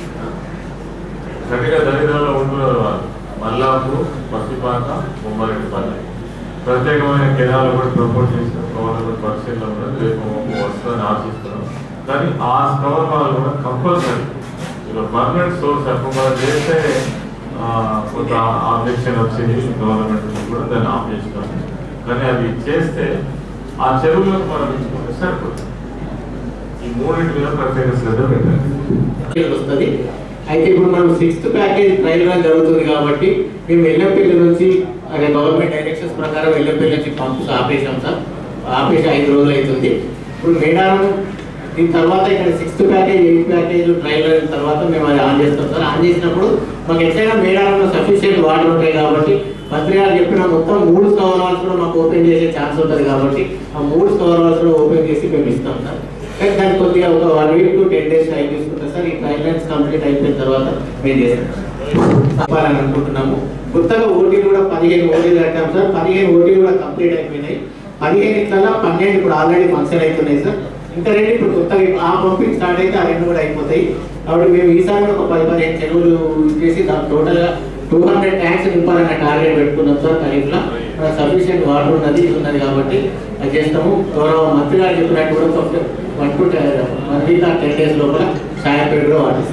గట్టిగా దరిద్రంలో ఉంటున్నారు వాళ్ళు మల్లాపూర్ పసిపాక బొమ్మారెడ్డిపల్లి ప్రత్యేకమైన కెనాలు కూడా ప్రపోజ్ చేసిన గవర్నమెంట్ పరిశీలన ఉన్నది రేపు వస్తుందని ఆశిస్తున్నాం కానీ ఆ కవర్ వాళ్ళు కూడా కంపల్సరీ ఇప్పుడు పర్మనెంట్ సోర్స్ అప్పుడు చేస్తే ఆ, కొంత ఆబ్జెక్షన్ వచ్చింది గవర్నమెంట్ నుంచి కూడా దాన్ని ఆఫ్ చేసినాం కానీ అది చేస్తే ఆ చెరువులకు మనం ఇచ్చుకుంటే సరిపోతుంది ఈ మూడింటి మీద ప్రత్యేక శ్రద్ధ పెట్టాలి వస్తుంది అయితే ఇప్పుడు మనం సిక్స్త్ ప్యాకేజ్ ట్రయల్ రన్ జరుగుతుంది కాబట్టి మేము ఎల్లంపల్లి నుంచి అదే గవర్నమెంట్ డైరెక్షన్స్ ప్రకారం ఎల్లంపల్లి నుంచి పంప్స్ ఆపేసాం సార్ ఆపేసి ఐదు రోజులు అవుతుంది ఇప్పుడు మేడారం దీని తర్వాత ఇక్కడ sixth package eighth package trial run తర్వాత మేము అది ఆన్ చేస్తాం సార్ ఆన్ చేసినప్పుడు మాకు ఎట్లయినా మేడారంలో సఫిషియెంట్ వాటర్ ఉంటాయి కాబట్టి మంత్రి గారు చెప్పిన మొత్తం మూడు కవర్ వాల్స్ కూడా మాకు ఓపెన్ చేసే ఛాన్స్ ఉంటుంది కాబట్టి ఆ మూడు కవర్ వాల్స్ కూడా ఓపెన్ చేసి మేము ఇస్తాం సార్ కానీ దానికి కొద్దిగా ఒక one week to ten days time తీసుకుంటాం సార్ ఈ ట్రయల్ లైన్స్ కంప్లీట్ అయిపోయిన తర్వాత మేము చేస్తాం చెప్పాలని అనుకుంటున్నాము కొత్తగా ఓటీలు కూడా పదిహేను ఓటీలు కట్టాం సార్ పదిహేను ఓటీలు కూడా కంప్లీట్ అయిపోయినాయి పదిహేను ఇట్లా పన్నెండు ఇప్పుడు ఆల్రెడీ ఫంక్షన్ అవుతున్నాయి సార్ ఇంకా రెండు ఇప్పుడు కొత్తగా ఇప్పుడు ఆ పంపింగ్ స్టార్ట్ అయితే ఆ రెండు కూడా అయిపోతాయి కాబట్టి మేము ఈసారి కూడా ఒక పది పదిహేను చెరువులు చేసి దాని టోటల్గా టూ హండ్రెడ్ ట్యాంక్స్ నింపాలన్న టార్గెట్ పెట్టుకున్నాం సార్ ఖరీఫ్లో మనకు సఫిషియెంట్ వాటర్ ఉన్నది ఇది ఉన్నది కాబట్టి అది చేస్తాము గౌరవ మంత్రి గారు చెప్పినట్టు కూడా ఒక వన్ టు వన్ వీక్ ఆ టెన్ డేస్ లోపల సాయంపేట కూడా వాటిస్తాం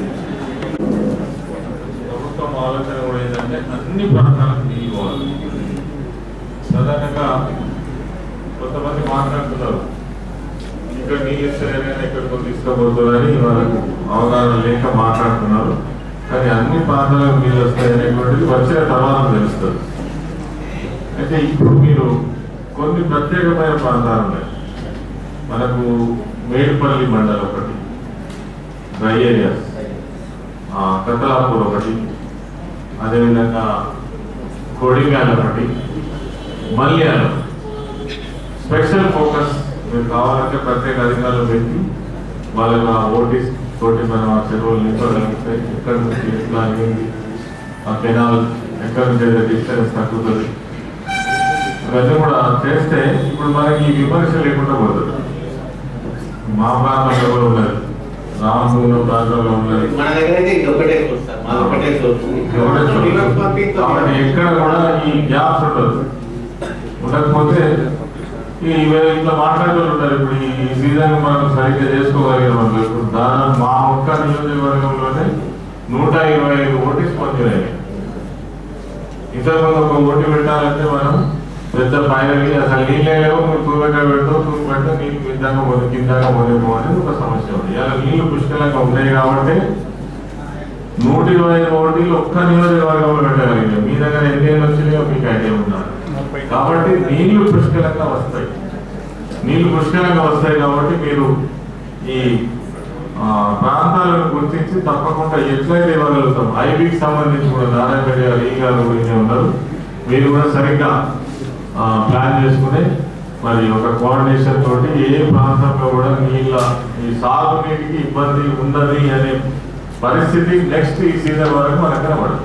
ప్రభుత్వం ఆలోచన కూడా ఏంటంటే అన్ని ప్రాంతాలకు నీళ్ళు పోవాలి సాధారణంగా కొంతమంది మాట్లాడుతున్నారు ఇక్కడ నీళ్ళు ఇస్తారని ఎక్కడికో తీసుకోబోతున్నారని వాళ్ళకు అవగాహన లేక మాట్లాడుతున్నారు కానీ అన్ని ప్రాంతాలకు నీళ్ళు వస్తాయనేటువంటిది వచ్చిన తర్వాత తెలుస్తుంది అయితే ఇప్పుడు మీరు కొన్ని ప్రత్యేకమైన ప్రాంతాలు ఉన్నాయి మనకు మేడిపల్లి మండలం ఒకటి డ్రై ఏరియాస్ ఆ, కతలాపూర్ ఒకటి అదేవిధంగా కొడిగాల్ ఒకటి మల్యాలం స్పెషల్ ఫోకస్ మీరు కావాలంటే ప్రత్యేక అధికారులు పెట్టి వాళ్ళకి ఆ ఓటీస్ తోటి మనం ఆ చెరువులు నింపగలిగితే ఎక్కడి నుంచి ఎట్లా ఏంటి ఆ కెనాల్ ఎక్కడి నుంచి అయితే డిస్టెన్స్ తగ్గుతుంది ఇవన్నీ కూడా చేస్తే ఇప్పుడు మనకి ఈ విమర్శ లేకుండా పోతుంది మా ప్రాంతంలో కూడా ఉన్నది రామగుండం ప్రాంతంలో ఉన్నది మన దగ్గర అయితే ఇది ఒకటే సోర్స్ సార్ మాది ఒకటే సోర్స్ ఎవరే చూడలేదు. కాబట్టి ఎక్కడ కూడా ఈ గ్యాప్స్ ఉండదు ఉండకపోతే ఈ ఇవే- ఇట్లా మాట్లాడే వాళ్ళు ఉంటారు ఇప్పుడు ఈ సీజన్ మనం సరిగ్గా చేసుకోగలిగిన వాళ్ళు ఇప్పుడు దాదాపు మా ఒక్క నియోజకవర్గంలోనే నూట ఇరవై ఐదు ఓటీస్ పొందినాయి ఇంతకుముందు ఒక ఓటు పెట్టాలంటే మనం పెద్ద పైరవి అసలు నీళ్ళే లేవు నువ్వు తూమెట పెట్టు తూము పెట్టు నీళ్ళు కిందాక పోదు కిందాక పోదేమో అనేది ఒక సమస్య ఉంది ఇలా నీళ్లు పుష్కలంగా ఉన్నాయి కాబట్టి నూట ఇరవై ఐదు ఓటీలు ఒక్క నియోజకవర్గంలో పెట్టగలిగాం మీ దగ్గర ఎన్ని ఏళ్ళు వచ్చినాయో మీకు ఐడియా ఉండాలి కాబట్టి నీళ్లు పుష్కలంగా వస్తాయి నీళ్లు పుష్కలంగా వస్తాయి కాబట్టి మీరు ఈ ఆ, ప్రాంతాలను గుర్తించి తప్పకుండా ఎట్లయితే ఇవ్వగలుగుతాం ఐబీకి సంబంధించి కూడా నారాయణ గారు ఈ గారు గురించి ఉన్నారు మీరు కూడా సరిగ్గా ఆ, ప్లాన్ చేసుకుని మరి ఒక కోఆర్డినేషన్ తోటి ఏ ప్రాంతంలో కూడా నీళ్ళ ఈ సాగునీటికి ఇబ్బంది ఉండదు అనే పరిస్థితి నెక్స్ట్ ఈ సీజన్ వరకు మనకు కనబడదు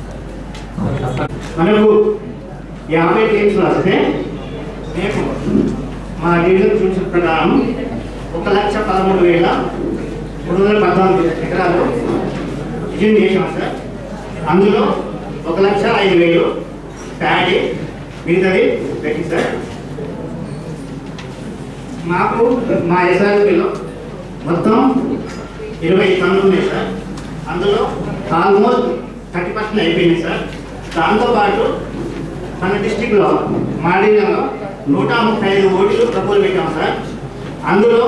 మనకు యాభై టీమ్స్ వస్తే మేము మా లీడర్ చూసిన ప్రకారం ఒక లక్ష పదమూడు వేల మూడు వందల పద్నాలుగు ఎకరాలు విజయం చేసాం సార్ అందులో ఒక లక్ష ఐదు వేలు ప్యాడీ మిగతాది పెట్టి సార్ మాకు మా ఎస్ఆర్పీలో మొత్తం ఇరవై టన్నులు ఉన్నాయి సార్ అందులో ఆల్మోస్ట్ థర్టీ పర్సెంట్ అయిపోయింది సార్ దాంతోపాటు మన డిస్టిక్లో మాడిలో నూట ముప్పై ఐదు ఓట్లు ప్రపోజల్ పెట్టాం సార్ అందులో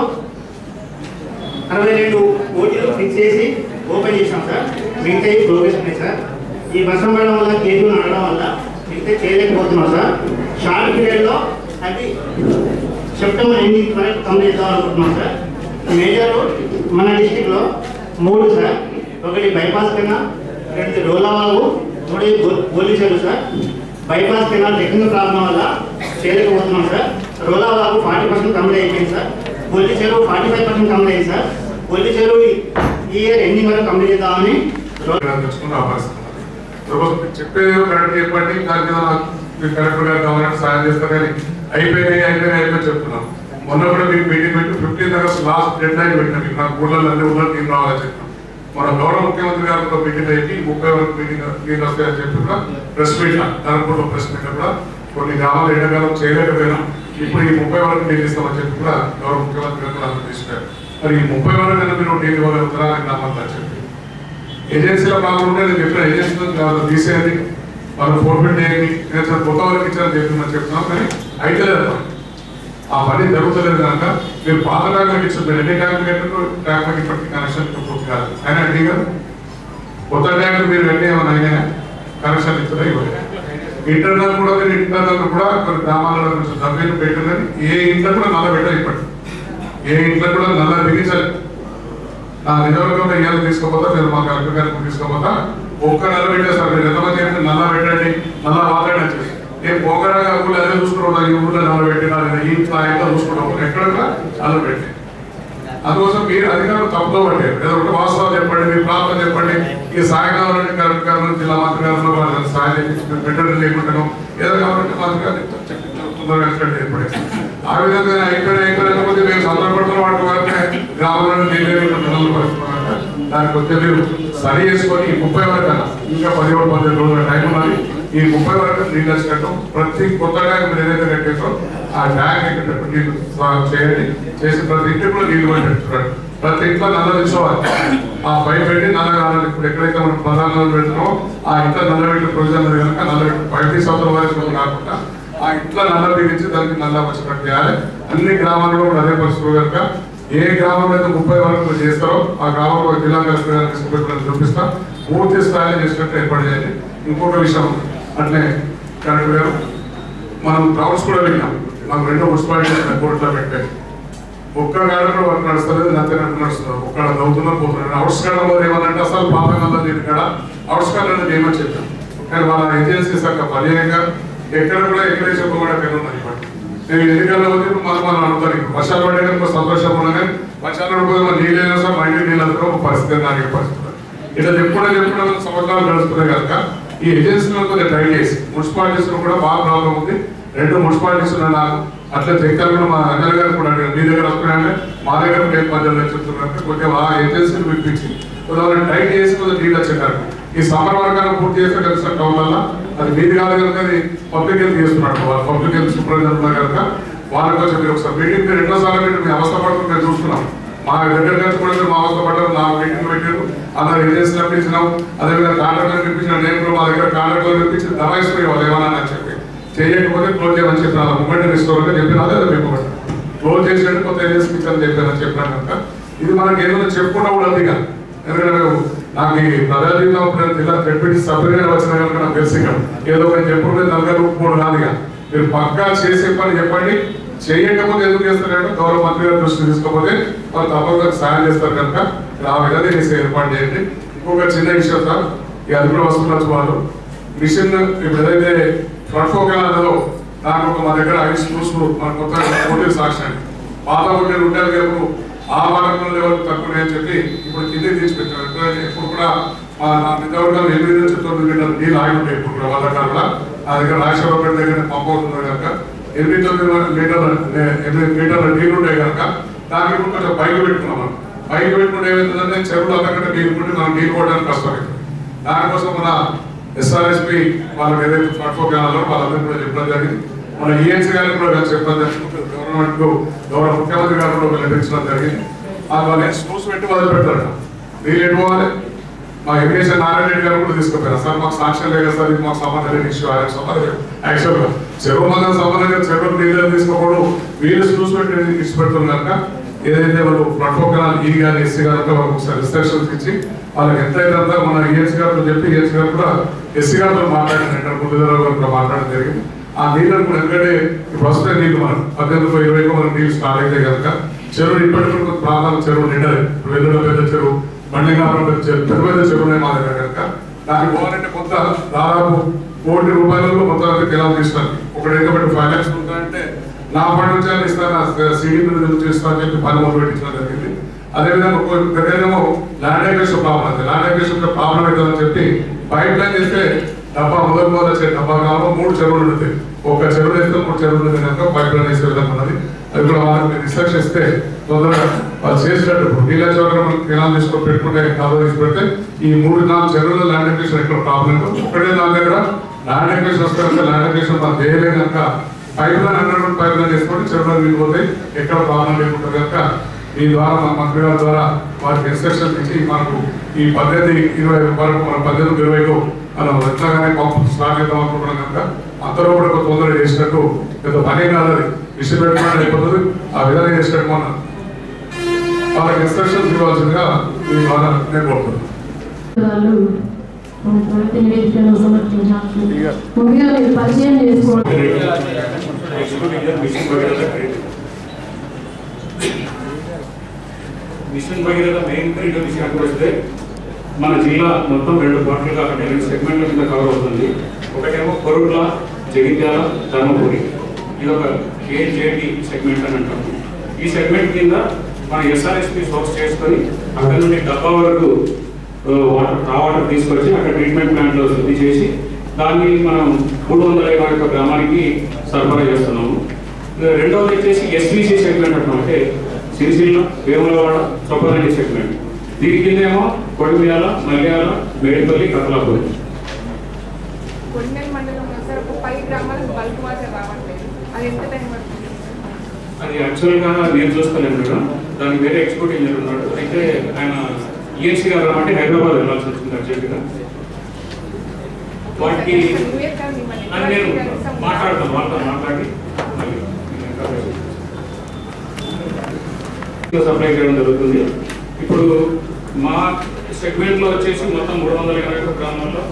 అరవై రెండు ఓట్లు ఫిక్స్ చేసి ఓపెన్ చేసాం సార్ మిగతా ప్రోగ్రెస్ ఉన్నాయి సార్ ఈ వర్షం పడడం వల్ల కేసులు నడవడం వల్ల మిగతా చేయలేకపోతున్నాం సార్ షార్ట్ పీరియడ్లో అది సెప్టెంబర్ ఎనిమిది వరకు కంప్లీట్ కావాలనుకుంటున్నాం సార్ మేజర్ మన డిస్టిక్లో మూడు సార్ ఒకటి బైపాస్ కెనాల్ రెండు రోలావాగు మూడు పోలీసులు sir bypass canal technical problem వల్ల చేయలేకపోతున్నాం sir Rolavagu forty percent complete అయిపోయింది సార్ కొల్లి చెరువు ఫార్టీ ఫైవ్ పర్సెంట్ కంప్లీట్ అయింది సార్ కొల్లి చెరువు ఈ ఇయర్ ఎన్ని వరకు కంప్లీట్ చేద్దామని తెచ్చుకున్న ఆ పరిస్థితి ప్రభుత్వం చెప్పేది కరెక్ట్ చెప్పండి దాని మీద నాకు మీరు కరెక్ట్ గా కావాలంటే సాయం చేస్తారు కానీ అయిపోయినాయి అయిపోయినాయి అయిపోయి చెప్తున్నాం మొన్న కూడా మీకు మీటింగ్ పెట్టి fifteen August last deadline పెట్టినా మీకు నాకు ఊళ్ళో అన్ని ఊళ్ళో టీం రావాలని చెప్పినాం మన గౌరవ ముఖ్యమంత్రి గారితో మీటింగ్ పెట్టి ముప్పై వరకు మీటింగ్ మీటింగ్ వస్తాయని చెప్పి కూడా ప్రెస్ మీట్ దానిపూర్లో ప్రెస్ మీట్ కూడా కొన్ని గ్రామాలు ఎండాకాలం చేయలేకపోయినాం ఇప్పుడు ఈ ముప్పై వరకు నీళ్ళు ఇస్తామని చెప్పి కూడా గౌరవ ముఖ్యమంత్రి గారు కూడా అందరూ తీసుకున్నారు మరి ఈ ముప్పై వరకు అయినా మీరు నీళ్ళు ఇవ్వగలుగుతారా అని నమ్మంతా చెప్పి ఏజెన్సీల ప్రాబ్లం ఉంటే నేను చెప్పిన ఏజెన్సీలో తీసేయండి వాళ్ళు ఫోర్ఫిట్ చేయండి నేను సార్ కొత్త వాళ్ళకి ఇచ్చారని చెప్పి చెప్తున్నాం కానీ అయితే లేదు పని. ఆ పని జరుగుతలేదు కనుక మీరు పాత ట్యాంకులకు ఇచ్చిన మీరు ఎన్ని ట్యాంకులు కట్టారు ట్యాంకులకి ఇప్పటికీ కనెక్షన్ పూర్తి కాదు అయినా అడిగి కదా కొత్త ట్యాంకులు మీరు వెంటనే ఏమైనా అయినా కనెక్షన్ ఇస్తారా ఇవ్వలేదు ఇంటర్నల్ కూడా మీరు ఇంటర్నల్ కూడా కొన్ని గ్రామాలలో కొంచెం సర్వేలు పెట్టినది ఏ ఇంట్లో కూడా నల్ల పెట్టాలి ఇప్పటి ఏ ఇంట్లో కూడా నల్ల బిగించాలి నా నిజవర్గంలో ఇవాళ తీసుకోపోతా నేను మా కలెక్టర్ గారికి తీసుకోపోతా ఒక్క నెల పెట్టేసారు మీరు ఎంతమంది చెప్తే నల్ల పెట్టండి నల్ల వాడండి అని చెప్పి నేను పోగరాగా ఊళ్ళో అదే చూసుకుంటాం ఈ ఊళ్ళో నల్ల పెట్టినా లేదా ఈ ఇంట్లో ఆ ఇంట్లో చూసుకుంటాం ఎక్కడ కూడా నల్ల పెట్టి అందుకోసం మీరు అధికారులు తప్పులో పట్టారు ఏదో ఒకటి వాస్తవాలు చెప్పండి మీ ప్రాంతం చెప్పండి ఈ సాయంకాలం నుండి కలెక్టర్ గారు జిల్లా మంత్రి గారు వాళ్ళని సాయం చేయించి పెట్టడం లేకుంటాను ఏదో కాబట్టి మంత్రి గారు చెప్పి తొందరగా ఎక్స్పెక్ట్ ఏర్పడేసి ఆ విధంగా అయిపోయిన అయిపోయినకపోతే మేము సందర్భపడుతున్న వాటి వరకే గ్రామంలో నీళ్ళు పిల్లలు పరిస్థితున్నారు దానికి వచ్చే మీరు సరి చేసుకొని ఈ ముప్పై వరకు అన్న ఇంకా పదిహేడు పదిహేను రోజుల టైం ఉన్నది ఈ ముప్పై వరకు నీళ్ళు వచ్చేటట్టు ప్రతి కొత్త ట్యాంక్ మీరు ఏదైతే కట్టేసో ఆ ట్యాంక్ ఎక్కేటట్టు నీళ్ళు స్వా- చేయండి చేసి ప్రతి ఇంటికి కూడా నీళ్ళు పోయి పెట్టుకోండి ప్రతి ఇంట్లో నల్ల తెచ్చుకోవాలి ఆ పైప్ పెట్టి నల్ల కావాలి ఇప్పుడు ఎక్కడైతే మనం ప్రధాన నల్ల పెడుతున్నామో ఆ ఇంట్లో నల్ల పెట్టి ప్రొవిజన్ ఉంది కనుక నల్ల పెట్టి పైపు సంవత్సరం వరకు కాకుండా ఆ ఇంట్లో నల్ల బిగించి దానికి నల్ల వచ్చినట్టు చేయాలి అన్ని గ్రామాల్లో కూడా అదే పరిస్థితి కనుక ఏ గ్రామంలో అయితే ముప్పై వరకు మీరు చేస్తారో ఆ గ్రామంలో జిల్లా కలెక్టర్ గారికి తీసుకుపోయి చూపిస్తా పూర్తి స్థాయిలో చేసినట్టు ఏర్పాటు చేయండి ఇంకొక విషయం అట్లే కలెక్టర్ గారు మనం గ్రౌండ్స్ కూడా వెళ్ళాం మనం రెండో మున్సిపాలిటీస్ కోర్టులో పెట్టాయి ఒక్క గాడ కూడా వర్క్ నడుస్తలేదు నచ్చినట్టు నడుస్తున్నారు ఒక్కడ నవ్వుతున్నా పోతున్నారు అవుట్స్ కాడ పోతే ఏమన్నంటే అసలు పాపం వల్ల దీని కాడ అవుట్స్ కాడ అంటే ఏమని చెప్పాం కానీ వాళ్ళ ఏజెన్సీ శాఖ పర్యాయంగా ఎక్కడ కూడా ఎక్కడేసి కూడా ఎక్కడ ఉన్నది ఇప్పటికి నేను ఎన్నికల్లో పోతే ఇప్పుడు మనం మనం అనుకోని వర్షాలు పడే కనుక సంతోషంగా ఉన్నా కానీ వర్షాలు పడిపోతే మన నీళ్ళు అయినా సార్ మా ఇంటికి నీళ్ళు అందరూ ఒక పరిస్థితి దానికి పరిస్థితి ఇట్లా చెప్పుకోవడం చెప్పుకోవడం సంవత్సరాలు గడుస్తున్నాయి కనుక ఈ ఏజెన్సీలో కొంచెం ట్రై చేసి మున్సిపాలిటీస్ కూడా బాగా ప్రాబ్లం ఉంది రెండు మున్సిపాలిటీస్ ఉన్నాయి నాకు అట్లా జగిత్యాల కూడా మా ఎమ్మెల్యే గారు కూడా అడిగారు మీ దగ్గర వస్తున్నాయంటే మా దగ్గర ఏం మధ్యలో చెప్తున్నారంటే కొంచెం ఆ ఏజెన్సీని పిలిపించి కొంచెం టైట్ చేసి కొంచెం నీళ్ళు వచ్చేటారు ఈ సమ్మర్ వర్గాన్ని పూర్తి చేస్తే కలిసిన టౌన్ వల్ల అది మీది కాదు కనుక అది పబ్లిక్ హెల్త్ చేస్తున్నట్టు వాళ్ళు పబ్లిక్ హెల్త్ సూపర్వైజర్ ఉన్నారు కనుక వాళ్ళకి కొంచెం మీరు ఒకసారి మీటింగ్ మీరు ఎన్నో సార్లు మీరు మీ అవస్థ పడుతుంది మేము చూస్తున్నాం మా దగ్గర నుంచి కూడా మీరు మా అవస్థ పడ్డారు నా మీటింగ్ పెట్టారు అందరు ఏజెన్సీ పంపించినాం అదేవిధంగా కాంట్రాక్టర్ పిలిపించిన నేను కూడా మా దగ్గర కాంట్రాక్టర్ పిలిపించి దబాయిపోయి వాళ్ళు ఏమన్నా అని చెప్పి చేయకపోతే క్లోజ్ చేయమని చెప్పిన మూమెంట్ రిస్టోర్ గా చెప్పిన అదే మీకు క్లోజ్ చేసినట్టు కొత్త ఏజెన్సీ అని చెప్పానని చెప్పినాను కనుక ఇది మనకి ఏదైనా చెప్పుకున్నా కూడా అదిగా ఎందుకంటే మేము నాకు ఈ ప్రజా జీవితం ఇప్పుడు జిల్లా డెప్యూటీ సభ్యులుగా వచ్చిన కనుక నాకు తెలుసు ఇక. ఏదో నేను చెప్పుకుంటే నలుగురు రూపుకోడు కాదు ఇక మీరు పక్కా చేసే పని చెప్పండి చేయకపోతే ఎందుకు చేస్తారంటే గౌరవ మంత్రి గారి దృష్టి తీసుకోకపోతే వాళ్ళు తప్పకుండా సాయం చేస్తారు కనుక ఆ విధంగా చేసే ఏర్పాటు చేయండి ఇంకొక చిన్న విషయం సార్ ఈ అది కూడా వస్తున్నారు వాళ్ళు మిషన్ ఇప్పుడు ఏదైతే ఫ్రంట్ ఫోకనాలలో దానికి ఒక మా దగ్గర ఐదు స్కూల్స్ మన కొత్త హోటల్ సాక్ష్యం పాత హోటల్ ఉండాలి రేపు ఆ భాగంలో లెవెల్ తక్కువ అని చెప్పి ఇప్పుడు కిందకి తీసి పెట్టారు ఎందుకంటే ఇప్పుడు కూడా మా నా నిజవర్గాలు ఎనిమిది నుంచి తొమ్మిది లీటర్లు నీళ్ళు ఆగి ఉంటాయి ఇప్పుడు కూడా వాళ్ళ కాలంలో నా దగ్గర రాజశేఖర దగ్గర పంప్ అవుతుంది కనుక ఎనిమిది తొమ్మిది లీటర్ల ఎనిమిది లీటర్ల నీళ్ళు ఉంటాయి కనుక దానికి ఇప్పుడు కొంచెం పైకి పెట్టుకున్నాం మనం పైకి పెట్టుకుంటే ఏమవుతుందంటే చెరువులు అంతకంటే నీళ్ళు ఉంటే మనం నీళ్ళు పోవడానికి కష్టమైంది దానికోసం మన ఎస్ఆర్ఎస్పి వాళ్ళకి ఏదైతే ప్లాట్ఫామ్ కావాలో వాళ్ళందరికీ కూడా చెప్పడం జరిగింది మన ఈఎన్సీ గారికి కూడా మేము చెప్పడం జరిగింది గవర్నమెంట్ గౌరవ ముఖ్యమంత్రి గారు కూడా వీళ్ళు ఇచ్చడం జరిగింది అది వాళ్ళు స్కూల్స్ పెట్టి మొదలు పెడతారట వీళ్ళు ఎటు పోవాలి మా ఇరిగేషన్ నారాయణ రెడ్డి గారు కూడా తీసుకుపోయారు సార్ మాకు సాక్ష్యం లేదు కదా సార్ ఇది మాకు సంబంధం లేని ఇష్యూ ఆయన సంబంధం లేదు యాక్చువల్గా చెరువు మందం సంబంధం లేదు చెరువు నీళ్ళు తీసుకోకూడదు వీళ్ళు స్కూల్స్ పెట్టి ఇచ్చి పెడుతున్నారు కనుక ఏదైతే వాళ్ళు ప్రోటోకాల్ ఈ గాని ఎస్సీ గారు వాళ్ళకి ఒకసారి రిస్ట్రిక్షన్స్ ఇచ్చి వాళ్ళకి ఎంత అయితే మన ఈఎన్సీ గారితో చెప్పి ఈఎన్సీ గారు కూడా ఎస్సీ గారితో మాట్లాడిన ఇంటర్ ముందుగారు గారితో మాట్లాడడం జరిగింది ఆ నీళ్ళని కూడా ఎందుకంటే ఇప్పుడు వస్తాయి నీళ్ళు మనం పద్దెనిమిది ఇరవై మనకు నీళ్ళు స్టార్ట్ అయితే కనుక చెరువు ఇప్పటికీ కూడా ప్రాంతాల చెరువు నిండాలి వెల్లుడ పెద్ద చెరువు బండిగాపురం పెద్ద చెరువు పెద్ద పెద్ద చెరువు ఉన్నాయి మా దగ్గర కనుక దానికి పోవాలంటే కొంత దాదాపు కోటి రూపాయలలో మొత్తం కెనాల్ తీసుకోవాలి ఒకటి ఎందుకంటే ఫైనాన్స్ ఉందంటే నా ఫండ్ నుంచి అని ఇస్తాను సిడి నుంచి ఇస్తాను అని చెప్పి పని మొదలు పెట్టించడం జరిగింది అదేవిధంగా ఒక దగ్గరేమో ల్యాండ్ అక్వేషన్ ప్రాబ్లం ఉంది ల్యాండ్ అక్వేషన్ ప్రాబ్లం అవుతుందని చెప్పి పైప్ లైన్ చేస్తే డబ్బా మొదలు మొదలు వచ్చే డబ్బా కావాలి మూడు చెరువులు ఉంటాయి ఒక చెరువు వేస్తే మూడు చెరువులు ఉంది కనుక పైప్ లైన్ వేసే విధంగా ఉన్నది అది కూడా వాళ్ళకి రిసర్చ్ ఇస్తే తొందరగా వాళ్ళు చేసినట్టు నీళ్ళ చోట మనం కెనాల్ తీసుకొని పెట్టుకుంటే కాదు తీసి పెడితే ఈ మూడు నాలుగు చెరువుల ల్యాండ్ అక్వేషన్ ఎక్కడ ప్రాబ్లం ఒకటే నా దగ్గర ల్యాండ్ అక్వేషన్ వస్తే ల్యాండ్ అక్వేషన్ మనం చేయలేదు కనుక pipeline underground pipeline చేసుకొని చెరువులో నీళ్ళు పోతే ఎక్కడ ప్రాబ్లం లేకుండా కనుక మీ ద్వారా మా మంత్రి గారి ద్వారా వారికి ఇన్స్ట్రక్షన్స్ ఇచ్చి మనకు ఈ పద్దెనిమిది ఇరవై వరకు మన పద్దెనిమిది ఇరవైలో మనం ఎట్లాగానే పంపు స్టార్ట్ చేద్దాం అనుకుంటున్నాం కనుక అందరూ కూడా ఒక తొందరగా చేసినట్టు పెద్ద పని కాదు అది విషయం పెట్టుకోవడం అయిపోతుంది ఆ విధంగా చేసినట్టు మొన్న వాళ్ళకి ఇన్స్ట్రక్షన్స్ ఇవ్వాల్సిందిగా మీ ద్వారా నేను కోరుతున్నాను వాళ్ళు మన ప్రగతి నివేదికను సమర్పించాల్సి ముందుగా మీరు పరిచయం చేసుకోవడం మిషన్ భగీరథ మెయిన్ త్రీ విషయానికి వస్తే మన జిల్లా మొత్తం రెండు పార్ట్లుగా అంటే రెండు సెగ్మెంట్ల కింద కవర్ అవుతుంది ఒకటేమో కొరుట్ల జగిత్యాల ధర్మపురి ఇది ఒక కేజేటి సెగ్మెంట్ అని అంటాము ఈ సెగ్మెంట్ కింద మన ఎస్ఆర్ఎస్పి సోర్స్ చేసుకొని అక్కడ నుండి డబ్బా వరకు ఆ, వాటర్ రా వాటర్ తీసుకొచ్చి అక్కడ ట్రీట్మెంట్ ప్లాంట్లో శుద్ధి చేసి దాన్ని మనం మూడు వందల ఇరవై ఒక్క గ్రామానికి సరఫరా చేస్తున్నాము ఆ, రెండవది వచ్చేసి ఎస్బీసీ సెగ్మెంట్ అంటాం అంటే సిరిసిల్ల వేములవాడ చొప్పదండి సెగ్మెంట్ దీని కింద ఏమో కొడిమియాల మల్యాల మేడిపల్లి కతలాపూర్ కొన్నేళ్ళ మండలంలో సార్ ఒక పది గ్రామాలకు బల్క్ వాటర్ రావట్లేదు అది ఎంత టైం పడుతుంది అది యాక్చువల్గా నేను చూసుకోలేను మేడం దానికి వేరే ఎక్స్పోర్ట్ ఇంజనీర్ ఉన్నాడు అయితే ఆయన ఈఎన్సీ గారు అంటే హైదరాబాద్ వెళ్ళాల్సి వచ్చింది అర్జెంట్గా వాటికి అని నేను మాట్లాడతాను వాళ్ళతో మాట్లాడి మళ్ళీ సప్లై చేయడం జరుగుతుంది ఇప్పుడు మా సెగ్మెంట్లో వచ్చేసి మొత్తం మూడు వందల ఇరవై ఒక్క గ్రామాల్లో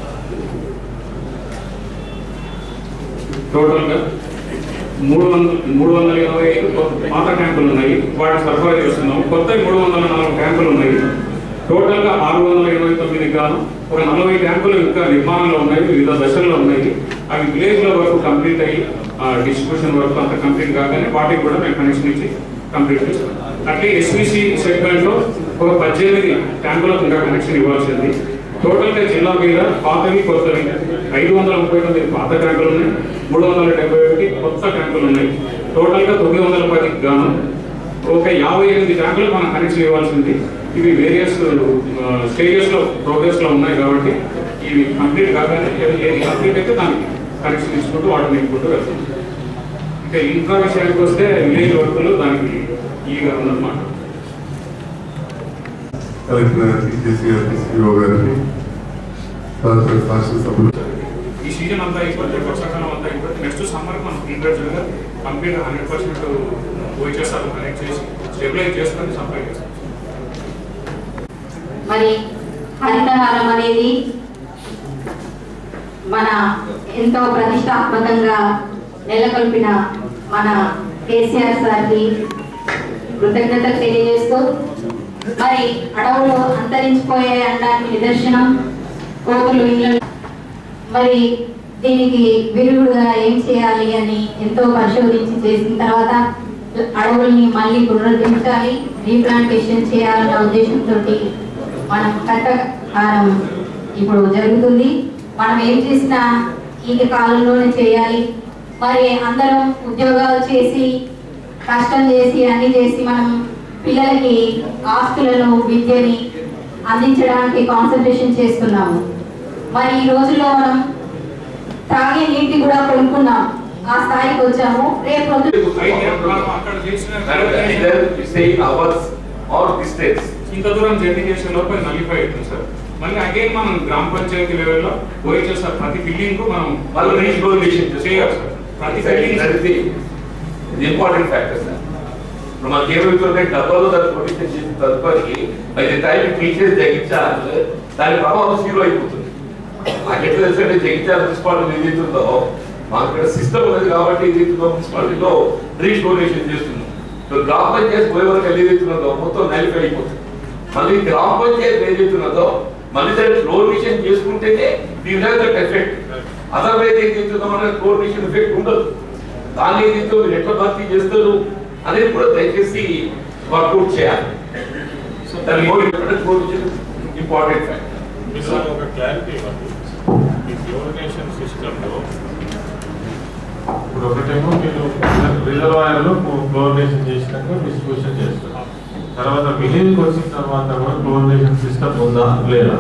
టోటల్గా మూడు వందల మూడు వందల ఇరవై ఐదు కొత్త పాత ట్యాంకులు ఉన్నాయి వాటిని సరఫరా చేస్తున్నాం కొత్త మూడు వందల నాలుగు ట్యాంకులు ఉన్నాయి టోటల్గా ఆరు వందల ఇరవై తొమ్మిది గాను ఒక నలభై ట్యాంకులు ఇంకా నిర్మాణంలో ఉన్నాయి వివిధ దశల్లో ఉన్నాయి అవి విలేజ్ల వరకు కంప్లీట్ అయ్యి డిస్ట్రిబ్యూషన్ వరకు అంత కంప్లీట్ కాగానే వాటికి కూడా మేము కనెక్షన్ ఇచ్చి కంప్లీట్ చేస్తాం అట్లే ఎస్విసి సెగ్మెంట్లో ఒక పద్దెనిమిది ట్యాంకులకు ఇంకా కనెక్షన్ ఇవ్వాల్సింది టోటల్గా జిల్లా మీద పాతవి కొత్తవి ఐదు వందల ముప్పై తొమ్మిది పాత ట్యాంకులు ఉన్నాయి మూడు వందల డెబ్బై ఒకటి కొత్త ట్యాంకులు ఉన్నాయి టోటల్గా తొమ్మిది వందల పదికి గాను ఒక యాభై ఎనిమిది ట్యాంకులు మనం కనెక్షన్ ఇవ్వాల్సింది ఇవి వేరియస్ స్టేజెస్లో ప్రోగ్రెస్లో ఉన్నాయి కాబట్టి ఇవి కంప్లీట్ కాగానే ఏది- ఏది కంప్లీట్ అయితే దానికి కనెక్షన్ ఇచ్చుకుంటూ వాటర్ నింపుకుంటూ వెళ్తుంది ఇంకా ఇంట్రా విషయానికి వస్తే విలేజ్ వర్కులు దానికి ఈగా ఉందన్నమాట కలెక్టర్ గారికి జేసీ గారికి సిఇఓ గారికి తదితర శాసనసభ్యులు ఈ సీజన్ అంతా అయిపోతే వర్షాకాలం అంతా అయిపోతే నెక్స్ట్ సమ్మర్ మనం ఇండివిజువల్గా కంప్లీట్ హండ్రెడ్ పర్సెంట్ వచ్చేసారు కనెక్ట్ చేసి స్టెబిలైజ్ చేసుకొని సప్లై చేస్తాం మరి హరితహారం అనేది మన ఎంతో ప్రతిష్టాత్మకంగా నెలకొల్పిన మన కేసీఆర్ సార్కి కృతజ్ఞతలు తెలియజేస్తూ మరి అడవులు అంతరించిపోయే అనడానికి నిదర్శనం కోతులు ఇళ్ళ మరి దీనికి విరుగుడుగా ఏం చేయాలి అని ఎంతో పరిశోధించి చేసిన తర్వాత అడవుల్ని మళ్ళీ పునరుద్ధరించాలి రీప్లాంటేషన్ చేయాలన్న ఉద్దేశంతో మనం కట్టహారం ఇప్పుడు జరుగుతుంది మనం ఏం చేసినా ఈ కాలంలోనే చేయాలి మరి అందరం ఉద్యోగాలు చేసి కష్టం చేసి అన్ని చేసి మనం పిల్లలకి ఆస్తులను విద్యని అందించడానికి కాన్సన్ట్రేషన్ చేస్తున్నాము మరి ఈ రోజుల్లో మనం తాగే నీటి కూడా కొనుక్కున్నాం ఆ స్థాయికి వచ్చాము రేపు అవర్స్ ఆర్ డిస్టెన్స్ ఇంత దూరం జర్నీ చేసే లోపల నలిఫై అవుతుంది సార్ మళ్ళీ అగైన్ మనం గ్రామ పంచాయతీ లెవెల్లో పోయి చేస్తారు ప్రతి బిల్డింగ్ మనం మళ్ళీ రీజోల్యూషన్ చేయాలి సార్ ప్రతి బిల్డింగ్ ఇది ఇంపార్టెంట్ ఫ్యాక్టర్ సార్ ఇప్పుడు మనకి ఏమవుతుందంటే డబ్బాలో దాన్ని ప్రొటెక్షన్ చేసిన తదుపరి బై ది టైం టీచర్స్ జగించాలి దాని ప్రభావం జీరో అయిపోతుంది నాకు ఎట్లా తెలుసు అంటే జగించాలి మున్సిపాలిటీ ఏదైతుందో మాకు ఇక్కడ సిస్టమ్ ఉన్నది కాబట్టి ఏదైతుందో మున్సిపాలిటీలో రీస్టోరేషన్ చేస్తున్నాం ఇప్పుడు గ్రామ పంచాయతీ పోయే వరకు ఏదైతున్నదో మొత్తం నలిపి అయిపోతుంది మళ్ళీ గ్రామ పంచాయతీ ఏదైతున్నదో మళ్ళీ దాన్ని ఫ్లోరినేషన్ చేసుకుంటేనే దీని దగ్గర ఎఫెక్ట్ అదర్వైజ్ ఏదైతుందో మనకి ఫ్లోరినేషన్ ఎఫెక్ట్ ఉండదు దాన్ని ఏదైతే మీరు ఎట్లా భర్తీ చేస్తారు అనేది కూడా దయచేసి వర్కౌట్ చేయాలి సో దాని ఇంపార్టెంట్ ఫ్యాక్ట్ మీరు ఒక క్లారిటీ ఇవ్వండి ఈ ఫ్లోరినేషన్ సిస్టంలో ఇప్పుడు ఒకటేమో మీరు రిజర్వాయర్లో ఫ్లోరినేషన్ చేసినాక డిస్ట్రిబ్యూషన్ చేస్తున్నారు తర్వాత విలేజ్కి వచ్చిన తర్వాత కూడా ఫ్లోరినేషన్ సిస్టమ్ ఉందా లేదా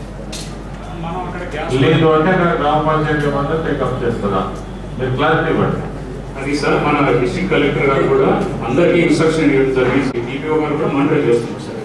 లేదు అంటే అక్కడ గ్రామ పంచాయతీ మాత్రం టేకప్ చేస్తారా మీరు క్లారిటీ ఇవ్వండి అది సార్ మన డిస్ట్రిక్ట్ కలెక్టర్ గారు కూడా అందరికీ ఇన్స్ట్రక్షన్ ఇవ్వడం జరిగింది డిపిఓ గారు కూడా మానిటర్ చేస్తున్నారు సార్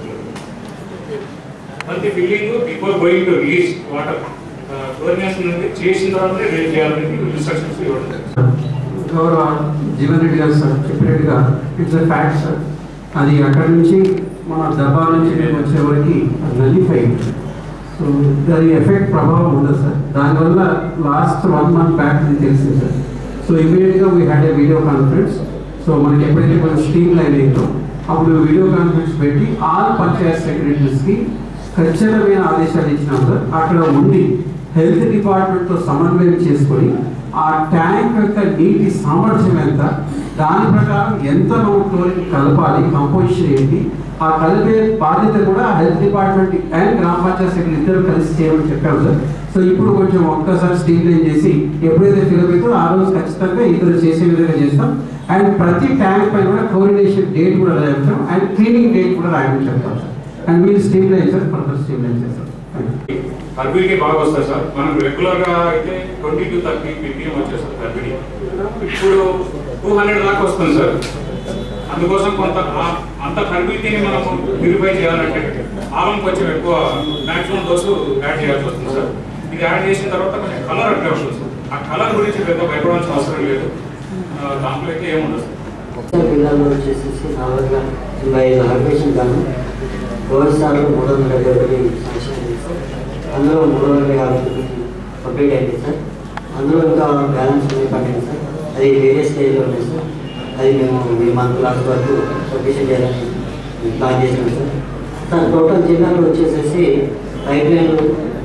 ప్రతి building before going to release water coordination నుండి చేసిన తర్వాత రిలీజ్ చేయాలని ఇన్స్ట్రక్షన్స్ ఇవ్వడం జరిగింది గౌరవ జీవన్ రెడ్డి గారు సార్ చెప్పినట్టుగా ఇట్స్ అ ఫ్యాక్ట్ సార్ అది అక్కడి నుంచి మన దబా నుంచి మేము వచ్చే వరకు నలిఫై సో దాని ఎఫెక్ట్ ప్రభావం ఉండదు సార్ దానివల్ల లాస్ట్ వన్ మంత్ బ్యాక్ ఇది తెలిసింది సార్ సో ఇమీడియట్గా we had a video conference so మనకి ఎప్పుడైతే మనం స్ట్రీమ్ లైన్ అయిందో అప్పుడు వీడియో కాన్ఫరెన్స్ పెట్టి ఆల్ పంచాయత్ సెక్రటరీస్కి ఖచ్చితమైన ఆదేశాలు ఇచ్చినాం సార్ అక్కడ ఉండి హెల్త్ డిపార్ట్మెంట్తో సమన్వయం చేసుకొని ఆ ట్యాంక్ యొక్క నీటి సామర్థ్యం ఎంత దాని ప్రకారం ఎంత మనం క్లోరిన్ కలపాలి కంపోజిషన్ ఏంటి ఆ కలిపే బాధ్యత కూడా హెల్త్ డిపార్ట్మెంట్ అండ్ గ్రామ పంచాయత్ సెక్రటరీ ఇద్దరు కలిసి చేయమని చెప్పాము సార్ సో ఇప్పుడు కొంచెం ఒక్కసారి స్టీమ్ లైన్ చేసి ఎప్పుడైతే ఫిలప్ అవుతుందో ఆ రోజు ఖచ్చితంగా ఇద్దరు చేసే విధంగా చేస్తాం అండ్ ప్రతి ట్యాంక్ పైన కూడా కోరినేషన్ డేట్ కూడా రాయడం అండ్ క్లీనింగ్ డేట్ కూడా రాయడం చెప్తాం సార్ అండ్ మీరు streamline sir further streamline చేస్తాం టర్బిడిటీ బాగా వస్తాయి సార్ మనం రెగ్యులర్ గా అయితే ట్వంటీ టు థర్టీ పీపీఎం వచ్చేస్తారు టర్బిడి ఇప్పుడు టూ హండ్రెడ్ దాకా వస్తుంది సార్ అందుకోసం కొంత ఆ- అంత టర్బిడిటీని మనం ప్యూరిఫై చేయాలంటే ఆలం కొంచెం ఎక్కువ మాక్సిమం డోసు యాడ్ చేయాల్సి వస్తుంది సార్ ఇది యాడ్ చేసిన తర్వాత కొంచెం కలర్ అట్లా వస్తుంది సార్ ఆ కలర్ గురించి పెద్ద భయపడాల్సిన అవసరం లేదు ఆ, దాంట్లో అయితే ఏముండదు సార్ జిల్లాలో వచ్చేసేసి నాలుగుగా తొంభై ఐదు అలొకేషన్ గాను ఓఎస్ఆర్లో మూడు వందల డెబ్బై ఒకటి శాంక్షన్ అయింది సార్ అందులో మూడు వందల యాభై తొమ్మిది కంప్లీట్ అయింది సార్ అందులో ఇంకా బ్యాలెన్స్ ఉంది పడింది సార్ అది వేరే స్టేజ్లో ఉంది సార్ అది మేము ఈ మంత్ లాస్ట్ వరకు సబ్మిషన్ చేయాలని ప్లాన్ చేసినాం సార్ సార్ టోటల్ జిల్లాలో వచ్చేసేసి పైప్ లైన్లు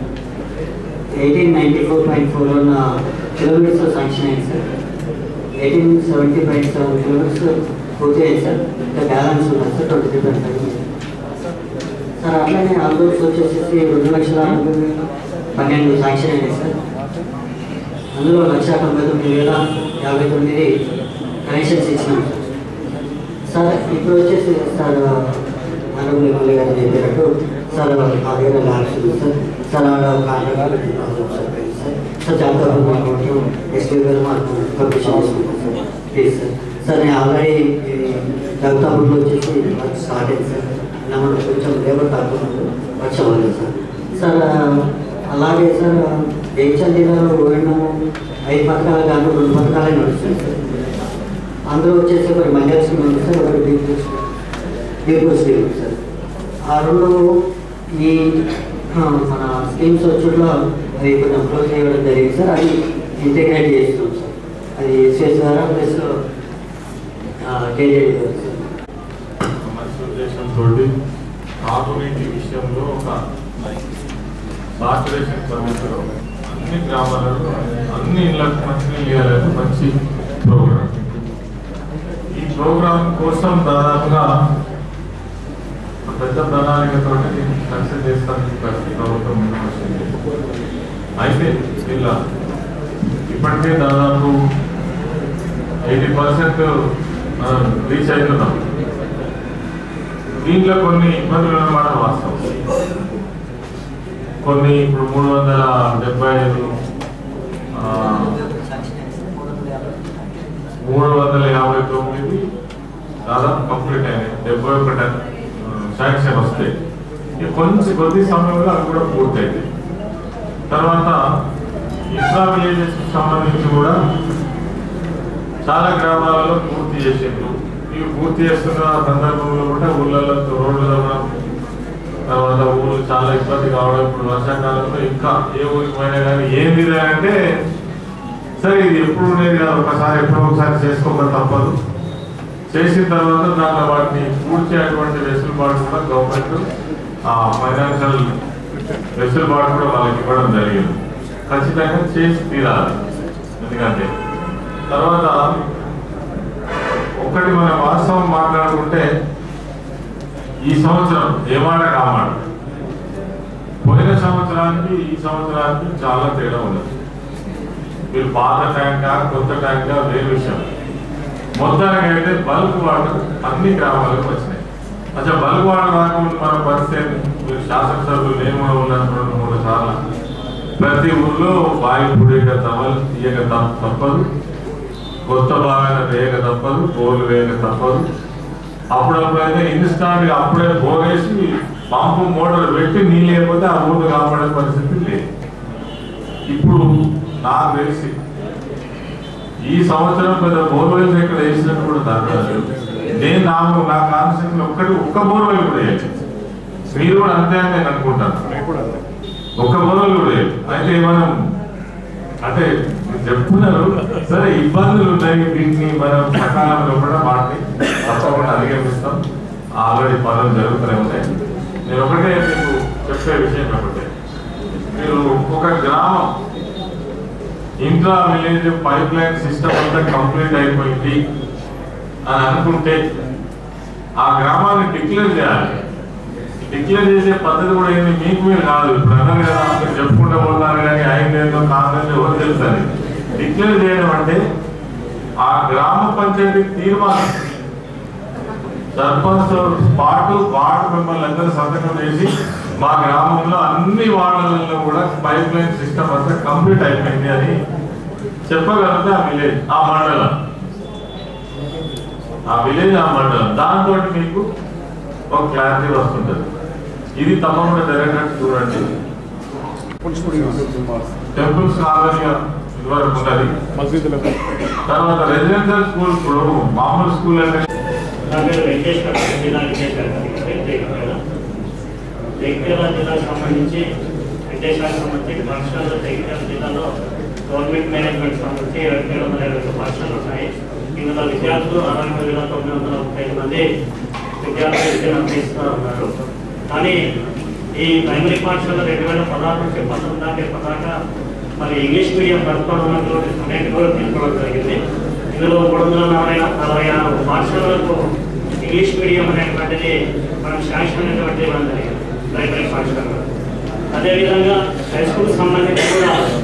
eighteen ninety four point four ఉన్న కిలోమీటర్స్ శాంక్షన్ అయింది sir eighteen seventy point seven kilometres పూర్తి అయింది సార్ ఇంకా బ్యాలెన్స్ ఉన్నది sir twenty three point five sir అట్లనే ఆల్బోర్స్ వచ్చేసేసి రెండు లక్షల పన్నెండు శాంక్షన్ అయింది సార్ అందులో లక్ష తొంభై తొమ్మిది వేల యాభై తొమ్మిది కనెక్షన్స్ ఇచ్చినాం సార్ ఇప్పుడు వచ్చేసి సార్ మనకు ఎమ్మెల్యే గారు చెప్పినట్టు సార్ మా దగ్గర ల్యాబ్స్ ఉంది సార్ సార్ ఆడ కాంట్రాక్ట్ సార్ సార్ జాతర మాకు ఎస్టీ గారు మాకు పర్మిషన్ చేసుకుంటాం సార్ ప్లీజ్ సార్ సార్ నేను ఆల్రెడీ దౌతాపూర్లో వచ్చేసి వర్క్ స్టార్ట్ అయింది సార్ ఇలా మనం కొంచెం లేబర్ తక్కువ వర్క్ అవ్వలేదు సార్ సార్ అలాగే సార్ జైచల్ జిల్లాలో ఓడినాము ఐదు పథకాలు కానీ రెండు పథకాలే నడుస్తాయి సార్ అందులో వచ్చేసి ఒకటి మహిళా స్కీమ్ ఉంది సార్ ఒకటి బీపీ బీపీ స్కీమ్ ఉంది సార్ ఆ రెండు ఈ ఆ, మన స్కీమ్స్ వచ్చుట్లో అది కొంచెం క్లోజ్ చేయడం జరిగింది సార్ అది ఇంటిగ్రేట్ చేస్తున్నాం సార్ అది ఎస్ఎస్ ద్వారా ప్లస్ కేజేడి గారు సార్ మంచి ఉద్దేశంతో తాగునీటి విషయంలో ఒక సాచురేషన్ పద్ధతిలో అన్ని గ్రామాలలో అన్ని ఇళ్ళకు మంచినీళ్ళు ఇవ్వాలని మంచి ప్రోగ్రాం ఈ ప్రోగ్రాం కోసం దాదాపుగా ఒక పెద్ద ప్రణాళికతో సక్సెస్ చేస్తానికి ప్రతి ప్రభుత్వం ముందుకు వచ్చింది అయితే ఇలా ఇప్పటికే దాదాపు ఎయిటీ పర్సెంట్ మనం రీచ్ అవుతున్నాం దీంట్లో కొన్ని ఇబ్బందులు అన్నమాట వాస్తవం కొన్ని ఇప్పుడు మూడు వందల డెబ్బై ఐదు ఆ, మూడు వందల యాభై తొమ్మిది దాదాపు కంప్లీట్ అయినాయి డెబ్బై ఒకటి శాంక్షన్ వస్తాయి ఇక కొంచెం కొద్ది సమయంలో అవి కూడా పూర్తయింది తర్వాత ఇన్ఫ్రా విలేజెస్ సంబంధించి కూడా చాలా గ్రామాలలో పూర్తి చేసిండ్రు ఇవి పూర్తి చేస్తున్న సందర్భంలో కూడా ఊళ్ళలో రోడ్లు తవ్వడం తర్వాత ఊరు చాలా ఇబ్బంది కావడం ఇప్పుడు వర్షాకాలంలో ఇంకా ఏ ఊరికి పోయినా కానీ ఏంది రా అంటే సరే ఇది ఎప్పుడు ఉండేది కాదు ఒకసారి ఎప్పుడో ఒకసారి చేసుకోక తప్పదు చేసిన తర్వాత దాంట్లో వాటిని పూడ్చేటువంటి వెసులుబాటు కూడా గవర్నమెంట్ ఆ ఫైనాన్షియల్ వెసులుబాటు కూడా వాళ్ళకి ఇవ్వడం జరిగింది ఖచ్చితంగా చేసి తీరాలి ఎందుకంటే తర్వాత ఒకటి మన వాస్తవం మాట్లాడుకుంటే ఈ సంవత్సరం ఏ మాట కామాట పోయిన సంవత్సరానికి ఈ సంవత్సరానికి చాలా తేడా ఉన్నది మీరు పాత ట్యాంకా కొత్త ట్యాంకా వేరే విషయం మొత్తానికి అయితే బల్క్ వాటర్ అన్ని గ్రామాలకు వచ్చినాయి అచ్చా బల్క్ వాటర్ రాకముందు మన పరిస్థితి ఏంటి? మీరు శాసనసభ్యులు నేను కూడా ఉన్నాను రెండు మూడు సార్లు ప్రతి ఊర్లో బావి పుడేక తవలు తీయక తప్ప- తప్పదు కొత్త బాగా వేయక తప్పదు బోర్లు వేయక తప్పదు అప్పుడప్పుడైతే ఇన్స్టాంట్ అప్పుడే బోరేసి పంపు మోటార్ పెట్టి నీళ్ళు లేకపోతే ఆ ఊరు కాపాడే పరిస్థితి లేదు ఇప్పుడు నాకు తెలిసి ఈ సంవత్సరం పెద్ద బోర్వెల్స్ ఇక్కడ వేసినట్టు కూడా దాఖలా లేవు. నేను నాకు నా కాన్సెప్ట్ ఒక్కటి ఒక్క బోర్వెల్ కూడా వేయలేదు మీరు కూడా అంతే అని నేను అనుకుంటాను ఒక్క బోర్వెల్ కూడా వేయలేదు అయితే మనం అంటే మీరు చెప్తున్నారు సరే ఇబ్బందులు ఉన్నాయి దీన్ని మనం సకాలంలో కూడా వాటిని తప్పకుండా అధిగమిస్తాం ఆల్రెడీ పనులు జరుగుతూనే ఉన్నాయి నేను ఒకటే మీకు చెప్పే విషయం ఒకటే మీరు ఒక గ్రామం intra village pipeline system అంతా కంప్లీట్ అయిపోయింది అని అనుకుంటే ఆ గ్రామాన్ని డిక్లేర్ చేయాలి డిక్లేర్ చేసే పద్ధతి కూడా ఏంది మీకు మీరు కాదు ఇప్పుడు అన్నారు కదా మీరు చెప్పుకుంటూ పోతారు కానీ ఆయన ఏందో కాదని ఎవరు తెలుసని డిక్లేర్ చేయడం అంటే ఆ గ్రామ పంచాయతీ తీర్మానం సర్పంచ్ పాటు వార్డు మెంబర్లు అందరూ సంతకం చేసి మా గ్రామంలో అన్ని వార్డులలో కూడా పైప్ లైన్ సిస్టమ్ అంతా కంప్లీట్ అయిపోయింది అని చెప్పగలిగితే ఆ విలేజ్ ఆ మండలం ఆ విలేజ్ ఆ మండలం దాంతో మీకు ఒక క్లారిటీ వస్తుంటది ఇది తప్పకుండా జరిగినట్టు చూడండి టెంపుల్స్ కావాలిగా ఇదివరకు ఉండాలి తర్వాత రెసిడెన్షియల్ స్కూల్ ఇప్పుడు మామూలు స్కూల్ అంటే నా పేరు వెంకటేశ్వర జిల్లా వెంకటేశ్వర జగిత్యాల జిల్లాకు సంబంధించి వెంకటేశ్వరకు సంబంధించి పాఠశాలలో జగిత్యాల జిల్లాలో గవర్నమెంట్ మేనేజ్మెంట్ సంబంధించి రెండు వందల ఇరవై ఐదు పాఠశాలలు ఉన్నాయి ఇందులో విద్యార్థులు అరవై మూడు వేల తొమ్మిది వందల ముప్పై ఐదు మంది విద్యార్థులు విద్యను అభ్యసిస్తూ ఉన్నారు కానీ ఈ ప్రైమరీ పాఠశాల రెండు వేల పదహారు నుంచి పంతొమ్మిది దాకా ఇప్పటిదాకా మరి ఇంగ్లీష్ మీడియం ప్రతిపాదన ఉన్నటువంటి సమయాన్ని కూడా తీసుకోవడం జరిగింది ఇందులో మూడు వందల నలభై నలభై ఆరు పాఠశాలలకు ఇంగ్లీష్ మీడియం అనేటువంటిది మనం శాంక్షన్ అనేటువంటి ఇవ్వడం జరిగింది ప్రైమరీ పాఠశాలలో అదేవిధంగా హై స్కూల్ సంబంధించి కూడా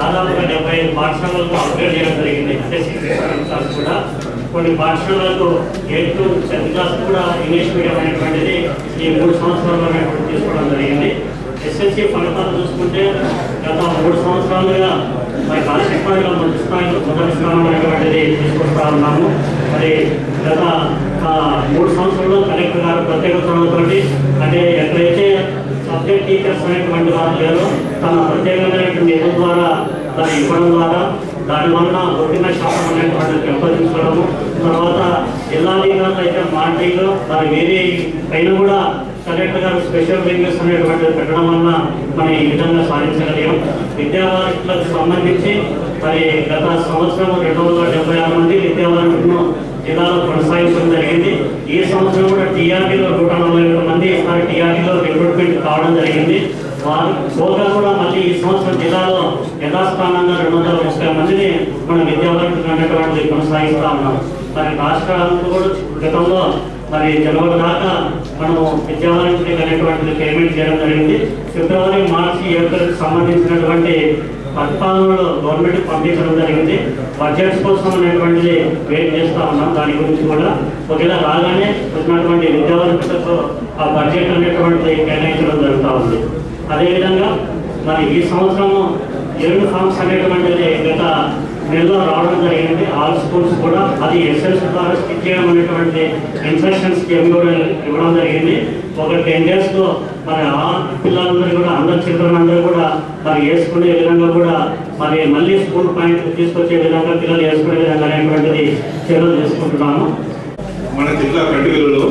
దాదాపుగా డెబ్బై ఐదు పాఠశాలలకు అప్గ్రేడ్ చేయడం జరిగింది అంటే సిక్స్త్ సెవెంత్ క్లాస్ కూడా కొన్ని పాఠశాలలకు ఎయిత్ టు టెన్త్ క్లాస్ కూడా ఇంగ్లీష్ మీడియం అనేటువంటిది ఈ మూడు సంవత్సరాల్లో అనేటువంటి తీసుకోవడం జరిగింది ఎస్ఎస్సి ఫలితాలు చూసుకుంటే గత మూడు సంవత్సరాలుగా మరి కాశీపాడిలో మొదటి స్థాయిలో మొదటి స్థానం అనేటువంటిది తీసుకొస్తా ఉన్నాము మరి గత ఆ, మూడు సంవత్సరాల్లో కలెక్టర్ గారు ప్రత్యేక చొరవతోటి అంటే ఎక్కడైతే సబ్జెక్ట్ టీచర్స్ అనేటువంటి వారు లేరో తన ప్రత్యేకమైనటువంటి నిధుల ద్వారా దాన్ని ఇవ్వడం ద్వారా దాని వలన ఒట్టిన శాతం అనేటువంటి పెంపొందించడము తర్వాత జిల్లా అధికారులు అయితే మాంటీలో దాని వేరే పైన కూడా కలెక్టర్ గారు స్పెషల్ రివ్యూస్ అనేటువంటిది పెట్టడం వలన మనం ఈ విధంగా సాధించగలిగాం విద్యావారికి సంబంధించి మరి గత సంవత్సరం రెండు వందల డెబ్బై ఆరు మంది విద్యావారులను జిల్లాలో కొనసాగించడం జరిగింది ఈ సంవత్సరం కూడా టీఆర్టీలో నూట నలభై ఏడు మంది ఈసారి టీఆర్టీలో రిక్రూట్మెంట్ కావడం జరిగింది వారు పోగా కూడా మళ్ళీ ఈ సంవత్సరం జిల్లాలో యథాస్థానంగా రెండు వందల ముప్పై మందిని మన విద్యావారికి అనేటువంటిది కొనసాగిస్తా ఉన్నాం మరి రాష్ట్రాలకు కూడా గతంలో మరి జనవరి దాకా మనము విద్యావారికి అనేటువంటిది పేమెంట్ చేయడం జరిగింది ఫిబ్రవరి మార్చి ఏప్రిల్కి సంబంధించినటువంటి ప్రతిపాదనలు గవర్నమెంట్ పంపించడం జరిగింది బడ్జెట్స్ కోసం అనేటువంటిది వెయిట్ చేస్తా ఉన్నాం దాని గురించి కూడా ఒకవేళ రాగానే వచ్చినటువంటి విద్యావంతులకు ఆ బడ్జెట్ అనేటువంటిది కేటాయించడం జరుగుతూ ఉంది అదేవిధంగా మరి ఈ సంవత్సరము యూనిఫామ్స్ అనేటువంటిది గత నెలలో రావడం జరిగింది ఆల్ స్కూల్స్ కూడా అది ఎస్ఎల్స్ ద్వారా స్టిచ్ చేయడం అనేటువంటి ఇన్స్ట్రక్షన్ స్కీమ్ కూడా ఇవ్వడం జరిగింది ఒక టెన్ డేస్ లో మరి ఆ పిల్లలందరూ కూడా అందరు చిల్డ్రన్ అందరూ కూడా మరి వేసుకునే విధంగా కూడా మరి మళ్ళీ స్కూల్ పాయింట్ తీసుకొచ్చే విధంగా పిల్లలు వేసుకునే విధంగా అనేటువంటిది చర్యలు తీసుకుంటున్నాము మన జిల్లా కంటివేలులో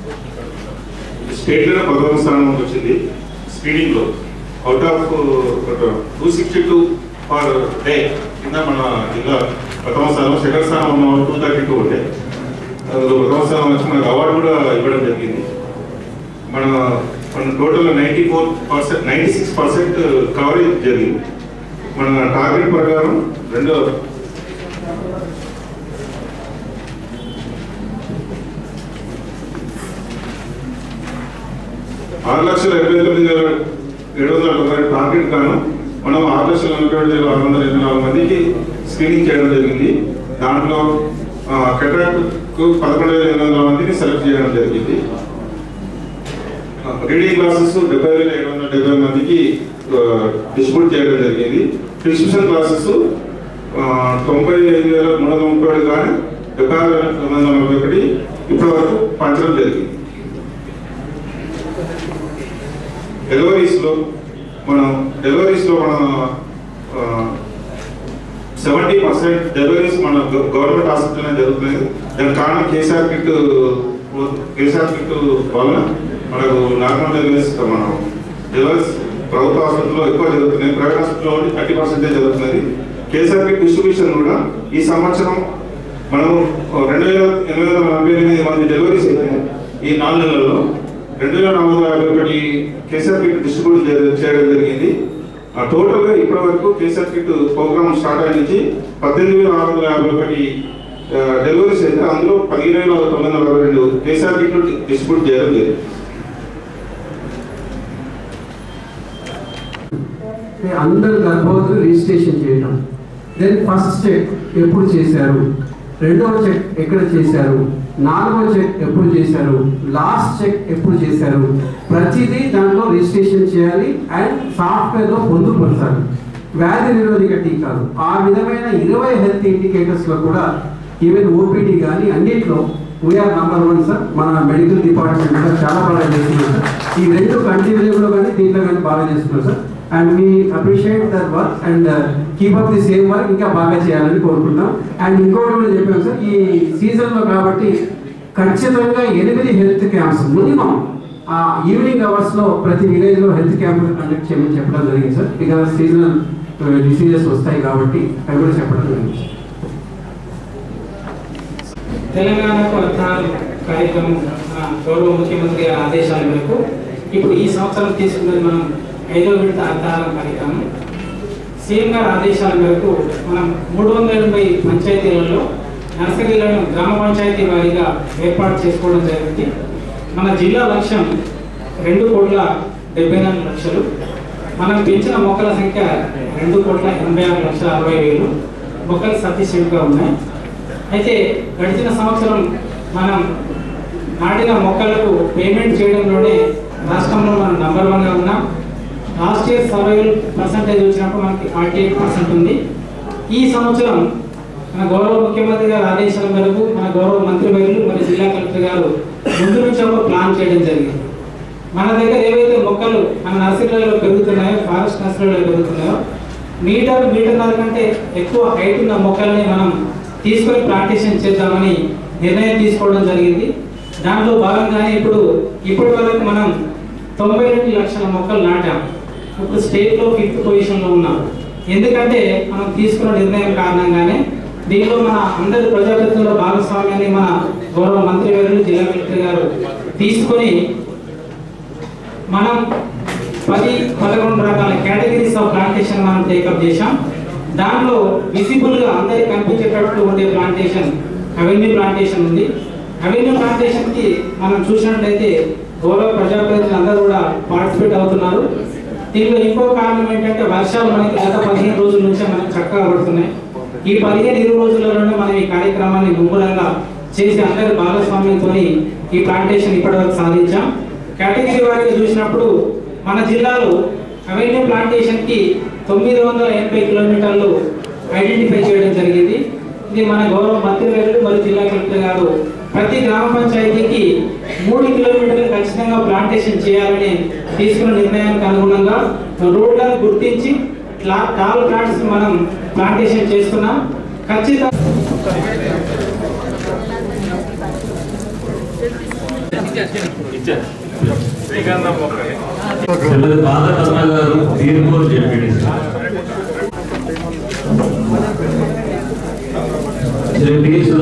స్టేట్లో పదవ స్థానంలోకి వచ్చింది స్పీడింగ్లో out of two sixty two per day కింద మన జిల్లా ప్రథమ స్థానం సెకండ్ స్థానం ఉన్న టూ థర్టీ టూ ఉండే అందులో ప్రథమ స్థానం వచ్చి మనకు అవార్డు కూడా ఇవ్వడం జరిగింది మన మన total ninety four percent ninety six percent coverage జరిగింది మన టార్గెట్ ప్రకారం రెండో ఆరు లక్షల ఇరవై తొమ్మిది వేల ఏడు వందల తొంభై టార్గెట్ గాను మనం ఆరు లక్షల నలభై ఏడు వేల ఆరు వందల ఎనభై నాలుగు మందికి స్క్రీనింగ్ చేయడం జరిగింది దాంట్లో కెటాక్కు పదకొండు వేల ఎనిమిది వందల మందిని సెలెక్ట్ చేయడం జరిగింది రీడింగ్ క్లాసెస్ డెబ్బై వేల ఏడు వందల డెబ్బై మందికి డిస్ట్రిబ్యూట్ చేయడం జరిగింది ప్రిస్క్రిప్షన్ క్లాసెస్ తొంభై ఐదు వేల మూడు వందల ముప్పై ఏడు కానీ డెబ్బై ఆరు వేల తొమ్మిది వందల నలభై ఒకటి ఇప్పటి వరకు పంచడం జరిగింది డెలివరీస్లో మనం డెలివరీస్లో మనం సెవెంటీ పర్సెంట్ డెలివరీస్ మన గ- గవర్నమెంట్ హాస్పిటల్లో జరుగుతున్నాయి దానికి కారణం కేసీఆర్ కిట్ కేసీఆర్ కిట్ వలన మనకు నార్మల్ డెలివరీస్ మనం డెలివరీస్ ప్రభుత్వ హాస్పిటల్లో ఎక్కువ జరుగుతున్నాయి ప్రైవేట్ హాస్పిటల్లో ఓన్లీ థర్టీ పర్సెంటేజ్ జరుగుతున్నది కేసీఆర్ కిట్ డిస్ట్రిబ్యూషన్ కూడా ఈ సంవత్సరం మనం రెండు వేల ఎనిమిది వందల నలభై ఎనిమిది మంది డెలివరీస్ అయితే ఈ నాలుగు నెలల్లో రెండు వేల నాలుగు వందల యాభై ఒకటి కేసీఆర్ కిట్ డిస్ట్రిబ్యూట్ చే- చేయడం జరిగింది ఆ టోటల్ గా ఇప్పటి వరకు కేసీఆర్ కిట్ ప్రోగ్రామ్ స్టార్ట్ అయిన నుంచి పద్దెనిమిది వేల ఆరు వందల యాభై ఒకటి ఆ, డెలివరీస్ అయితే అందులో పదిహేను వేల తొమ్మిది వందల అరవై రెండు కేసీఆర్ కిట్ డిస్ట్రిబ్యూట్ చేయడం జరిగింది అందరు గర్భవతులు రిజిస్ట్రేషన్ చేయడం దెన్ ఫస్ట్ చెక్ ఎప్పుడు చేశారు రెండవ చెక్ ఎక్కడ చేశారు నాలుగవ చెక్ ఎప్పుడు చేశారు లాస్ట్ చెక్ ఎప్పుడు చేశారు ప్రతిదీ దాంట్లో రిజిస్ట్రేషన్ చేయాలి అండ్ సాఫ్ట్వేర్లో పొందుపరచాలి వ్యాధి నిరోధక టీకాలు ఆ విధమైన ఇరవై హెల్త్ ఇండికేటర్స్లో కూడా ఈవెన్ ఓపీడీ కానీ అన్నింటిలో వీఆర్ నంబర్ వన్ సార్ మన మెడికల్ డిపార్ట్మెంట్ కూడా చాలా బాగా చేస్తున్నారు సార్ ఈ రెండు కంటిన్యూలో కానీ దీంట్లో కానీ బాగా చేస్తున్నారు sir and me appreciate that work and keep up the same work ఇంకా బాగా చేయాలని కోరుకుంటాం అండ్ ఇంకోటి కూడా చెప్పాం సార్ ఈ సీజన్లో కాబట్టి ఖచ్చితంగా ఎనిమిది హెల్త్ క్యాంప్స్ మినిమం ఆ ఈవినింగ్ అవర్స్ లో ప్రతి విలేజ్ లో హెల్త్ క్యాంప్ కండక్ట్ చేయమని చెప్పడం జరిగింది సార్ బికాస్ సీజనల్ డిసీజెస్ వస్తాయి కాబట్టి అవి కూడా చెప్పడం జరిగింది సార్ తెలంగాణకు అర్థాలు కార్యక్రమం మన గౌరవ ముఖ్యమంత్రి గారి ఆదేశాల మేరకు ఇప్పుడు ఈ సంవత్సరం తీసుకున్నది మనం ఐదో విడత అర్థాల కార్యక్రమం సీఎం గారి ఆదేశాల మేరకు మనం మూడు వందల ఎనభై పంచాయతీలలో నర్సరీలను గ్రామ పంచాయతీ వారీగా ఏర్పాటు చేసుకోవడం జరిగింది మన జిల్లా లక్ష్యం రెండు కోట్ల డెబ్బై నాలుగు లక్షలు మనం పెంచిన మొక్కల సంఖ్య రెండు కోట్ల ఎనభై ఆరు లక్షల అరవై వేలు మొక్కలు సఫిషియెంట్గా ఉన్నాయి అయితే గడిచిన సంవత్సరం మనం నాటిన మొక్కలకు పేమెంట్ చేయడంలోనే రాష్ట్రంలో మనం నంబర్ వన్గా ఉన్నాం లాస్ట్ ఇయర్ సర్వైవల్ పర్సంటేజ్ వచ్చినప్పుడు మనకి ఫార్టీ ఎయిట్ పర్సెంట్ ఉంది ఈ సంవత్సరం మన గౌరవ ముఖ్యమంత్రి గారి ఆదేశాల మేరకు మన గౌరవ మంత్రి వర్యులు మరి జిల్లా కలెక్టర్ గారు ముందు నుంచి ఒక ప్లాన్ చేయడం జరిగింది మన దగ్గర ఏవైతే మొక్కలు మన నర్సరీలలో పెరుగుతున్నాయో ఫారెస్ట్ నర్సరీలలో పెరుగుతున్నాయో మీటర్ మీటర్న్నర కంటే ఎక్కువ హైట్ ఉన్న మొక్కల్ని మనం తీసుకొని ప్లాంటేషన్ చేద్దామని నిర్ణయం తీసుకోవడం జరిగింది దాంట్లో భాగంగానే ఇప్పుడు ఇప్పటి వరకు మనం తొంభై రెండు లక్షల మొక్కలు నాటాం ఇప్పుడు స్టేట్లో ఫిఫ్త్ పొజిషన్లో ఉన్నాం ఎందుకంటే మనం తీసుకున్న నిర్ణయం కారణంగానే దీనిలో మన అందరి ప్రజాప్రతినిధుల భాగస్వామ్యాన్ని మన గౌరవ మంత్రి గారు జిల్లా కలెక్టర్ గారు తీసుకొని మనం పది పదకొండు రకాల కేటగిరీస్ ఆఫ్ ప్లాంటేషన్ మనం టేకప్ చేశాం దానిలో విజిబుల్ గా అందరికి కనిపించేటట్టు ఉండే ప్లాంటేషన్ అవెన్యూ ప్లాంటేషన్ ఉంది అవెన్యూ ప్లాంటేషన్ కి మనం చూసినట్లయితే గౌరవ ప్రజాప్రతినిధులు అందరూ కూడా పార్టిసిపేట్ అవుతున్నారు దీనిలో ఇంకో కారణం ఏంటంటే వర్షాలు మనకి గత పదిహేను రోజుల నుంచే మనకి చక్కగా పడుతున్నాయి ఈ పదిహేను ఇరవై రోజులలోనే మనం ఈ కార్యక్రమాన్ని ముమ్మరంగా చేసి అందరి భాగస్వామ్యంతో ఈ ప్లాంటేషన్ ఇప్పటివరకు సాధించాం కేటగిరీ వారికి చూసినప్పుడు మన జిల్లాలో అవెన్యూ ప్లాంటేషన్ కి తొమ్మిది వందల ఎనభై కిలోమీటర్లు ఐడెంటిఫై చేయడం జరిగింది ఇది మన గౌరవ మంత్రివర్యులు మరియు జిల్లా కలెక్టర్ గారు ప్రతి గ్రామ పంచాయతీకి మూడు కిలోమీటర్లు ఖచ్చితంగా ప్లాంటేషన్ చేయాలని తీసుకున్న నిర్ణయానికి అనుగుణంగా రోడ్లను గుర్తించి ట్లా- టాల్ ప్లాంట్స్ మనం ప్లాంటేషన్ చేస్తున్నాం ఖచ్చితంగా శ్రీమతి పాదపద్మ గారు తీర్పూరు చెప్పండి శ్రీ టి. సు-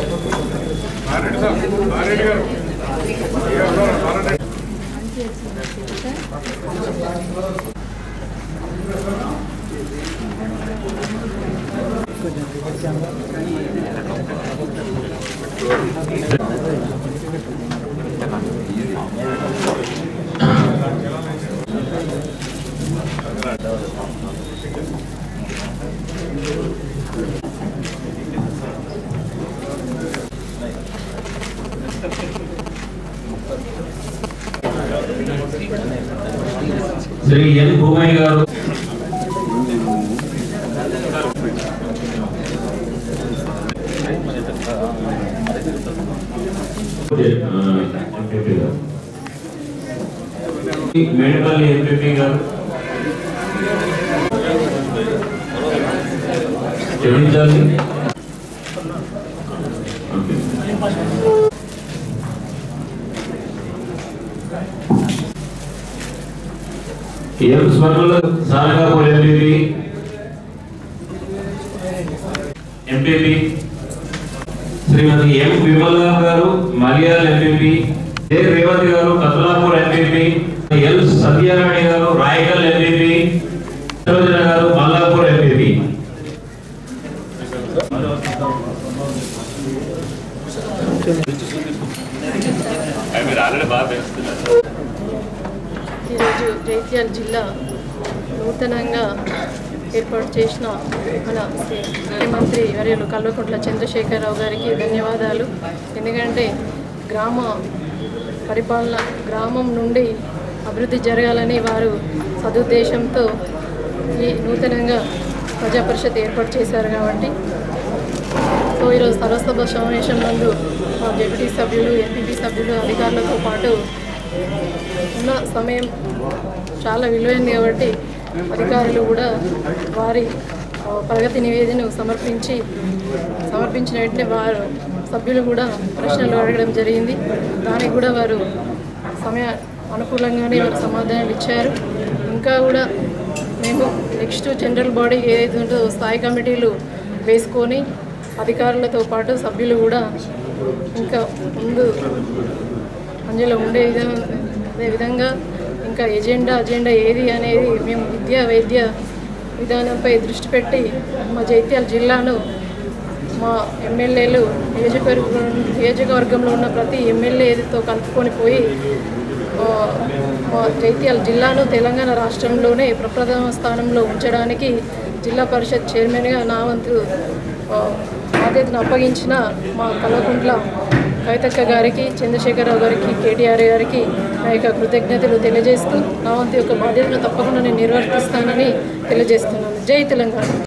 శ్రీ ఎన్ భూమయ్య గారు ఎంపీపీ గారు మేడిపల్లి ఎంపీపీ గారు క్షమించాలి ఎం స్వర్ణుల Sarakapur MPP MPP Srimati M Vimala గారు మలయాళ ఎంపీపీ ఏ రేవతి గారు కత్లాపూర్ ఎంపీపీ ఎల్ సత్యనారాయణ గారు రాయకల్ ఎంపీపీ సరోజన గారు మల్లాపూర్ ఎంపీపీ ఈరోజు జైత్యాల జిల్లా నూతనంగా ఏర్పాటు చేసిన మన ముఖ్యమంత్రి వర్యులు కల్వకుంట్ల చంద్రశేఖరరావు గారికి ధన్యవాదాలు ఎందుకంటే గ్రామ పరిపాలన గ్రామం నుండి అభివృద్ధి జరగాలని వారు సదుద్దేశంతో ఈ నూతనంగా ప్రజా పరిషత్ ఏర్పాటు చేశారు కాబట్టి సో ఈరోజు సర్వసభ సమావేశం నందు మా డిప్యూటీ సభ్యులు ఎంపీపీ సభ్యులు అధికారులతో పాటు ఉన్న సమయం చాలా విలువైంది కాబట్టి అధికారులు కూడా వారి ఆ, ప్రగతి నివేదనను సమర్పించి సమర్పించిన వెంటనే వారు సభ్యులు కూడా ప్రశ్నలు అడగడం జరిగింది దానికి కూడా వారు సమయ అనుకూలంగానే వారు సమాధానాలు ఇచ్చారు ఇంకా కూడా మేము నెక్స్ట్ జనరల్ బాడీ ఏదైతే ఉంటుందో స్థాయి కమిటీలు వేసుకొని అధికారులతో పాటు సభ్యులు కూడా ఇంకా ముందు అందులో ఉండే విధంగా అదే విధంగా ఇంకా ఎజెండా అజెండా ఏది అనేది మేము విద్యా వైద్య విధానంపై దృష్టి పెట్టి మా జైత్యాల జిల్లాను మా ఎమ్మెల్యేలు నియోజకవర్గం నియోజకవర్గంలో ఉన్న ప్రతి ఎమ్మెల్యేతో కలుపుకొని పోయి ఆ, మా జైత్యాల జిల్లాను తెలంగాణ రాష్ట్రంలోనే ప్రప్రథమ స్థానంలో ఉంచడానికి జిల్లా పరిషత్ చైర్మన్గా నా వంతు ఆ, బాధ్యతను అప్పగించిన మా కల్వకుంట్ల కవితక్క గారికి చంద్రశేఖరరావు గారికి కేటీఆర్ గారికి నా యొక్క కృతజ్ఞతలు తెలియజేస్తూ నా వంతు యొక్క బాధ్యతను తప్పకుండా నేను నిర్వర్తిస్తానని తెలియజేస్తున్నాను జై తెలంగాణ